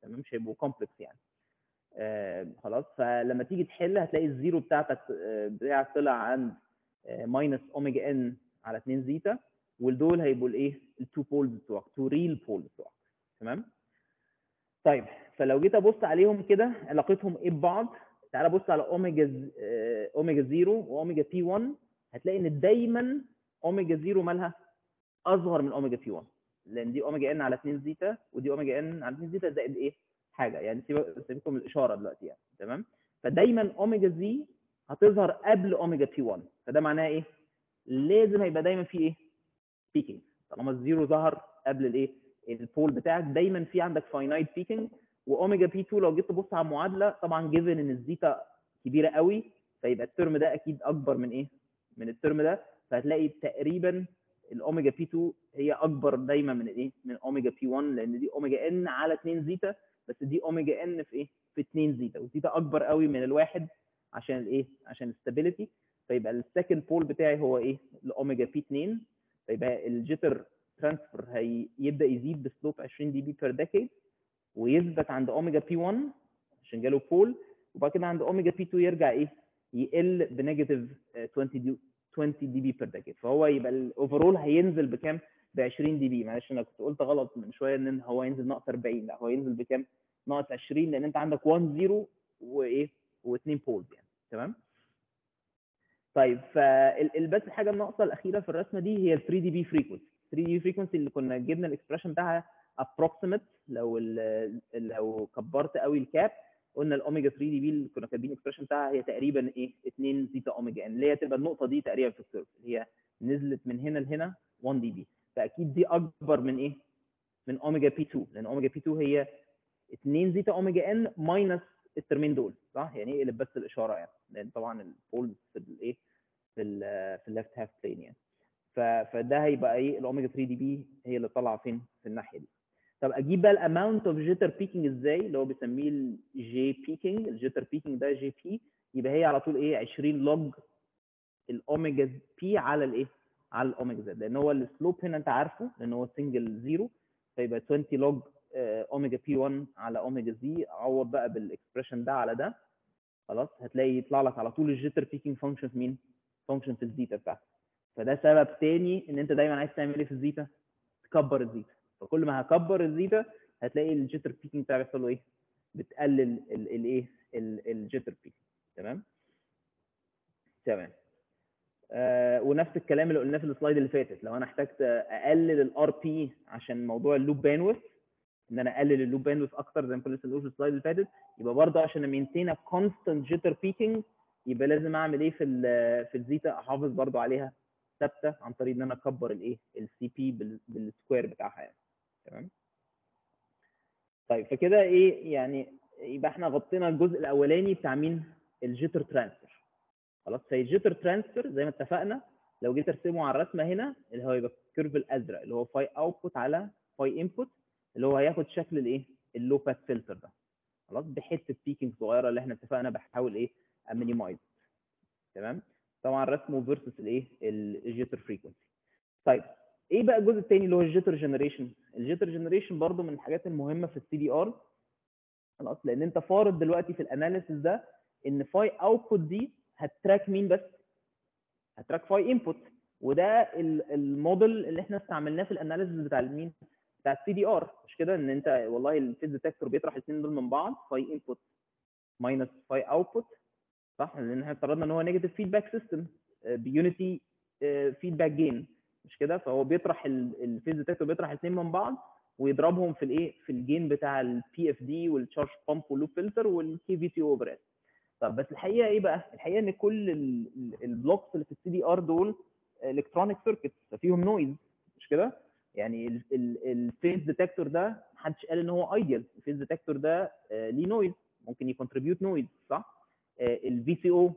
تمام مش هيبقوا كومبلكس يعني آه خلاص فلما تيجي تحل هتلاقي الزيرو بتاعتك آه، بتاعك طلع عند ماينس اوميجا ان على 2 زيتا والدول هيبقوا الايه التو بولز بتوعك تو ريل بولز بتوعك تمام طيب فلو جيت ابص عليهم كده علاقتهم ايه ببعض تعالى بص على اوميجا ز- آه، اوميجا 0 واوميجا بي 1 هتلاقي ان دايما اوميجا 0 مالها اصغر من اوميجا بي 1 لان دي اوميجا ان على 2 زيتا ودي اوميجا ان على 2 زيتا زائد ايه حاجه يعني سيبك- سيبكم الاشاره دلوقتي يعني تمام فدايما اوميجا زي هتظهر قبل اوميجا بي 1 فده معناه ايه لازم هيبقى دايما في ايه بيكينج طالما الزيرو ظهر قبل الايه البول بتاعك دايما في عندك فاينايت بيكينج واوميجا بي 2 لو جيت تبص على المعادله طبعا جيفن ان الزيتا كبيره قوي فيبقى الترم ده اكيد اكبر من ايه من الترم ده فهتلاقي تقريبا الاوميجا بي 2 هي اكبر دايما من الايه من اوميجا بي 1 لان دي اوميجا ان على 2 زيتا بس دي اوميجا ان في ايه في 2 زيتا وزيتا اكبر قوي من الواحد عشان الايه عشان الستابيليتي فيبقى السكند بول بتاعي هو ايه الاوميجا بي 2 فيبقى الجيتر ترانسفير هيبدا يزيد بسلوب 20 دي بي بير ديكيد ويثبت عند اوميجا بي 1 عشان جاله بول وبعد كده عند اوميجا بي 2 يرجع ايه يقل بنيجاتيف 20 دي 20 دي بي بير ديكيد فهو يبقى الاوفرول هينزل بكام ب 20 دي بي معلش انا كنت قلت غلط من شويه ان هو ينزل ناقص 40 لا هو ينزل بكام ناقص 20 لان انت عندك 1 0 وايه واثنين بولز يعني تمام طيب فالبس الحاجه الناقصه الاخيره في الرسمه دي هي ال 3 دي بي فريكونسي 3 دي فريكونسي اللي كنا جبنا الاكسبريشن بتاعها approximate لو ال لو كبرت قوي الكاب قلنا الاوميجا 3 دي بي اللي كنا كاتبين الاكسبريشن بتاعها هي تقريبا ايه 2 زيتا اوميجا ان اللي هي تبقى النقطه دي تقريبا في الكيرف اللي هي نزلت من هنا لهنا 1 دي بي فاكيد دي اكبر من ايه من اوميجا بي 2 لان اوميجا بي 2 هي 2 زيتا اوميجا ان ماينس الترمين دول صح يعني اقلب بس الاشاره يعني لان طبعا البولز في الايه في ال في الليفت هاف بلين يعني ف- فده هيبقى ايه الاوميجا 3 دي بي هي اللي طالعه فين في الناحيه دي طب اجيب بقى الاماونت اوف جيتر بيكينج ازاي اللي هو بيسميه الجي بيكينج الجيتر بيكينج ده جي بي يبقى هي على طول ايه 20 لوج الاوميجا بي على الايه على الاوميجا زد لان هو السلوب هنا انت عارفه لان هو سنجل زيرو فيبقى 20 لوج اوميجا بي 1 على اوميجا زي عوض بقى بالاكسبريشن ده على ده خلاص هتلاقي يطلع لك على طول الجيتر بيكينج فانكشن في مين؟ فانكشن في الزيتا بتاعتك فده سبب تاني ان انت دايما عايز تعمل ايه في الزيتا؟ تكبر الزيتا فكل ما هكبر الزيتا هتلاقي الجيتر بيكينج بتاعك بيحصل له ايه؟ بتقلل الايه؟ الجيتر بيكينج تمام؟ تمام آه ونفس الكلام اللي قلناه في السلايد اللي فاتت لو انا احتجت اقلل الار بي عشان موضوع اللوب باندويث ان انا اقلل اللوب باندويث اكتر زي ما كنا لسه بنقول في السلايد اللي فاتت يبقى برضه عشان امينتين كونستنت جيتر بيكينج يبقى لازم اعمل ايه في ال في الزيتا احافظ برضه عليها ثابته عن طريق ان انا اكبر الايه السي بي بالسكوير بتاعها يعني تمام طيب فكده ايه يعني يبقى احنا غطينا الجزء الاولاني بتاع مين الجيتر ترانسفير خلاص فالجيتر ترانسفير زي ما اتفقنا لو جيت ارسمه على الرسمه هنا اللي هو يبقى الكيرف الازرق اللي هو فاي اوتبوت على فاي انبوت اللي هو هياخد شكل الايه اللو باس فلتر ده خلاص بحته بيكينج صغيره اللي احنا اتفقنا بحاول ايه امينيمايز تمام طبعا رسمه فيرسس الايه الجيتر فريكونسي طيب ايه بقى الجزء الثاني اللي هو الجيتر جنريشن الجيتر جنريشن برضو من الحاجات المهمه في السي دي ار خلاص لان انت فارض دلوقتي في الاناليسيس ده ان فاي اوتبوت دي هتراك مين بس هتراك فاي انبوت وده الموديل اللي احنا استعملناه في الاناليسيس بتاع المين بتاع السي دي ار مش كده ان انت والله الفيز ديتكتور بيطرح الاثنين دول من بعض فاي انبوت ماينس فاي اوتبوت صح لان احنا افترضنا ان هو نيجاتيف فيدباك سيستم بيونيتي فيدباك جين مش كده فهو بيطرح الفيز ديتكتور بيطرح الاثنين من بعض ويضربهم في الايه في الجين بتاع البي اف دي والتشارج بامب واللوب فلتر والكي في تي اوفر طب بس الحقيقه ايه بقى؟ الحقيقه ان كل البلوكس اللي في السي دي ار دول الكترونيك سيركتس ففيهم نويز مش كده؟ يعني الفيز ديتكتور ده محدش قال ان هو ايديال الفيز ديتكتور ده ليه نويز ممكن يكونتريبيوت نويز صح؟ الفي سي او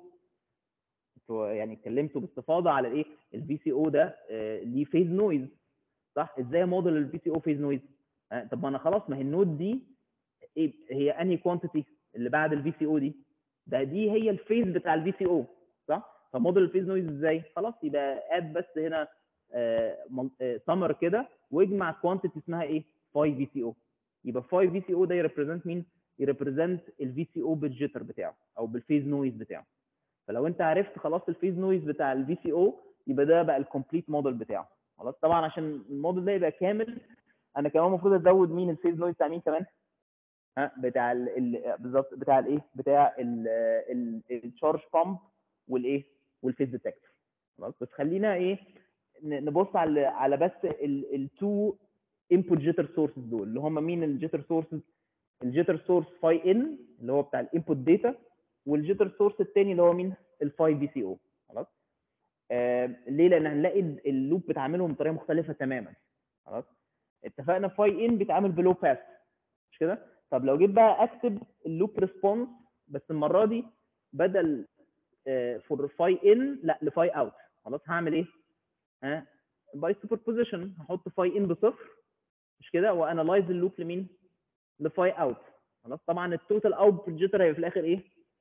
يعني اتكلمتوا باستفاضه على الايه؟ الفي سي او ده ليه فيز نويز صح؟ ازاي موديل الفي سي او فيز نويز؟ طب ما انا خلاص ما هي النود دي ايه هي انهي كوانتيتي اللي بعد الفي سي او دي؟ ده دي هي الفيز بتاع الفي سي او صح فموديل الفيز نويز ازاي خلاص يبقى اد بس هنا سمر كده واجمع كوانتيتي اسمها ايه 5 في سي او يبقى 5 في سي او ده يريبريزنت مين يريبريزنت الفي سي او بالجيتر بتاعه او بالفيز نويز بتاعه فلو انت عرفت خلاص الفيز نويز بتاع الفي سي او يبقى ده بقى الكومبليت موديل بتاعه خلاص طبعا عشان الموديل ده يبقى كامل انا كمان المفروض ازود مين الفيز نويز بتاع مين كمان ها بتاع ال ال بالظبط بتاع الايه بتاع التشارج بامب والايه والفيز ديتكتور خلاص بس خلينا ايه ن- نبص على على بس التو انبوت جيتر سورسز دول اللي هم مين الجيتر سورسز الجيتر سورس فاي ان اللي هو بتاع الانبوت داتا والجيتر سورس الثاني اللي هو مين الفاي بي سي او خلاص آه ليه لان هنلاقي اللوب بتعاملهم بطريقه مختلفه تماما خلاص اتفقنا فاي ان بيتعامل بلو باس مش كده طب لو جيت بقى اكتب اللوب ريسبونس بس المره دي بدل فور فاي ان لا لفاي اوت خلاص هعمل ايه ها باي سوبر بوزيشن هحط فاي ان بصفر مش كده وانالايز اللوب لمين لفاي اوت خلاص طبعا التوتال اوت جيتر هيبقى في الاخر ايه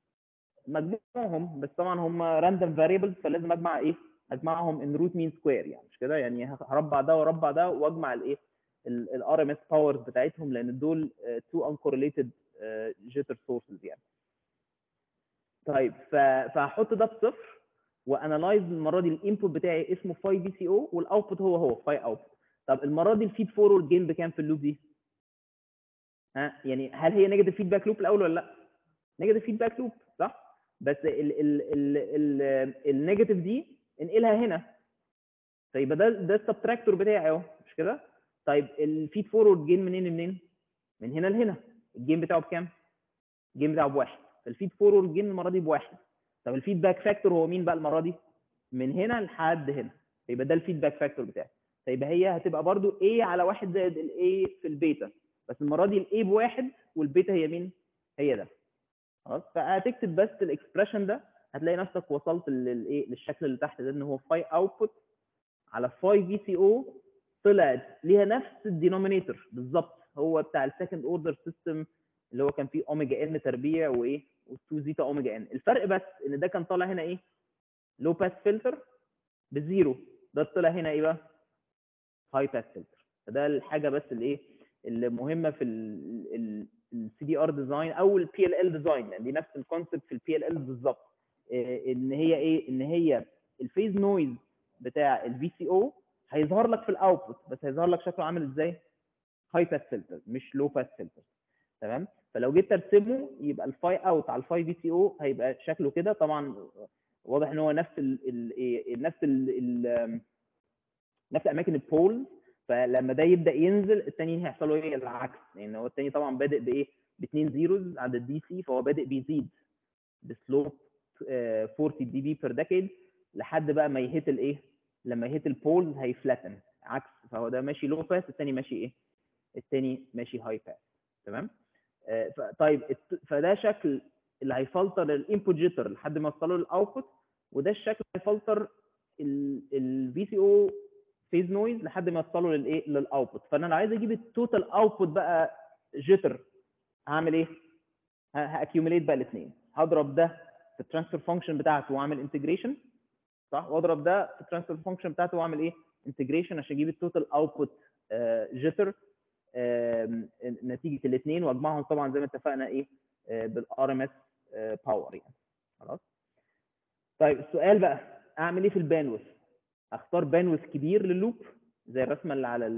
مجموعهم بس طبعا هم راندوم فاريبلز فلازم اجمع ايه اجمعهم ان روت مين سكوير يعني مش كده يعني هربع ده واربع ده واجمع الايه الار ام اس باورز بتاعتهم لان دول تو انكورليتد جيتر سورسز يعني طيب ف- فهحط ده بصفر وانالايز المره دي الانبوت بتاعي اسمه فاي بي سي او والاوتبوت هو هو فاي اوتبوت طب المره دي الفيد فورورد جين بكام في اللوب دي؟ ها يعني هل هي نيجاتيف فيدباك لوب الاول ولا لا؟ نيجاتيف فيدباك لوب صح؟ بس ال ال ال ال النيجاتيف دي انقلها هنا فيبقى ده ده السبتراكتور بتاعي اهو مش كده؟ طيب الفيد فورورد جين منين لمنين؟ من هنا لهنا الجين بتاعه بكام؟ الجين بتاعه بواحد فالفيد فورورد جين المره دي بواحد طب الفيدباك فاكتور هو مين بقى المره دي؟ من هنا لحد هنا يبقى ده الفيدباك فاكتور بتاعي فيبقى هي هتبقى برضو A على واحد زائد ال A في البيتا بس المره دي ال A بواحد والبيتا هي مين؟ هي ده خلاص فهتكتب بس الاكسبريشن ده هتلاقي نفسك وصلت للايه للشكل اللي تحت ده ان هو فاي اوتبوت على فاي في سي او طلعت ليها نفس الدينومينيتور بالظبط هو بتاع السكند اوردر سيستم اللي هو كان فيه اوميجا ان تربيع وايه و2 زيتا اوميجا ان الفرق بس ان ده كان طالع هنا ايه لو باس فلتر بزيرو ده طلع هنا ايه بقى هاي باس فلتر فده الحاجه بس اللي ايه اللي مهمه في السي دي ار ديزاين او البي ال ال ديزاين يعني دي نفس الكونسيبت في البي ال ال بالظبط إيه ان هي ايه ان هي الفيز نويز بتاع الفي سي او هيظهر لك في الاوتبوت بس هيظهر لك شكله عامل ازاي هاي باس فلتر مش لو باس فلتر تمام فلو جيت ترسمه يبقى الفاي اوت على الفاي في سي او هيبقى شكله كده طبعا واضح ان هو نفس ال ال نفس ال نفس اماكن البول فلما ده يبدا ينزل الثاني هيحصل له ايه العكس لان يعني هو الثاني طبعا بادئ بايه باثنين زيروز عند الدي سي فهو بادئ بيزيد بسلوب 40 دي بي بير ديكيد لحد بقى ما يهيت الايه لما يهيت البولز هيفلاتن عكس فهو ده ماشي لو باس الثاني ماشي ايه الثاني ماشي هاي باس تمام آه طيب فده شكل اللي هيفلتر الانبوت جيتر لحد ما يوصله للاوتبوت وده الشكل اللي هيفلتر الفي سي او فيز نويز لحد ما يوصله للايه للاوتبوت فانا لو عايز اجيب التوتال اوتبوت بقى جيتر هعمل ايه هاكيوميليت بقى الاثنين هضرب ده في الترانسفير فانكشن بتاعته واعمل انتجريشن صح واضرب ده في الترانسفير فانكشن بتاعته واعمل ايه انتجريشن عشان اجيب التوتال اوتبوت جيتر نتيجه الاثنين واجمعهم طبعا زي ما اتفقنا ايه بالار ام اس باور يعني خلاص طيب السؤال بقى اعمل ايه في الباندويث اختار باندويث كبير لللوب زي الرسمه اللي على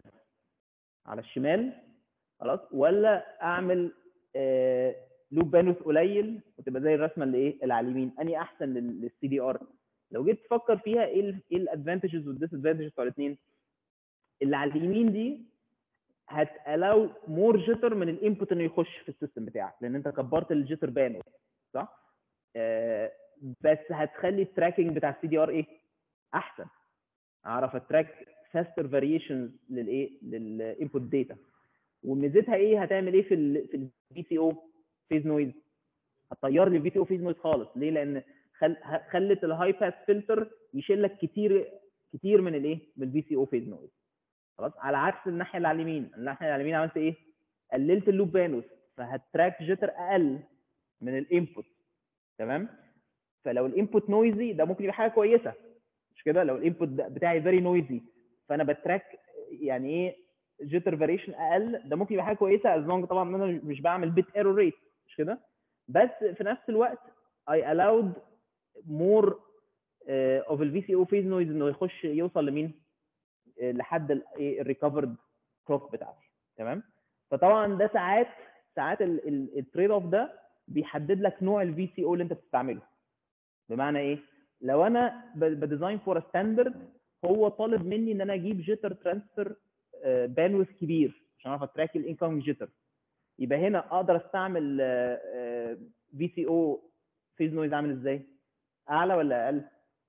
على الشمال خلاص ولا اعمل آه لوب باندويث قليل وتبقى زي الرسمه اللي ايه اللي على اليمين اني احسن للسي دي ار لو جيت تفكر فيها ايه ال ايه الادفانتجز والديس ادفانتجز بتوع الاثنين اللي على اليمين دي هتالاو مور جيتر من الانبوت انه يخش في السيستم بتاعك لان انت كبرت الجيتر باندويث صح آه بس هتخلي التراكنج بتاع السي دي ار ايه احسن اعرف اتراك فاستر فاريشنز للايه للانبوت داتا وميزتها ايه هتعمل ايه في ال في الفي سي او فيز نويز هتطير لي الفي سي او فيز نويز خالص ليه لان خل... خلت الهاي باس فلتر يشيل لك كتير كتير من الايه من الفي سي او فيز نويز خلاص على عكس الناحيه اللي على اليمين الناحيه اللي على اليمين عملت ايه قللت اللوب بانوث فهتراك جيتر اقل من الانبوت تمام فلو الانبوت نويزي ده ممكن يبقى حاجه كويسه مش كده لو الانبوت بتاعي فيري نويزي فانا بتراك يعني ايه جيتر فاريشن اقل ده ممكن يبقى حاجه كويسه از لونج طبعا ان انا مش بعمل بيت ايرور ريت مش كده بس في نفس الوقت I allowed more uh, of الفي سي او فيز نويز انه يخش يوصل لمين؟ آه، لحد الريكفرد كلوك بتاعتي تمام؟ فطبعا ده ساعات ساعات التريد اوف ده بيحدد لك نوع الفي سي او اللي انت بتستعمله بمعنى ايه؟ لو انا بديزاين فور ستاندرد هو طالب مني ان انا اجيب جيتر ترانسفير باندويث كبير عشان اعرف اتراك الانكم جيتر يبقى هنا اقدر استعمل في سي او فيز نويز عامل ازاي؟ اعلى ولا اقل؟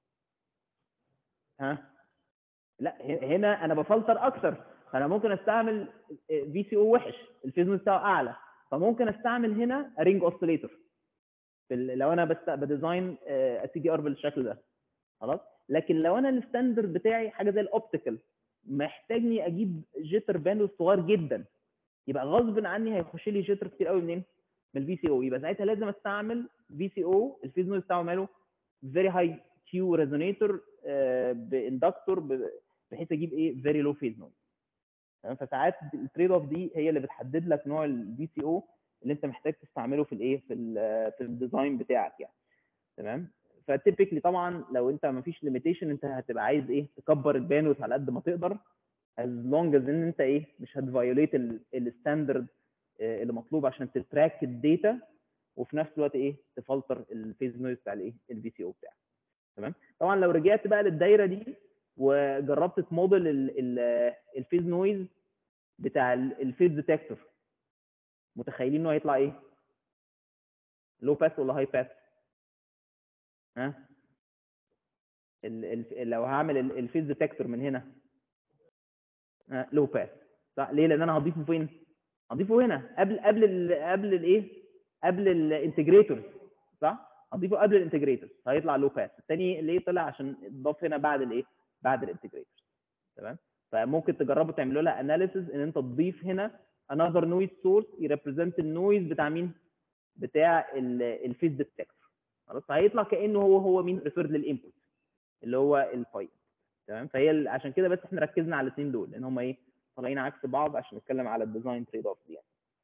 ها؟ لا ه- هنا انا بفلتر اكتر فانا ممكن استعمل في سي او وحش الفيز نويز بتاعه اعلى فممكن استعمل هنا رينج اوسيليتور لو انا بست... بديزاين سي دي ار بالشكل ده خلاص لكن لو انا الستاندرد بتاعي حاجه زي الاوبتيكال محتاجني اجيب جيتر باندويث صغير جدا يبقى غصب عني هيخش لي جيتر كتير قوي منين؟ من الفي سي او يبقى ساعتها لازم استعمل في سي او الفيز نويز بتاعه ماله فيري هاي كيو ريزونيتور باندكتور بحيث اجيب ايه فيري لو فيز نويز تمام فساعات التريد اوف دي هي اللي بتحدد لك نوع الفي سي او اللي انت محتاج تستعمله في الايه في ال في الديزاين بتاعك يعني تمام فتيبيكلي طبعا لو انت ما فيش ليميتيشن انت هتبقى عايز ايه تكبر الباندويث على قد ما تقدر as long as ان انت ايه مش هتفايوليت الستاندرد اللي مطلوب عشان تتراك الداتا وفي نفس الوقت ايه تفلتر الفيز نويز بتاع الايه الفي سي او بتاعك تمام طبعا لو رجعت بقى للدايره دي وجربت تموديل الفيز نويز بتاع الفيز ديتكتور متخيلين انه هيطلع ايه لو باس ولا هاي باس ها ال ال لو هعمل الفيز ديتكتور من هنا لو باس صح ليه لان انا هضيفه فين هضيفه هنا قبل قبل ال قبل الايه قبل الانتجريتورز صح هضيفه قبل الانتجريتورز هيطلع لو باس الثاني ليه طلع عشان اتضاف هنا بعد الايه بعد الانتجريتورز تمام فممكن تجربوا تعملوا لها اناليسيز ان انت تضيف هنا another noise source يريبريزنت النويز بتاع مين بتاع الفيز ديتكتور خلاص فهيطلع كانه هو هو مين ريفيرد للانبوت اللي هو الفايل تمام فهي ال- عشان كده بس احنا ركزنا على الاثنين دول لان هم ايه طالعين عكس بعض عشان نتكلم على الديزاين تريد اوف دي يعني.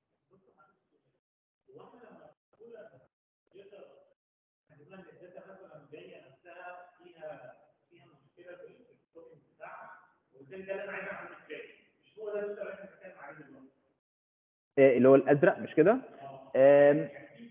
إيه اللي هو الازرق مش كده؟ آم،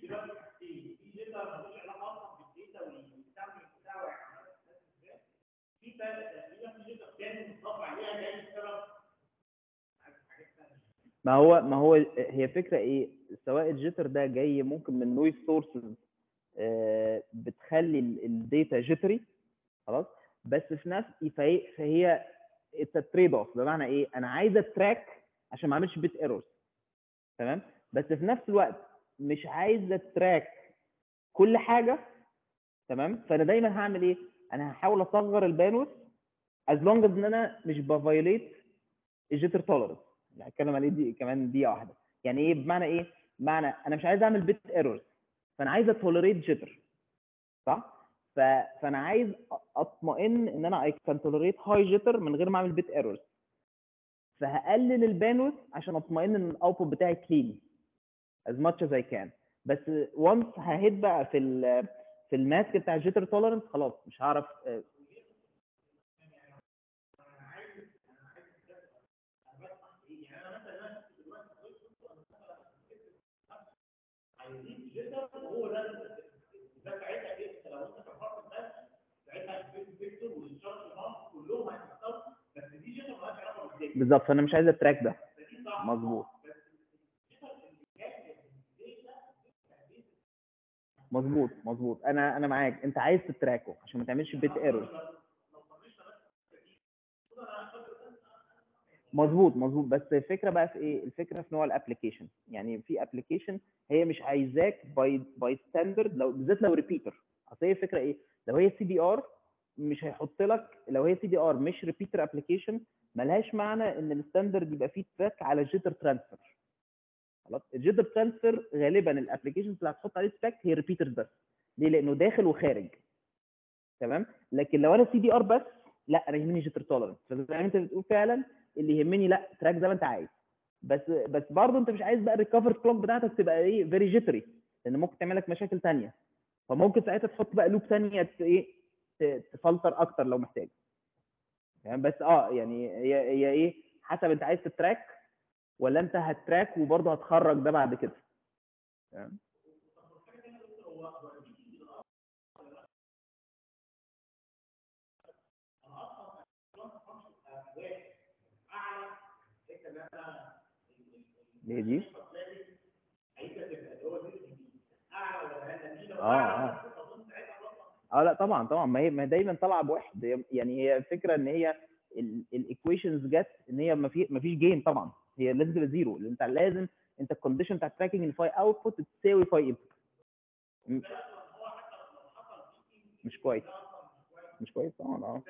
ما هو ما هو هي فكره ايه سواء الجيتر ده جاي ممكن من نويز سورسز بتخلي الداتا جيتري خلاص بس في نفس فهي فهي تريد اوف بمعنى ايه انا عايز اتراك عشان ما اعملش بيت ايرورز تمام بس في نفس الوقت مش عايز اتراك كل حاجه تمام فانا دايما هعمل ايه انا هحاول اصغر البانوث از لونج ان انا مش بفايوليت الجيتر تولرنس هتكلم عليه دي كمان دقيقه واحده يعني ايه بمعنى ايه بمعنى انا مش عايز اعمل بيت ايرورز فانا عايز اتولريت جيتر صح ف... فانا عايز أ- اطمئن ان انا اي كان تولريت هاي جيتر من غير ما اعمل بيت ايرورز فهقلل البانوث عشان اطمئن ان الاوتبوت بتاعي كلين as much as I can بس once ههيت بقى في ال في الماسك بتاع الجيتر تولرنس خلاص مش هعرف آه، بالظبط فانا مش عايز التراك ده مظبوط مظبوط مظبوط انا انا معاك انت عايز تتراكه عشان ما تعملش بيت ايرور مظبوط مظبوط بس الفكره بقى في ايه الفكره في نوع الابلكيشن يعني في ابلكيشن هي مش عايزاك باي باي ستاندرد لو بالذات لو ريبيتر اصل هي الفكره ايه لو هي سي دي ار مش هيحط لك لو هي سي دي ار مش ريبيتر ابلكيشن ملهاش معنى ان الستاندرد يبقى فيه تراك على الجيتر ترانسفير خلاص الجيتر ترانسفير غالبا الابلكيشنز اللي هتحط عليه تراك هي ريبيترز بس ليه لانه داخل وخارج تمام لكن لو انا سي دي ار بس لا انا يهمني جيتر تولرنس فزي ما انت بتقول فعلا اللي يهمني لا تراك زي ما انت عايز بس بس برضه انت مش عايز بقى الريكفر كلوك بتاعتك تبقى ايه فيري جيتري لان ممكن تعمل لك مشاكل ثانيه فممكن ساعتها تحط بقى لوب ثانيه ايه ت- تفلتر اكتر لو محتاج يعني بس اه يعني هي هي ايه حسب انت عايز تتراك ولا انت هتراك وبرضه هتخرج ده بعد كده تمام هي دي اه اه اه لا طبعا طبعا ما هي ما هي دايما طالعه بواحد هي- يعني هي الفكره ان هي الايكويشنز جت ان هي ما في ما فيش جين طبعا هي لازم تبقى زيرو لان انت لازم انت الكونديشن بتاع التراكنج الفاي اوتبوت تساوي فاي انبوت مش كويس مش كويس طبعا اه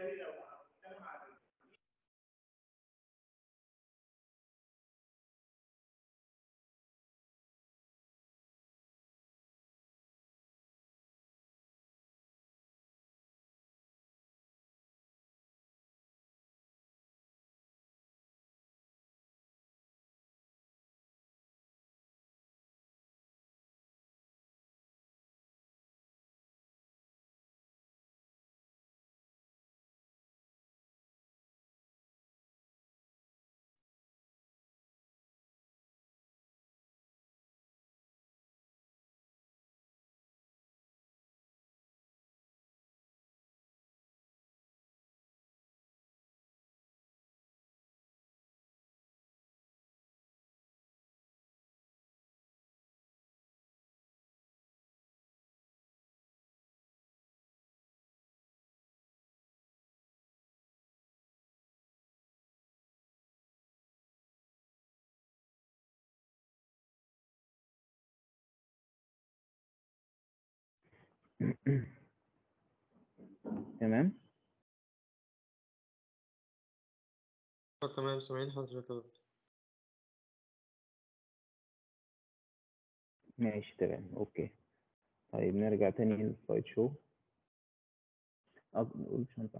تمام آه، تمام سامعين حضرتك يا دكتور ماشي تمام اوكي طيب نرجع تاني للسلايد شو اه نقول مش هنفع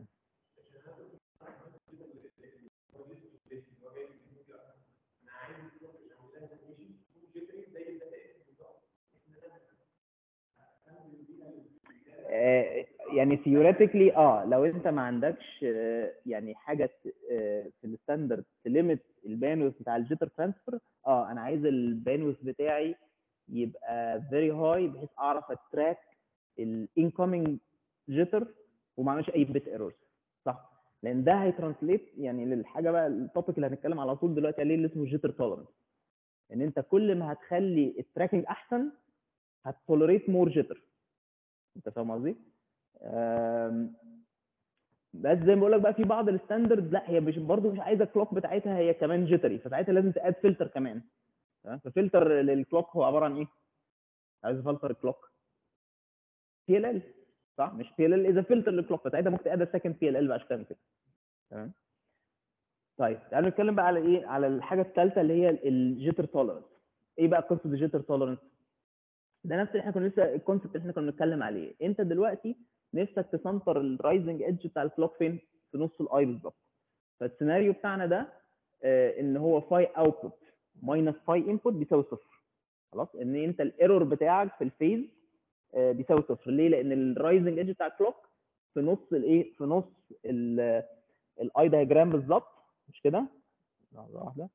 آه، يعني ثيوريتيكلي اه لو انت ما عندكش آه، يعني حاجه ت- آه، في الستاندرد تليمت الباندويث بتاع الجيتر ترانسفير اه انا عايز الباندويث بتاعي يبقى فيري هاي بحيث اعرف اتراك الانكoming جيتر وما اعملش اي بيت ايرورز صح لان ده هيترانسليت يعني للحاجه بقى التوبيك اللي هنتكلم على طول دلوقتي عليه اللي اسمه جيتر تولرنس ان انت كل ما هتخلي التراكنج احسن هتتولريت مور جيتر انت فاهم قصدي؟ آم، بس زي ما بقول لك بقى في بعض الستاندرد لا هي مش برضه مش عايزه الكلوك بتاعتها هي كمان جيتري فساعتها لازم تاد فلتر كمان تمام ففلتر للكلوك هو عباره عن ايه؟ عايز افلتر الكلوك بي ال ال صح مش بي ال ال اذا فلتر للكلوك فساعتها ممكن تاد سكند بي ال ال بقى عشان تعمل كده تمام طيب تعالوا نتكلم بقى على ايه على الحاجه الثالثه اللي هي الجيتر تولرنس ايه بقى قصه الجيتر تولرنس ده نفس اللي احنا كنا لسه الكونسيبت اللي احنا كنا بنتكلم عليه انت دلوقتي نفسك تسنتر الرايزنج ايدج بتاع الكلوك فين في نص الاي بالظبط فالسيناريو بتاعنا ده آه، ان هو فاي اوتبوت ماينس فاي انبوت بيساوي صفر خلاص ان انت الايرور بتاعك في الفيز آه، بيساوي صفر ليه لان الرايزنج ايدج بتاع الكلوك في نص الايه في نص الاي دايجرام بالظبط مش كده لحظه واحده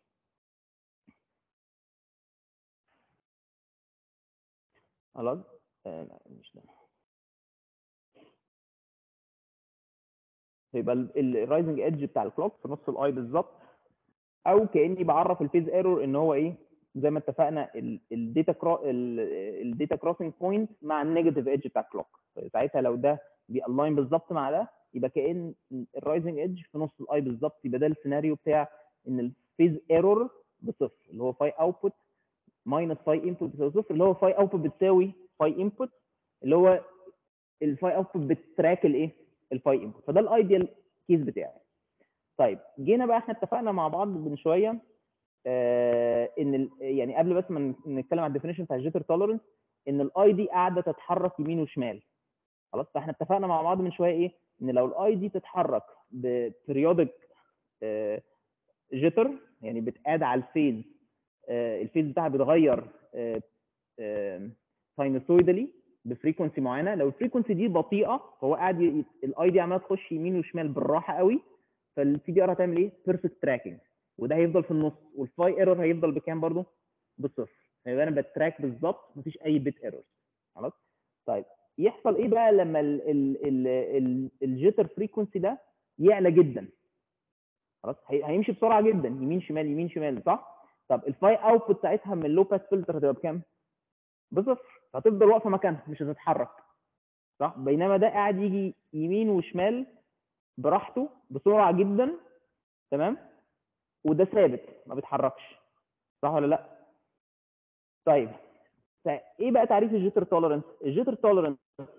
خلاص آه، لا مش ده يبقى الرايزنج ايدج بتاع الكلوك في نص الاي بالظبط او كاني بعرف الفيز ايرور ان هو ايه زي ما اتفقنا الداتا الداتا كروسنج بوينت مع النيجاتيف ايدج بتاع الكلوك ساعتها لو ده بيالاين بالظبط مع ده يبقى كان الرايزنج ايدج في نص الاي بالظبط يبقى ده السيناريو بتاع ان الفيز ايرور بصفر اللي هو فاي اوتبوت ماينس فاي انبوت بتساوي صفر اللي هو فاي اوتبوت بتساوي فاي انبوت اللي هو الفاي اوتبوت بتراك الايه الفاي انبوت فده الايديال كيس بتاعي طيب جينا بقى احنا اتفقنا مع بعض من شويه آه ان ال- يعني قبل بس ما ن- نتكلم على الديفينيشن بتاع الجيتر تولرنس ان الاي دي قاعده تتحرك يمين وشمال خلاص فاحنا اتفقنا مع بعض من شويه ايه ان لو الاي دي تتحرك ببريودك جيتر يعني بتقاد على الفيز آه، الفيز بتاعها بيتغير ساينوسويدالي بفريكونسي معينه لو الفريكونسي دي بطيئه فهو قاعد الاي دي عماله تخش يمين وشمال بالراحه قوي فالسي دي ار هتعمل ايه؟ بيرفكت تراكنج وده هيفضل في النص والفاي ايرور هيفضل بكام برضه؟ بالصفر فيبقى انا بتراك بالظبط مفيش اي بيت ايرور خلاص؟ طيب يحصل ايه بقى لما ال- ال- ال- ال- الجيتر فريكونسي ده يعلى جدا خلاص هي- هيمشي بسرعه جدا يمين شمال يمين شمال صح؟ طب الفاي اوتبوت بتاعتها من اللو باس فلتر هتبقى بكام؟ بصفر هتفضل واقفه مكانها مش هتتحرك صح؟ بينما ده قاعد يجي يمين وشمال براحته بسرعه جدا تمام؟ وده ثابت ما بيتحركش صح ولا لا؟ طيب فايه بقى تعريف الجيتر توليرنس؟ الجيتر توليرنس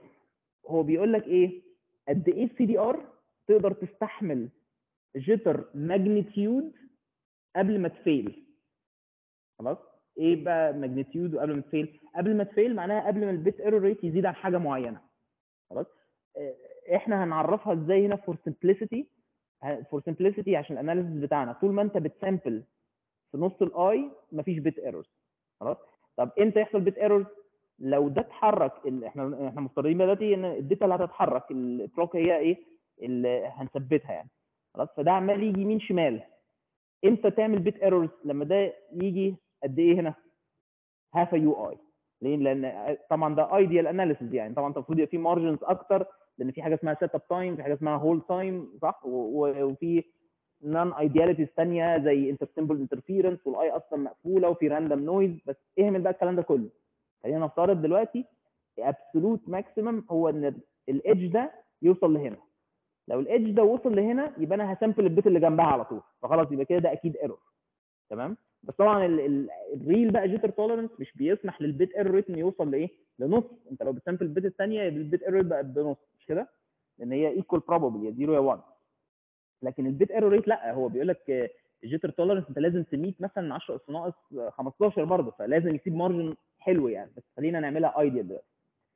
هو بيقول لك ايه؟ قد ايه السي دي ار تقدر تستحمل جيتر ماجنتيود قبل ما تفيل خلاص؟ ايه بقى ماجنتيود وقبل ما تفيل؟ قبل ما تفيل معناها قبل ما البيت ايرور ريت يزيد عن حاجه معينه خلاص؟ آه، احنا هنعرفها ازاي هنا فور سمبلسيتي فور سمبلسيتي عشان الاناليسيس بتاعنا طول ما انت بتسامبل في نص الاي مفيش بيت ايرورز خلاص طب امتى يحصل بيت ايرورز لو ده اتحرك ال- احنا احنا مفترضين دلوقتي ان الداتا اللي هتتحرك الكلوك هي ايه اللي هنثبتها يعني خلاص فده عمال يجي يمين شمال امتى تعمل بيت ايرورز لما ده يجي قد ايه هنا هاف يو اي ليه لان طبعا ده ايديال اناليسيز يعني طبعا المفروض يبقى في مارجنز اكتر لان في حاجه اسمها سيت اب تايم في حاجه اسمها هول تايم صح و- و- وفي نون ايدياليتيز ثانيه زي انترسيمبل انترفيرنس والاي اصلا مقفوله وفي راندوم نويز بس اهمل بقى الكلام ده كله خلينا نفترض دلوقتي ابسولوت ماكسيمم هو ان الايدج ده يوصل لهنا لو الايدج ده وصل لهنا يبقى انا هسامبل البيت اللي جنبها على طول فخلاص يبقى كده ده اكيد ايرور تمام بس طبعا ال- ال- الريل بقى جيتر توليرنس مش بيسمح للبيت ايرور ريت انه يوصل لايه؟ لنص انت لو بتسامبل البيت الثانيه يبقى البيت ايرور ريت بقى بنص مش كده؟ لان هي ايكوال بروبابل يا 0 يا 1 لكن البيت ايرور ريت لا هو بيقول لك الجيتر توليرنس انت لازم تميت مثلا 10 اس ناقص 15 برضه فلازم يسيب مارجن حلو يعني بس خلينا نعملها ايديال دلوقتي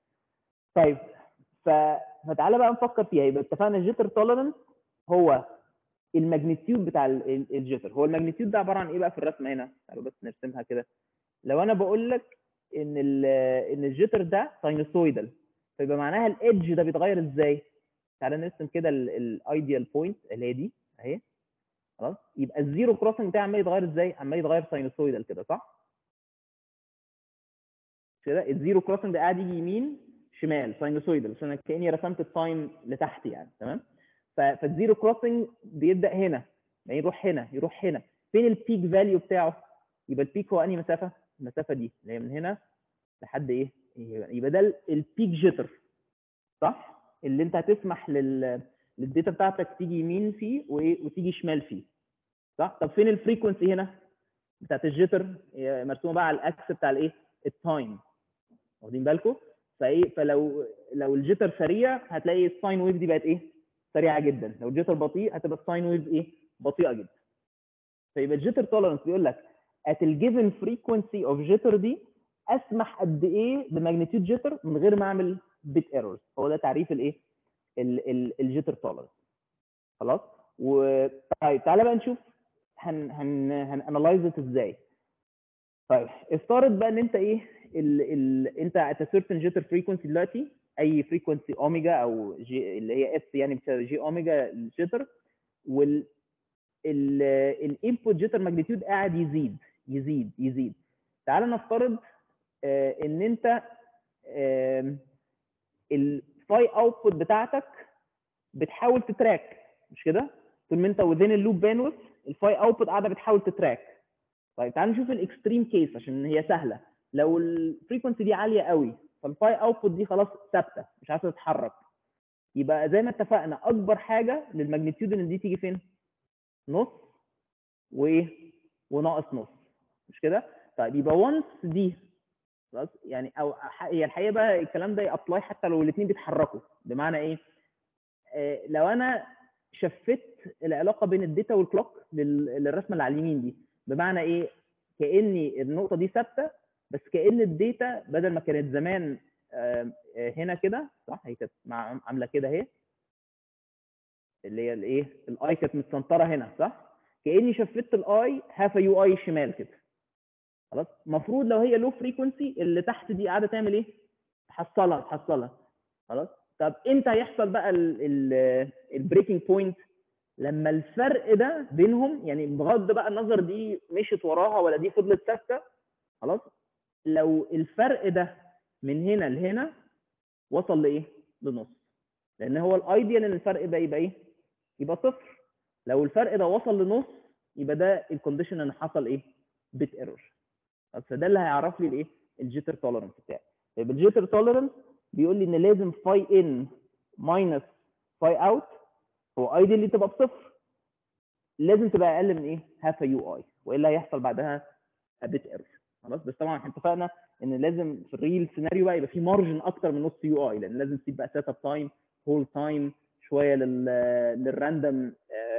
طيب ف... فتعالى بقى نفكر فيها يبقى اتفقنا الجيتر توليرنس هو الماجنتيود بتاع ال- ال- الجيتر هو الماجنتيود ده عباره عن ايه بقى في الرسمه هنا تعالوا بس نرسمها كده لو انا بقول لك ان ال ان الجيتر ده ساينوسويدال فيبقى معناها الايدج ده بيتغير ازاي تعالى نرسم كده الايديال بوينت اللي هي دي اهي خلاص يبقى الزيرو كروسنج ده عمال يتغير ازاي عمال يتغير ساينوسويدال كده صح كده الزيرو كروسنج ده قاعد يجي يمين شمال ساينوسويدال عشان أنا كاني رسمت التايم لتحت يعني تمام ف- فالزيرو كروسنج بيبدا هنا بعدين يروح هنا يروح هنا فين البيك فاليو بتاعه يبقى البيك هو انهي مسافه المسافه دي اللي هي من هنا لحد ايه يبقى ده البيك جيتر صح اللي انت هتسمح لل للداتا بتاعتك تيجي يمين فيه وايه وتيجي شمال فيه صح طب فين الفريكونسي هنا بتاعت الجيتر هي مرسومه بقى على الاكس بتاع الايه التايم واخدين بالكم فايه فلو لو الجيتر سريع هتلاقي الساين ويف دي بقت ايه سريعه جدا لو الجيتر بطيء هتبقى الساين ويف ايه بطيئه جدا فيبقى الجيتر تولرنس بيقول لك at a given frequency of jitter دي اسمح قد ايه بماجنتيود جيتر من غير ما اعمل بيت ايرورز هو ده تعريف الايه الجيتر تولرنس خلاص وطيب تعالى بقى نشوف هن هن هنانلايز ازاي طيب افترض بقى ان انت ايه ال ال انت at a certain jitter frequency دلوقتي اي فريكونسي اوميجا او جي اللي هي اس يعني بتساوي جي اوميجا الجيتر وال الانبوت جيتر ماجنتيود قاعد يزيد يزيد يزيد تعال نفترض آه، ان انت الفاي اوتبوت بتاعتك بتحاول تتراك مش كده طول ما انت within اللوب باندويث الفاي اوتبوت قاعده بتحاول تتراك طيب تعال نشوف الاكستريم كيس عشان هي سهله لو الفريكونسي دي عاليه قوي فالفاي اوتبوت دي خلاص ثابته مش عايزه تتحرك يبقى زي ما اتفقنا اكبر حاجه للماجنتيود ان دي تيجي فين نص وايه وناقص نص مش كده طيب يبقى وانس دي خلاص يعني او ح- هي الحقيقه بقى الكلام ده يابلاي حتى لو الاثنين بيتحركوا بمعنى ايه آه، لو انا شفت العلاقه بين الداتا والكلوك لل- للرسمه اللي على اليمين دي بمعنى ايه كاني النقطه دي ثابته بس كان الداتا بدل ما كانت زمان آم، آه، هنا كده صح هي كانت مع- عامله كده اهي اللي هي الايه الاي كانت متسنطره هنا صح كاني شفت الاي هاف يو اي شمال كده خلاص المفروض لو هي لو فريكونسي اللي تحت دي قاعده تعمل ايه تحصلها تحصلها خلاص طب امتى هيحصل بقى البريكنج بوينت لما الفرق ده بينهم يعني بغض بقى النظر دي مشيت وراها ولا دي فضلت ثابته خلاص لو الفرق ده من هنا لهنا وصل لايه لنص لان هو الايديال ان الفرق ده يبقى ايه يبقى صفر لو الفرق ده وصل لنص يبقى ده الكونديشن ان حصل ايه بيت ايرور فده اللي هيعرف لي الايه الجيتر توليرنس بتاعي يبقى الجيتر توليرنس بيقول لي ان لازم فاي ان ماينس فاي اوت هو ايديالي تبقى بصفر لازم تبقى اقل من ايه هاف يو اي والا هيحصل بعدها بيت ايرور خلاص بس طبعا احنا اتفقنا ان لازم في الريل سيناريو بقى يبقى في مارجن اكتر من نص يو اي لان لازم تسيب بقى سيت اب تايم هول تايم شويه لل للراندوم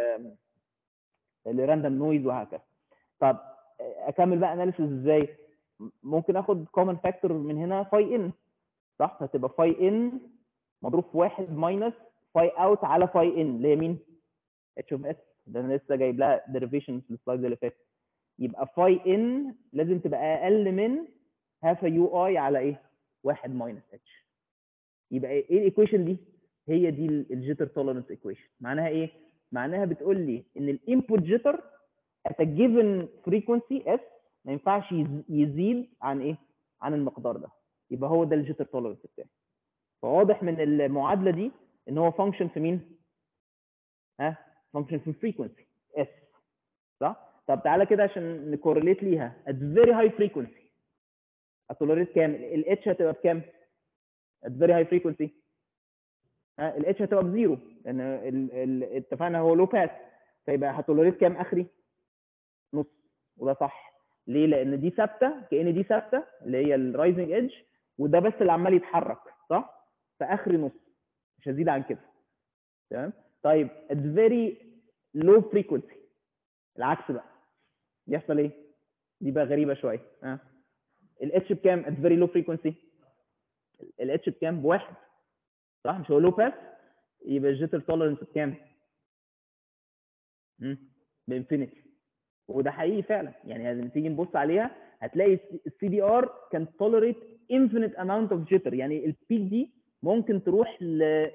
للراندوم نويز وهكذا طب اكمل بقى اناليسيس ازاي ممكن اخد كومن فاكتور من هنا فاي ان صح فتبقى فاي ان مضروب في واحد ماينس فاي اوت على فاي ان اللي هي مين؟ اتش اوف اس ده انا لسه جايب لها ديريفيشن في السلايد اللي فات يبقى فاي ان لازم تبقى اقل من هاف يو اي على ايه؟ واحد ماينس اتش يبقى ايه الايكويشن دي؟ هي دي الجيتر توليرنس ايكويشن معناها ايه؟ معناها بتقول لي ان الانبوت جيتر at a given frequency s ما ينفعش يز- يزيد عن ايه؟ عن المقدار ده يبقى هو ده الجيتر توليرنس بتاعي فواضح من المعادله دي ان هو فانكشن في مين؟ ها؟ فانكشن في الفريكونسي اس صح؟ طب تعالى كده عشان نكورليت ليها at very high frequency هتولريت كام؟ الاتش هتبقى بكام؟ at very high frequency ها الاتش هتبقى بزيرو لان ال- ال- اتفقنا هو لو باس فيبقى هتولريت كام اخري؟ نص وده صح ليه؟ لان دي ثابته كان دي ثابته اللي هي الرايزنج ايدج وده بس اللي عمال يتحرك صح؟ فاخري نص مش هزيد عن كده تمام؟ طيب at very low frequency العكس بقى يحصل ايه؟ دي بقى غريبه شويه ها الاتش بكام؟ at very low frequency الاتش بكام؟ بواحد صح مش هو لو باس يبقى الجيتر توليرنس بكام؟ بانفينيتي وده حقيقي فعلا يعني لما تيجي نبص عليها هتلاقي السي دي ار كان توليريت انفينيت اماونت اوف جيتر يعني البيك دي ممكن تروح ل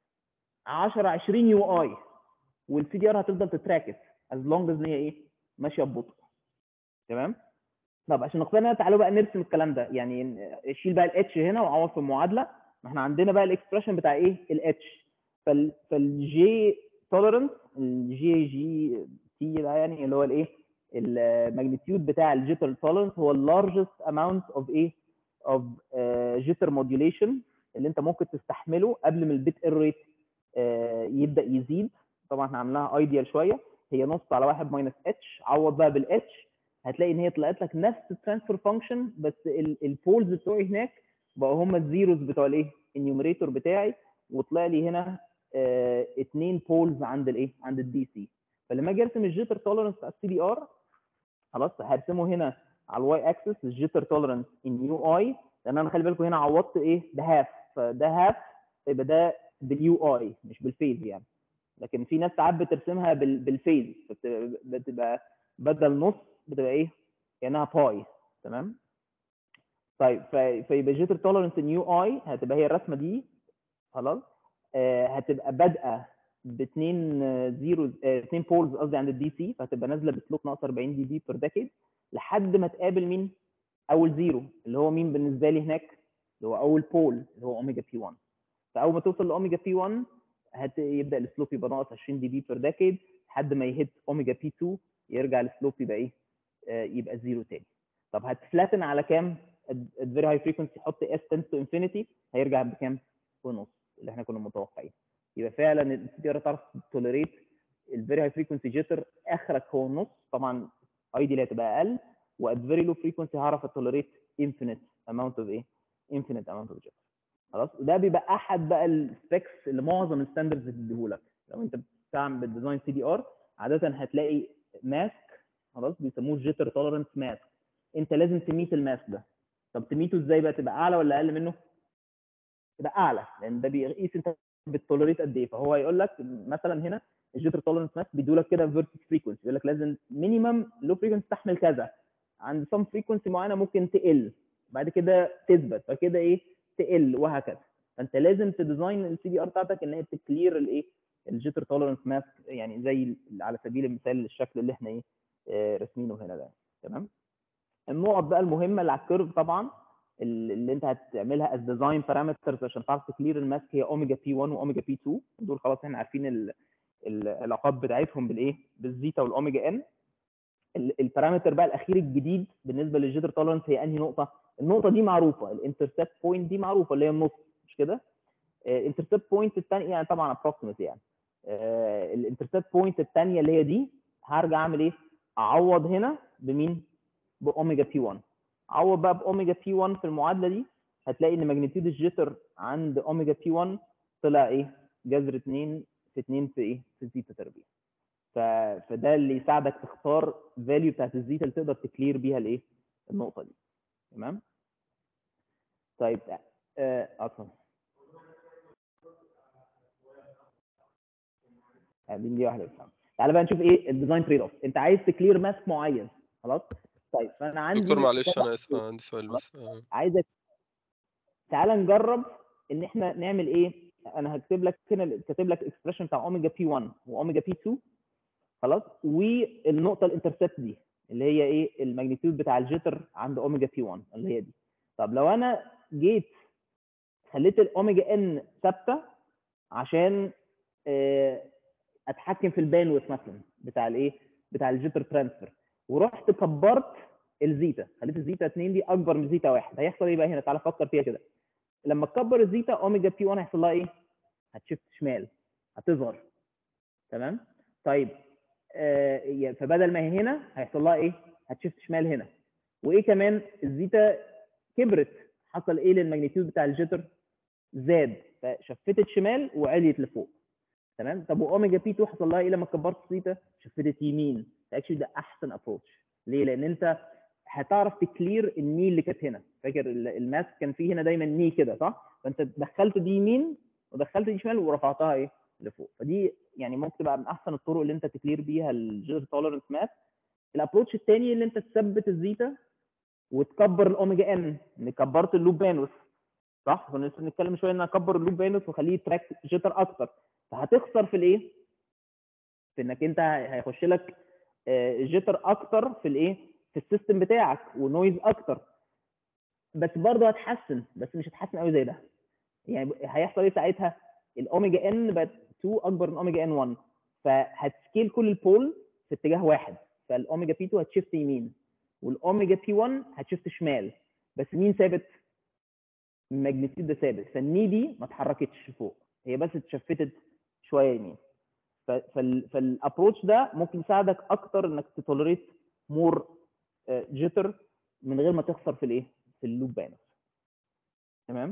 10 20 يو اي والسي دي ار هتفضل تتراكس از لونج از هي ايه ماشيه ببطء تمام طب عشان نقتنع تعالوا بقى نرسم الكلام ده يعني شيل بقى الاتش هنا وعوض في المعادله ما احنا عندنا بقى الاكسبريشن بتاع ايه الاتش فال فالجي توليرنس الجي جي تي ده يعني اللي هو الايه الماجنتيود بتاع الجيتر توليرنس هو اللارجست اماونت اوف ايه اوف جيتر موديوليشن اللي انت ممكن تستحمله قبل ما البيت اير ريت يبدا يزيد طبعا احنا عاملاها ايديال شويه هي نص على 1 ماينس اتش عوض بقى بالاتش هتلاقي ان هي طلعت لك نفس الترانسفير فانكشن بس البولز بتوعي هناك بقوا هم الزيروز بتوع الايه النيوميريتور بتاعي وطلع لي هنا اه اتنين بولز عند الايه عند الدي سي فلما اجي ارسم الجيتر توليرنس بتاع السي دي ار خلاص هرسمه هنا على الواي اكسس الجيتر توليرنس ان يو اي لان انا خلي بالكم هنا عوضت ايه بهاف فده هاف يبقى ده باليو اي مش بالفيز يعني لكن في ناس ساعات بترسمها بال- بالفيز فبت- بتبقى بدل نص بتبقى ايه كانها باي تمام طيب ف- فيبقى جيتر توليرنس ان يو اي هتبقى هي الرسمه دي خلاص آه هتبقى بادئه باثنين زيرو اثنين بولز قصدي عند الدي سي فهتبقى نازله بسلوب ناقص 40 دي بي بير ديكيد لحد ما تقابل مين؟ اول زيرو اللي هو مين بالنسبه لي هناك؟ اللي هو اول بول اللي هو اوميجا بي 1 فاول ما توصل لاوميجا بي 1 هيبدا السلوب يبقى ناقص 20 دي بي بير ديكيد لحد ما يهت اوميجا بي 2 يرجع السلوب يبقى ايه؟ آه يبقى زيرو تاني طب هتفلاتن على كام؟ at very high frequency حط s tends to infinity هيرجع بكام؟ ونص اللي احنا كنا متوقعين يبقى فعلا السي دي ار تعرف توليريت الفيري هاي فريكونسي جيتر اخرك هو النص طبعا ايديال هتبقى اقل وات فيري لو فريكونسي هعرف اتوليريت انفينيت اماونت اوف ايه؟ انفينيت اماونت اوف جيتر خلاص وده بيبقى احد بقى السبيكس اللي معظم الستاندردز بتديهولك لو انت بتعمل بالديزاين سي دي ار عاده هتلاقي ماسك خلاص بيسموه جيتر توليرنس ماسك انت لازم تميت الماسك ده طب تميته ازاي بقى تبقى اعلى ولا اقل منه؟ تبقى اعلى لان ده بيقيس انت بتتولريت قد ايه فهو يقول لك مثلا هنا الجيتر تولرنس ماس بيدوا لك كده فيرتيك فريكونسي يقول لك لازم مينيمم لو فريكونسي تحمل كذا عند سم فريكونسي معينه ممكن تقل بعد كده تثبت فكده ايه تقل وهكذا فانت لازم تديزاين السي دي ار بتاعتك ان هي تكلير الايه الجيتر تولرنس ماس يعني زي على سبيل المثال الشكل اللي احنا ايه آه، راسمينه هنا ده تمام النقط بقى المهمه اللي على الكيرف طبعا اللي انت هتعملها از ديزاين بارامترز عشان تعرف تكلير الماسك هي اوميجا بي 1 واوميجا بي 2 دول خلاص احنا عارفين ال- ال- العلاقات بتاعتهم بالايه بالزيتا والاوميجا ان البارامتر بقى الاخير الجديد بالنسبه للجيتر تولرنس هي انهي نقطه النقطه دي معروفه الانترسبت بوينت دي معروفه اللي هي النص مش كده الانترسبت بوينت الثانيه يعني طبعا ابروكسيمت يعني الانترسبت بوينت الثانيه اللي هي دي هرجع اعمل ايه اعوض هنا بمين باوميجا بي 1 عوض بقى باوميجا بي 1 في المعادله دي هتلاقي ان ماجنتيود الجيتر عند اوميجا بي 1 طلع ايه جذر 2 في 2 في ايه في زيتا تربيع ف... فده اللي يساعدك تختار فاليو بتاعت الزيتا اللي تقدر تكلير بيها الايه النقطه دي تمام طيب اه اتفضل آه، دي دي واحده بس تعالى بقى نشوف ايه الديزاين تريد اوف انت عايز تكلير ماسك معين خلاص طيب فانا عندي دكتور معلش كذا انا اسف أنا عندي سؤال بس آه، عايزك تعالى نجرب ان احنا نعمل ايه انا هكتب لك هنا كاتب لك اكسبريشن بتاع اوميجا بي 1 واوميجا بي 2 خلاص والنقطه الانترسبت دي اللي هي ايه الماجنتيود بتاع الجيتر عند اوميجا بي 1 اللي هي دي طب لو انا جيت خليت الاوميجا ان ثابته عشان آه، اتحكم في الباندويث مثلا بتاع الايه بتاع الجيتر ترانسفير ورحت كبرت الزيتا خليت الزيتا 2 دي اكبر من زيتا 1 هيحصل ايه بقى هنا تعالى فكر فيها كده لما تكبر الزيتا اوميجا بي 1 هيحصل لها ايه هتشفت شمال هتظهر تمام طيب آه يعني فبدل ما هي هنا هيحصل لها ايه هتشفت شمال هنا وايه كمان الزيتا كبرت حصل ايه للماجنتيود بتاع الجيتر زاد فشفتت شمال وعليت لفوق تمام طب واوميجا بي 2 حصل لها ايه لما كبرت الزيتا شفتت يمين اكشلي ده احسن ابروتش ليه لان انت هتعرف تكلير الني اللي كانت هنا فاكر ال- الماس كان فيه هنا دايما ني كده صح فانت دخلت دي يمين ودخلت دي شمال ورفعتها ايه لفوق فدي يعني ممكن تبقى من احسن الطرق اللي انت تكلير بيها الجير تولرنس ماس الابروتش الثاني اللي انت تثبت الزيتا وتكبر الاوميجا ان ان كبرت اللوب بانوث صح كنا لسه بنتكلم شويه ان اكبر اللوب بانوث واخليه تراك جيتر اكتر فهتخسر في الايه في انك انت هيخش لك آه، جيتر اكتر في الايه في السيستم بتاعك ونويز اكتر بس برضه هتحسن بس مش هتحسن قوي زي ده يعني هيحصل ايه ساعتها الاوميجا ان بقت 2 اكبر من اوميجا ان 1 فهتسكيل كل البول في اتجاه واحد فالاوميجا بي 2 هتشفت يمين والاوميجا بي 1 هتشفت شمال بس مين ثابت؟ الماجنتيود ده ثابت فالني دي ما اتحركتش فوق هي بس اتشفتت شويه يمين فالابروتش ده ممكن يساعدك اكتر انك تتولريت مور جيتر من غير ما تخسر في الايه؟ في اللوب بانس تمام؟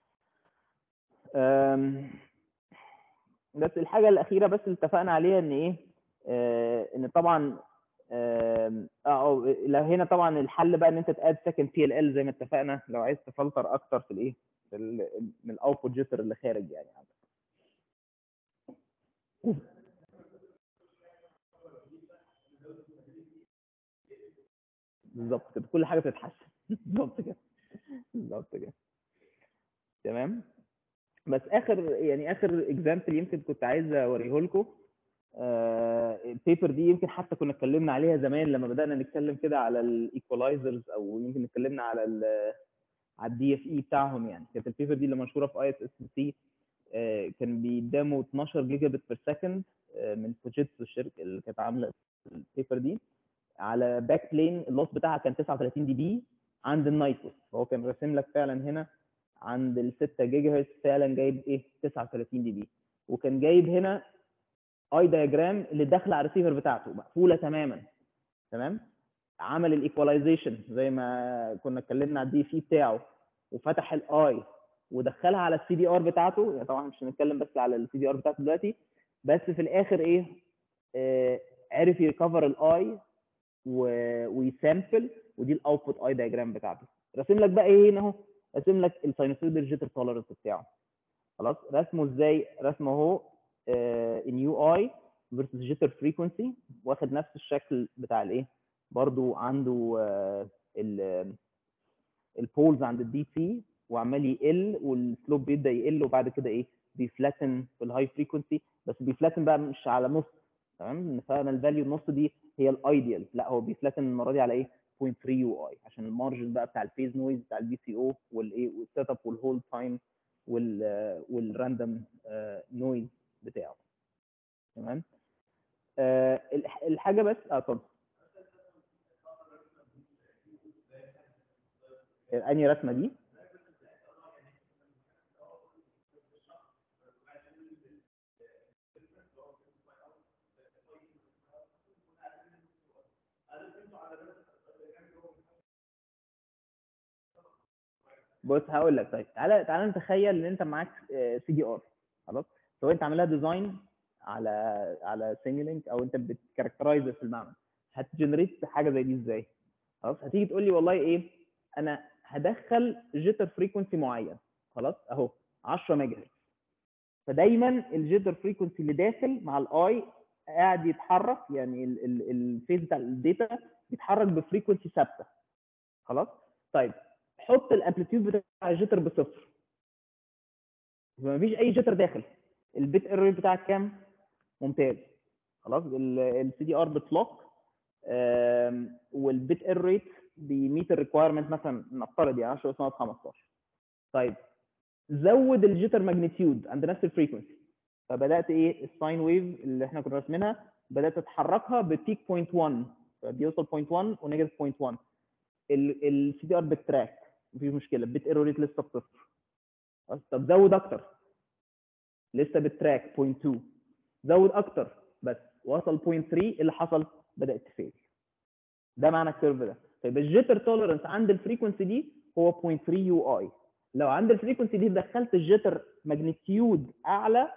أم، بس الحاجه الاخيره بس اللي اتفقنا عليها ان ايه؟ آه، ان طبعا آم، اه أو لو هنا طبعا الحل بقى ان انت تاد سكند بي ال ال زي ما اتفقنا لو عايز تفلتر اكتر في الايه؟ في ال- من الاوتبوت جيتر اللي خارج يعني عندك. بالظبط كده كل حاجه بتتحسن بالظبط كده بالظبط كده تمام بس اخر يعني اخر اكزامبل يمكن كنت عايز اوريه لكم البيبر دي يمكن حتى كنا اتكلمنا عليها زمان لما بدانا نتكلم كده على الايكولايزرز او يمكن اتكلمنا على ال على الدي اف اي بتاعهم يعني كانت البيبر دي اللي منشوره في اي اس اس سي كان بيداموا 12 جيجا بت بير سكند من فوجيتسو الشركه اللي كانت عامله البيبر دي على باك بلين اللوس بتاعها كان 39 دي بي عند النايتروس فهو كان راسم لك فعلا هنا عند ال 6 جيجا هرتز فعلا جايب ايه 39 دي بي وكان جايب هنا اي دايجرام اللي داخله على الريسيفر بتاعته مقفوله تماما تمام عمل الايكواليزيشن زي ما كنا اتكلمنا على الدي سي بتاعه وفتح الاي ودخلها على السي دي ار بتاعته يعني طبعا مش هنتكلم بس على السي دي ار بتاعته دلوقتي بس في الاخر ايه آه عرف يريكفر الاي ويسامبل ودي الاوتبوت اي دايجرام بتاعته راسم لك بقى ايه هنا اهو راسم لك الساينوسويدال جيتر تولرنس بتاعه خلاص رسمه ازاي رسمه اهو ان يو اي فيرسس جيتر فريكونسي واخد نفس الشكل بتاع الايه برضو عنده آه، ال البولز عند الدي سي وعمال يقل والسلوب بيبدا يقل وبعد كده ايه بيفلاتن في الهاي فريكونسي بس بيفلاتن بقى مش على نص تمام فانا الفاليو النص دي هي الايديال لا هو بيفلاتن المره دي على ايه 0.3 يو اي عشان المارجن بقى بتاع الفيز نويز بتاع الدي سي او والايه والسيت اب والهولد تايم وال والراندوم نويز بتاعه تمام آه، الح- الحاجه بس اه اتفضل انهي رسمه دي بص هقول لك طيب تعالى تعالى نتخيل ان انت معاك سي دي ار خلاص سواء انت عاملها ديزاين على على سيميلينك او انت بتكاركترايز في المعمل هتجنريت حاجه زي دي ازاي خلاص هتيجي تقول لي والله ايه انا هدخل جيتر فريكونسي معين خلاص اهو 10 ميجا هرتز فدايما الجيتر فريكونسي اللي داخل مع الاي قاعد يتحرك يعني ال- ال- الفيز بتاع الداتا بيتحرك بفريكونسي ثابته خلاص طيب حط الامبليتيود بتاع الجيتر بصفر فمفيش اي جيتر داخل البيت ايرور بتاعك كام ممتاز خلاص السي دي ار بتلوك والبيت ايرور ريت بيميت الريكوايرمنت مثلا نفترض يعني 10 اسمها 15 طيب زود الجيتر ماجنتيود عند نفس الفريكونسي فبدات ايه الساين ويف اللي احنا كنا راسمينها بدات تحركها ببيك بوينت 1 فبيوصل بوينت 1 ونيجاتيف بوينت 1 السي دي ار بتراك مفيش مشكله البيت ايرور ريت لسه بصفر خلاص؟ طب زود اكتر لسه بتراك بوينت 2 زود اكتر بس وصل بوينت 3 اللي حصل بدات تفيل ده معنى الكيرف ده طيب الجيتر توليرنس عند الفريكونسي دي هو 0.3 يو اي لو عند الفريكونسي دي دخلت الجيتر ماجنتيود اعلى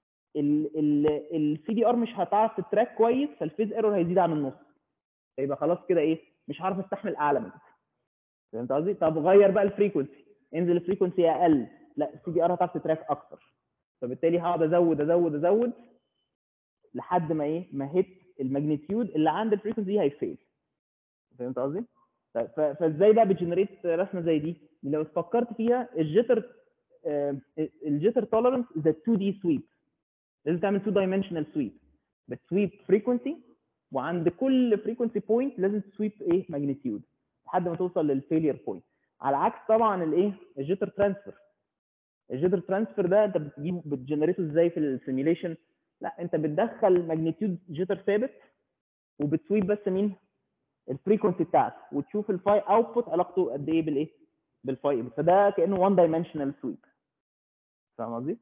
السي دي ار مش هتعرف تتراك كويس فالفيز ايرور هيزيد عن النص يبقى خلاص كده ايه مش هعرف استحمل اعلى من كده فهمت قصدي؟ طب غير بقى الفريكونسي انزل الفريكونسي اقل لا السي دي ار هتعرف تتراك اكتر فبالتالي هقعد ازود ازود ازود لحد ما ايه ما هيت الماجنتيود اللي عند الفريكونسي دي هيفيل فهمت قصدي؟ طيب، ف- فازاي بقى بتجنريت رسمه زي دي؟ لو فكرت فيها الجيتر آه، الجيتر توليرنس از 2 دي سويب لازم تعمل 2 دايمنشنال سويب بتسويب فريكونسي وعند كل فريكونسي بوينت لازم تسويب ايه ماجنتيود لحد ما توصل للفيلير بوينت على عكس طبعا الايه الجيتر ترانسفير الجيتر ترانسفير ده انت بتجيب بتجنريته ازاي في السيميليشن لا انت بتدخل ماجنتيود جيتر ثابت وبتسويب بس مين الفريكونسي بتاعته وتشوف الفاي اوتبوت علاقته قد ايه بالايه بالفاي فده كانه وان دايمنشنال سويب فاهم قصدي؟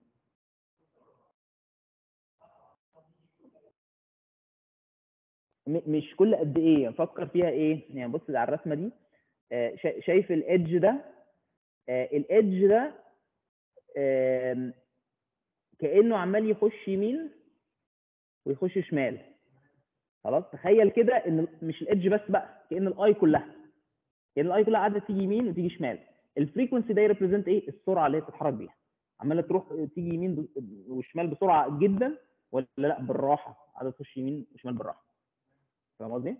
م- مش كل قد ايه فكر فيها ايه يعني بص على الرسمه دي آه، شا- شايف الايدج ده الايدج ده آم، كانه عمال يخش يمين ويخش شمال خلاص تخيل كده ان مش الايدج بس بقى كان الاي كلها كان الاي كلها قاعده تيجي يمين وتيجي شمال الفريكونسي ده يريبريزنت ايه السرعه اللي هي بتتحرك بيها عماله تروح تيجي يمين ب- وشمال بسرعه جدا ولا لا بالراحه قاعده تخش يمين وشمال بالراحه فاهم قصدي؟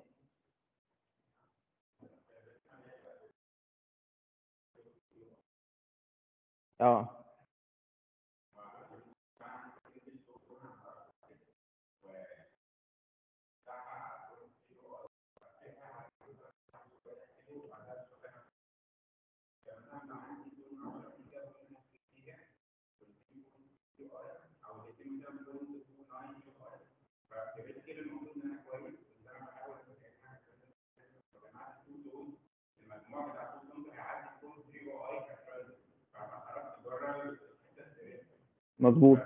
اه مظبوط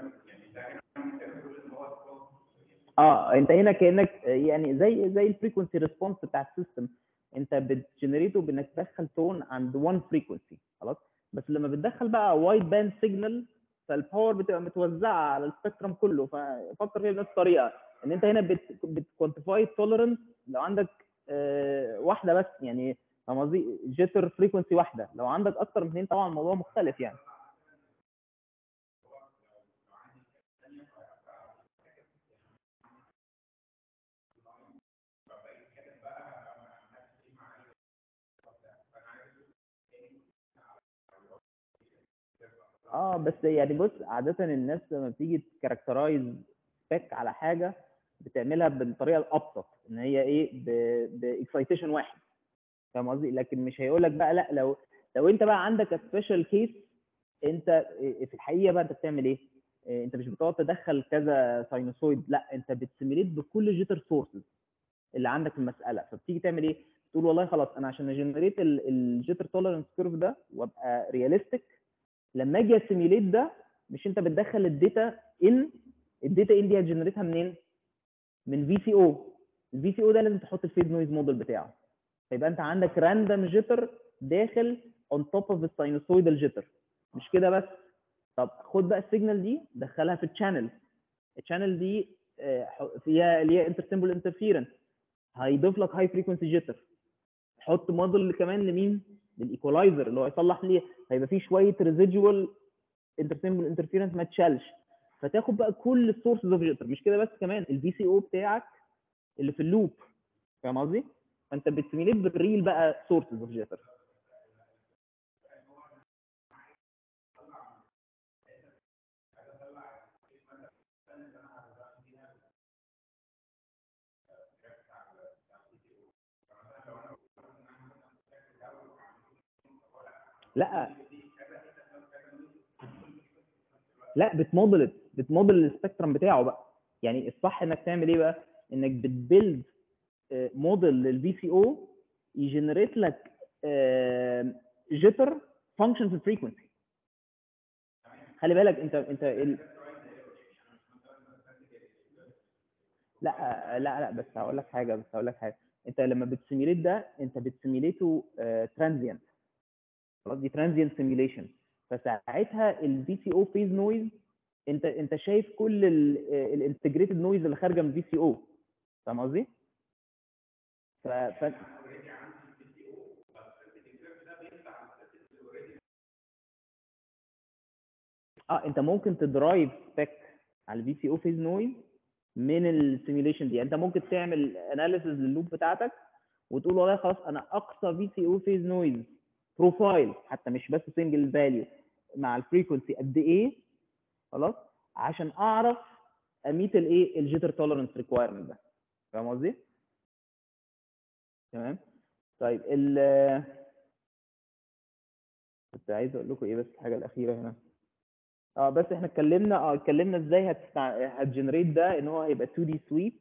اه انت هنا كانك يعني زي زي الفريكونسي ريسبونس بتاع السيستم انت بتجنريته بانك تدخل تون عند 1 فريكونسي خلاص بس لما بتدخل بقى وايد باند سيجنال فالباور بتبقى متوزعه على السبيكترم كله ففكر فيها بنفس الطريقه ان انت هنا بتكوانتيفاي التوليرنس لو عندك آه، واحده بس يعني فاهم قصدي جيتر فريكونسي واحده لو عندك اكتر من اثنين طبعا الموضوع مختلف يعني اه بس يعني بص عادة الناس لما بتيجي تكاركترايز سبيك على حاجة بتعملها بالطريقة الأبسط إن هي إيه بإكسايتيشن واحد فاهم قصدي؟ لكن مش هيقول لك بقى لا لو لو أنت بقى عندك سبيشال كيس أنت في الحقيقة بقى أنت بتعمل إيه؟ إيه، أنت مش بتقعد تدخل كذا ساينوسويد لا أنت بتسيميليت بكل جيتر سورسز اللي عندك في المسألة فبتيجي تعمل إيه؟ تقول والله خلاص أنا عشان أجنريت الجيتر توليرنس كيرف ده وأبقى رياليستيك لما اجي اسيميليت ده مش انت بتدخل الداتا ان الداتا ان دي هتجنريتها منين؟ من في سي او الفي سي او ده لازم تحط الفيز نويز موديل بتاعه فيبقى انت عندك راندوم جيتر داخل اون توب اوف الساينوسويدال جيتر مش كده بس طب خد بقى السيجنال دي دخلها في الشانل الشانل دي آه، ح- فيها اللي هي انترسيمبل انترفيرنس هيضيف لك هاي فريكونسي جيتر حط موديل كمان لمين؟ للايكولايزر اللي هو يصلح ليه هيبقى فيه شويه ريزيدوال انترسيمبل انترفيرنس ما تشالش فتاخد بقى كل السورسز اوف جيتر مش كده بس كمان الفي سي او بتاعك اللي في اللوب فاهم قصدي؟ فانت بتسيميليت بالريل بقى سورسز اوف جيتر لا لا بتموديل بتموديل السبيكترم بتاعه بقى يعني الصح انك تعمل ايه بقى انك بتبيلد موديل للفي سي او يجنريت لك جيتر فانكشن في الفريكونسي خلي بالك انت انت ال... لا لا لا بس هقول لك حاجه بس هقول لك حاجه انت لما بتسيميليت ده انت بتسيميليته ترانزيانت خلاص دي ترانزيانت سيميليشن فساعتها الفي سي او فيز نويز انت انت شايف كل الانتجريتد نويز اللي خارجه من الفي سي او فاهم قصدي؟ ف... ف... اه انت ممكن تدرايف سبيك على الفي سي او فيز نويز من السيميليشن دي يعني انت ممكن تعمل اناليسيز لللوب بتاعتك وتقول والله خلاص انا اقصى في سي او فيز نويز بروفايل حتى مش بس سنجل فاليو مع الفريكونسي قد ايه خلاص عشان اعرف اميت الايه الجيتر توليرنس ريكوايرمنت ده فاهم قصدي؟ تمام طيب ال كنت عايز اقول لكم ايه بس الحاجه الاخيره هنا اه بس احنا اتكلمنا اه اتكلمنا ازاي هتستع... هتجنريت ده ان هو هيبقى 2 دي سويب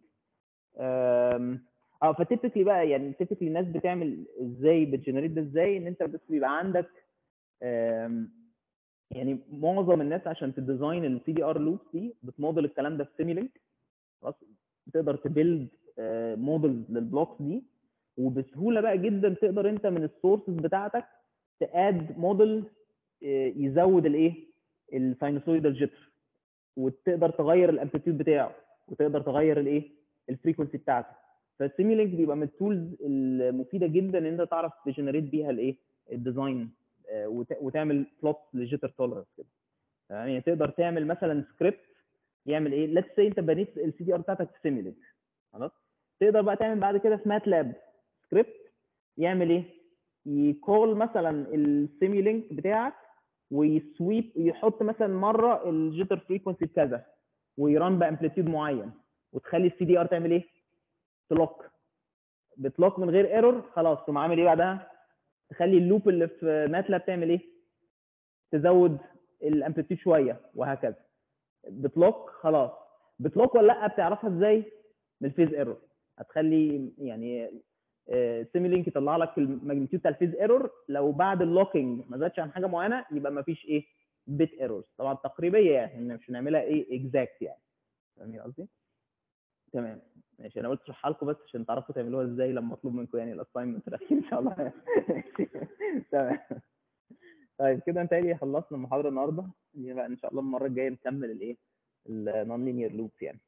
اه فتيبيكلي بقى يعني تيبيكلي الناس بتعمل ازاي بتجنريت ده ازاي ان انت بس بيبقى عندك آم، يعني معظم الناس عشان تديزاين السي دي ار لوبس دي بتموديل الكلام ده في سيميلينك خلاص بتقدر تبيلد موديلز للبلوكس دي وبسهوله بقى جدا تقدر انت من السورسز بتاعتك تاد موديل يزود الايه الساينوسويدال جيتر وتقدر تغير الامبليتيود بتاعه وتقدر تغير الايه الفريكونسي بتاعته فالسيميلينك بيبقى من التولز المفيده جدا ان انت تعرف تجنريت بيها الايه الديزاين آه، وت- وتعمل بلوت للجيتر تولرنس كده يعني تقدر تعمل مثلا سكريبت يعمل ايه ليتس سي انت بنيت السي دي ار بتاعتك في سيميلينك خلاص تقدر بقى تعمل بعد كده في مات لاب سكريبت يعمل ايه يكول مثلا السيميلينك بتاعك ويسويب يحط مثلا مره الجيتر فريكونسي بكذا ويران بامبليتيود معين وتخلي السي دي ار تعمل ايه تلوك بتلوك من غير ايرور خلاص تقوم عامل ايه بعدها تخلي اللوب اللي في ماتلاب تعمل ايه تزود الامبليتيود شويه وهكذا بتلوك خلاص بتلوك ولا لا بتعرفها ازاي من الفيز ايرور هتخلي يعني سيميلينك يطلع لك الماجنتيود بتاع الفيز ايرور لو بعد اللوكينج ما زادش عن حاجه معينه يبقى ما فيش ايه بيت ايرورز طبعا تقريبيه يعني مش هنعملها ايه اكزاكت يعني فاهمين قصدي؟ تمام ماشي انا قلت اشرحها لكم بس عشان تعرفوا تعملوها ازاي لما اطلب منكم يعني الاساينمنت الاخير ان شاء الله تمام طيب كده انتهي خلصنا المحاضره النهارده يبقى ان شاء الله المره الجايه نكمل الايه النون لينير لوبس يعني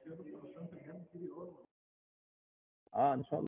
اه ان شاء الله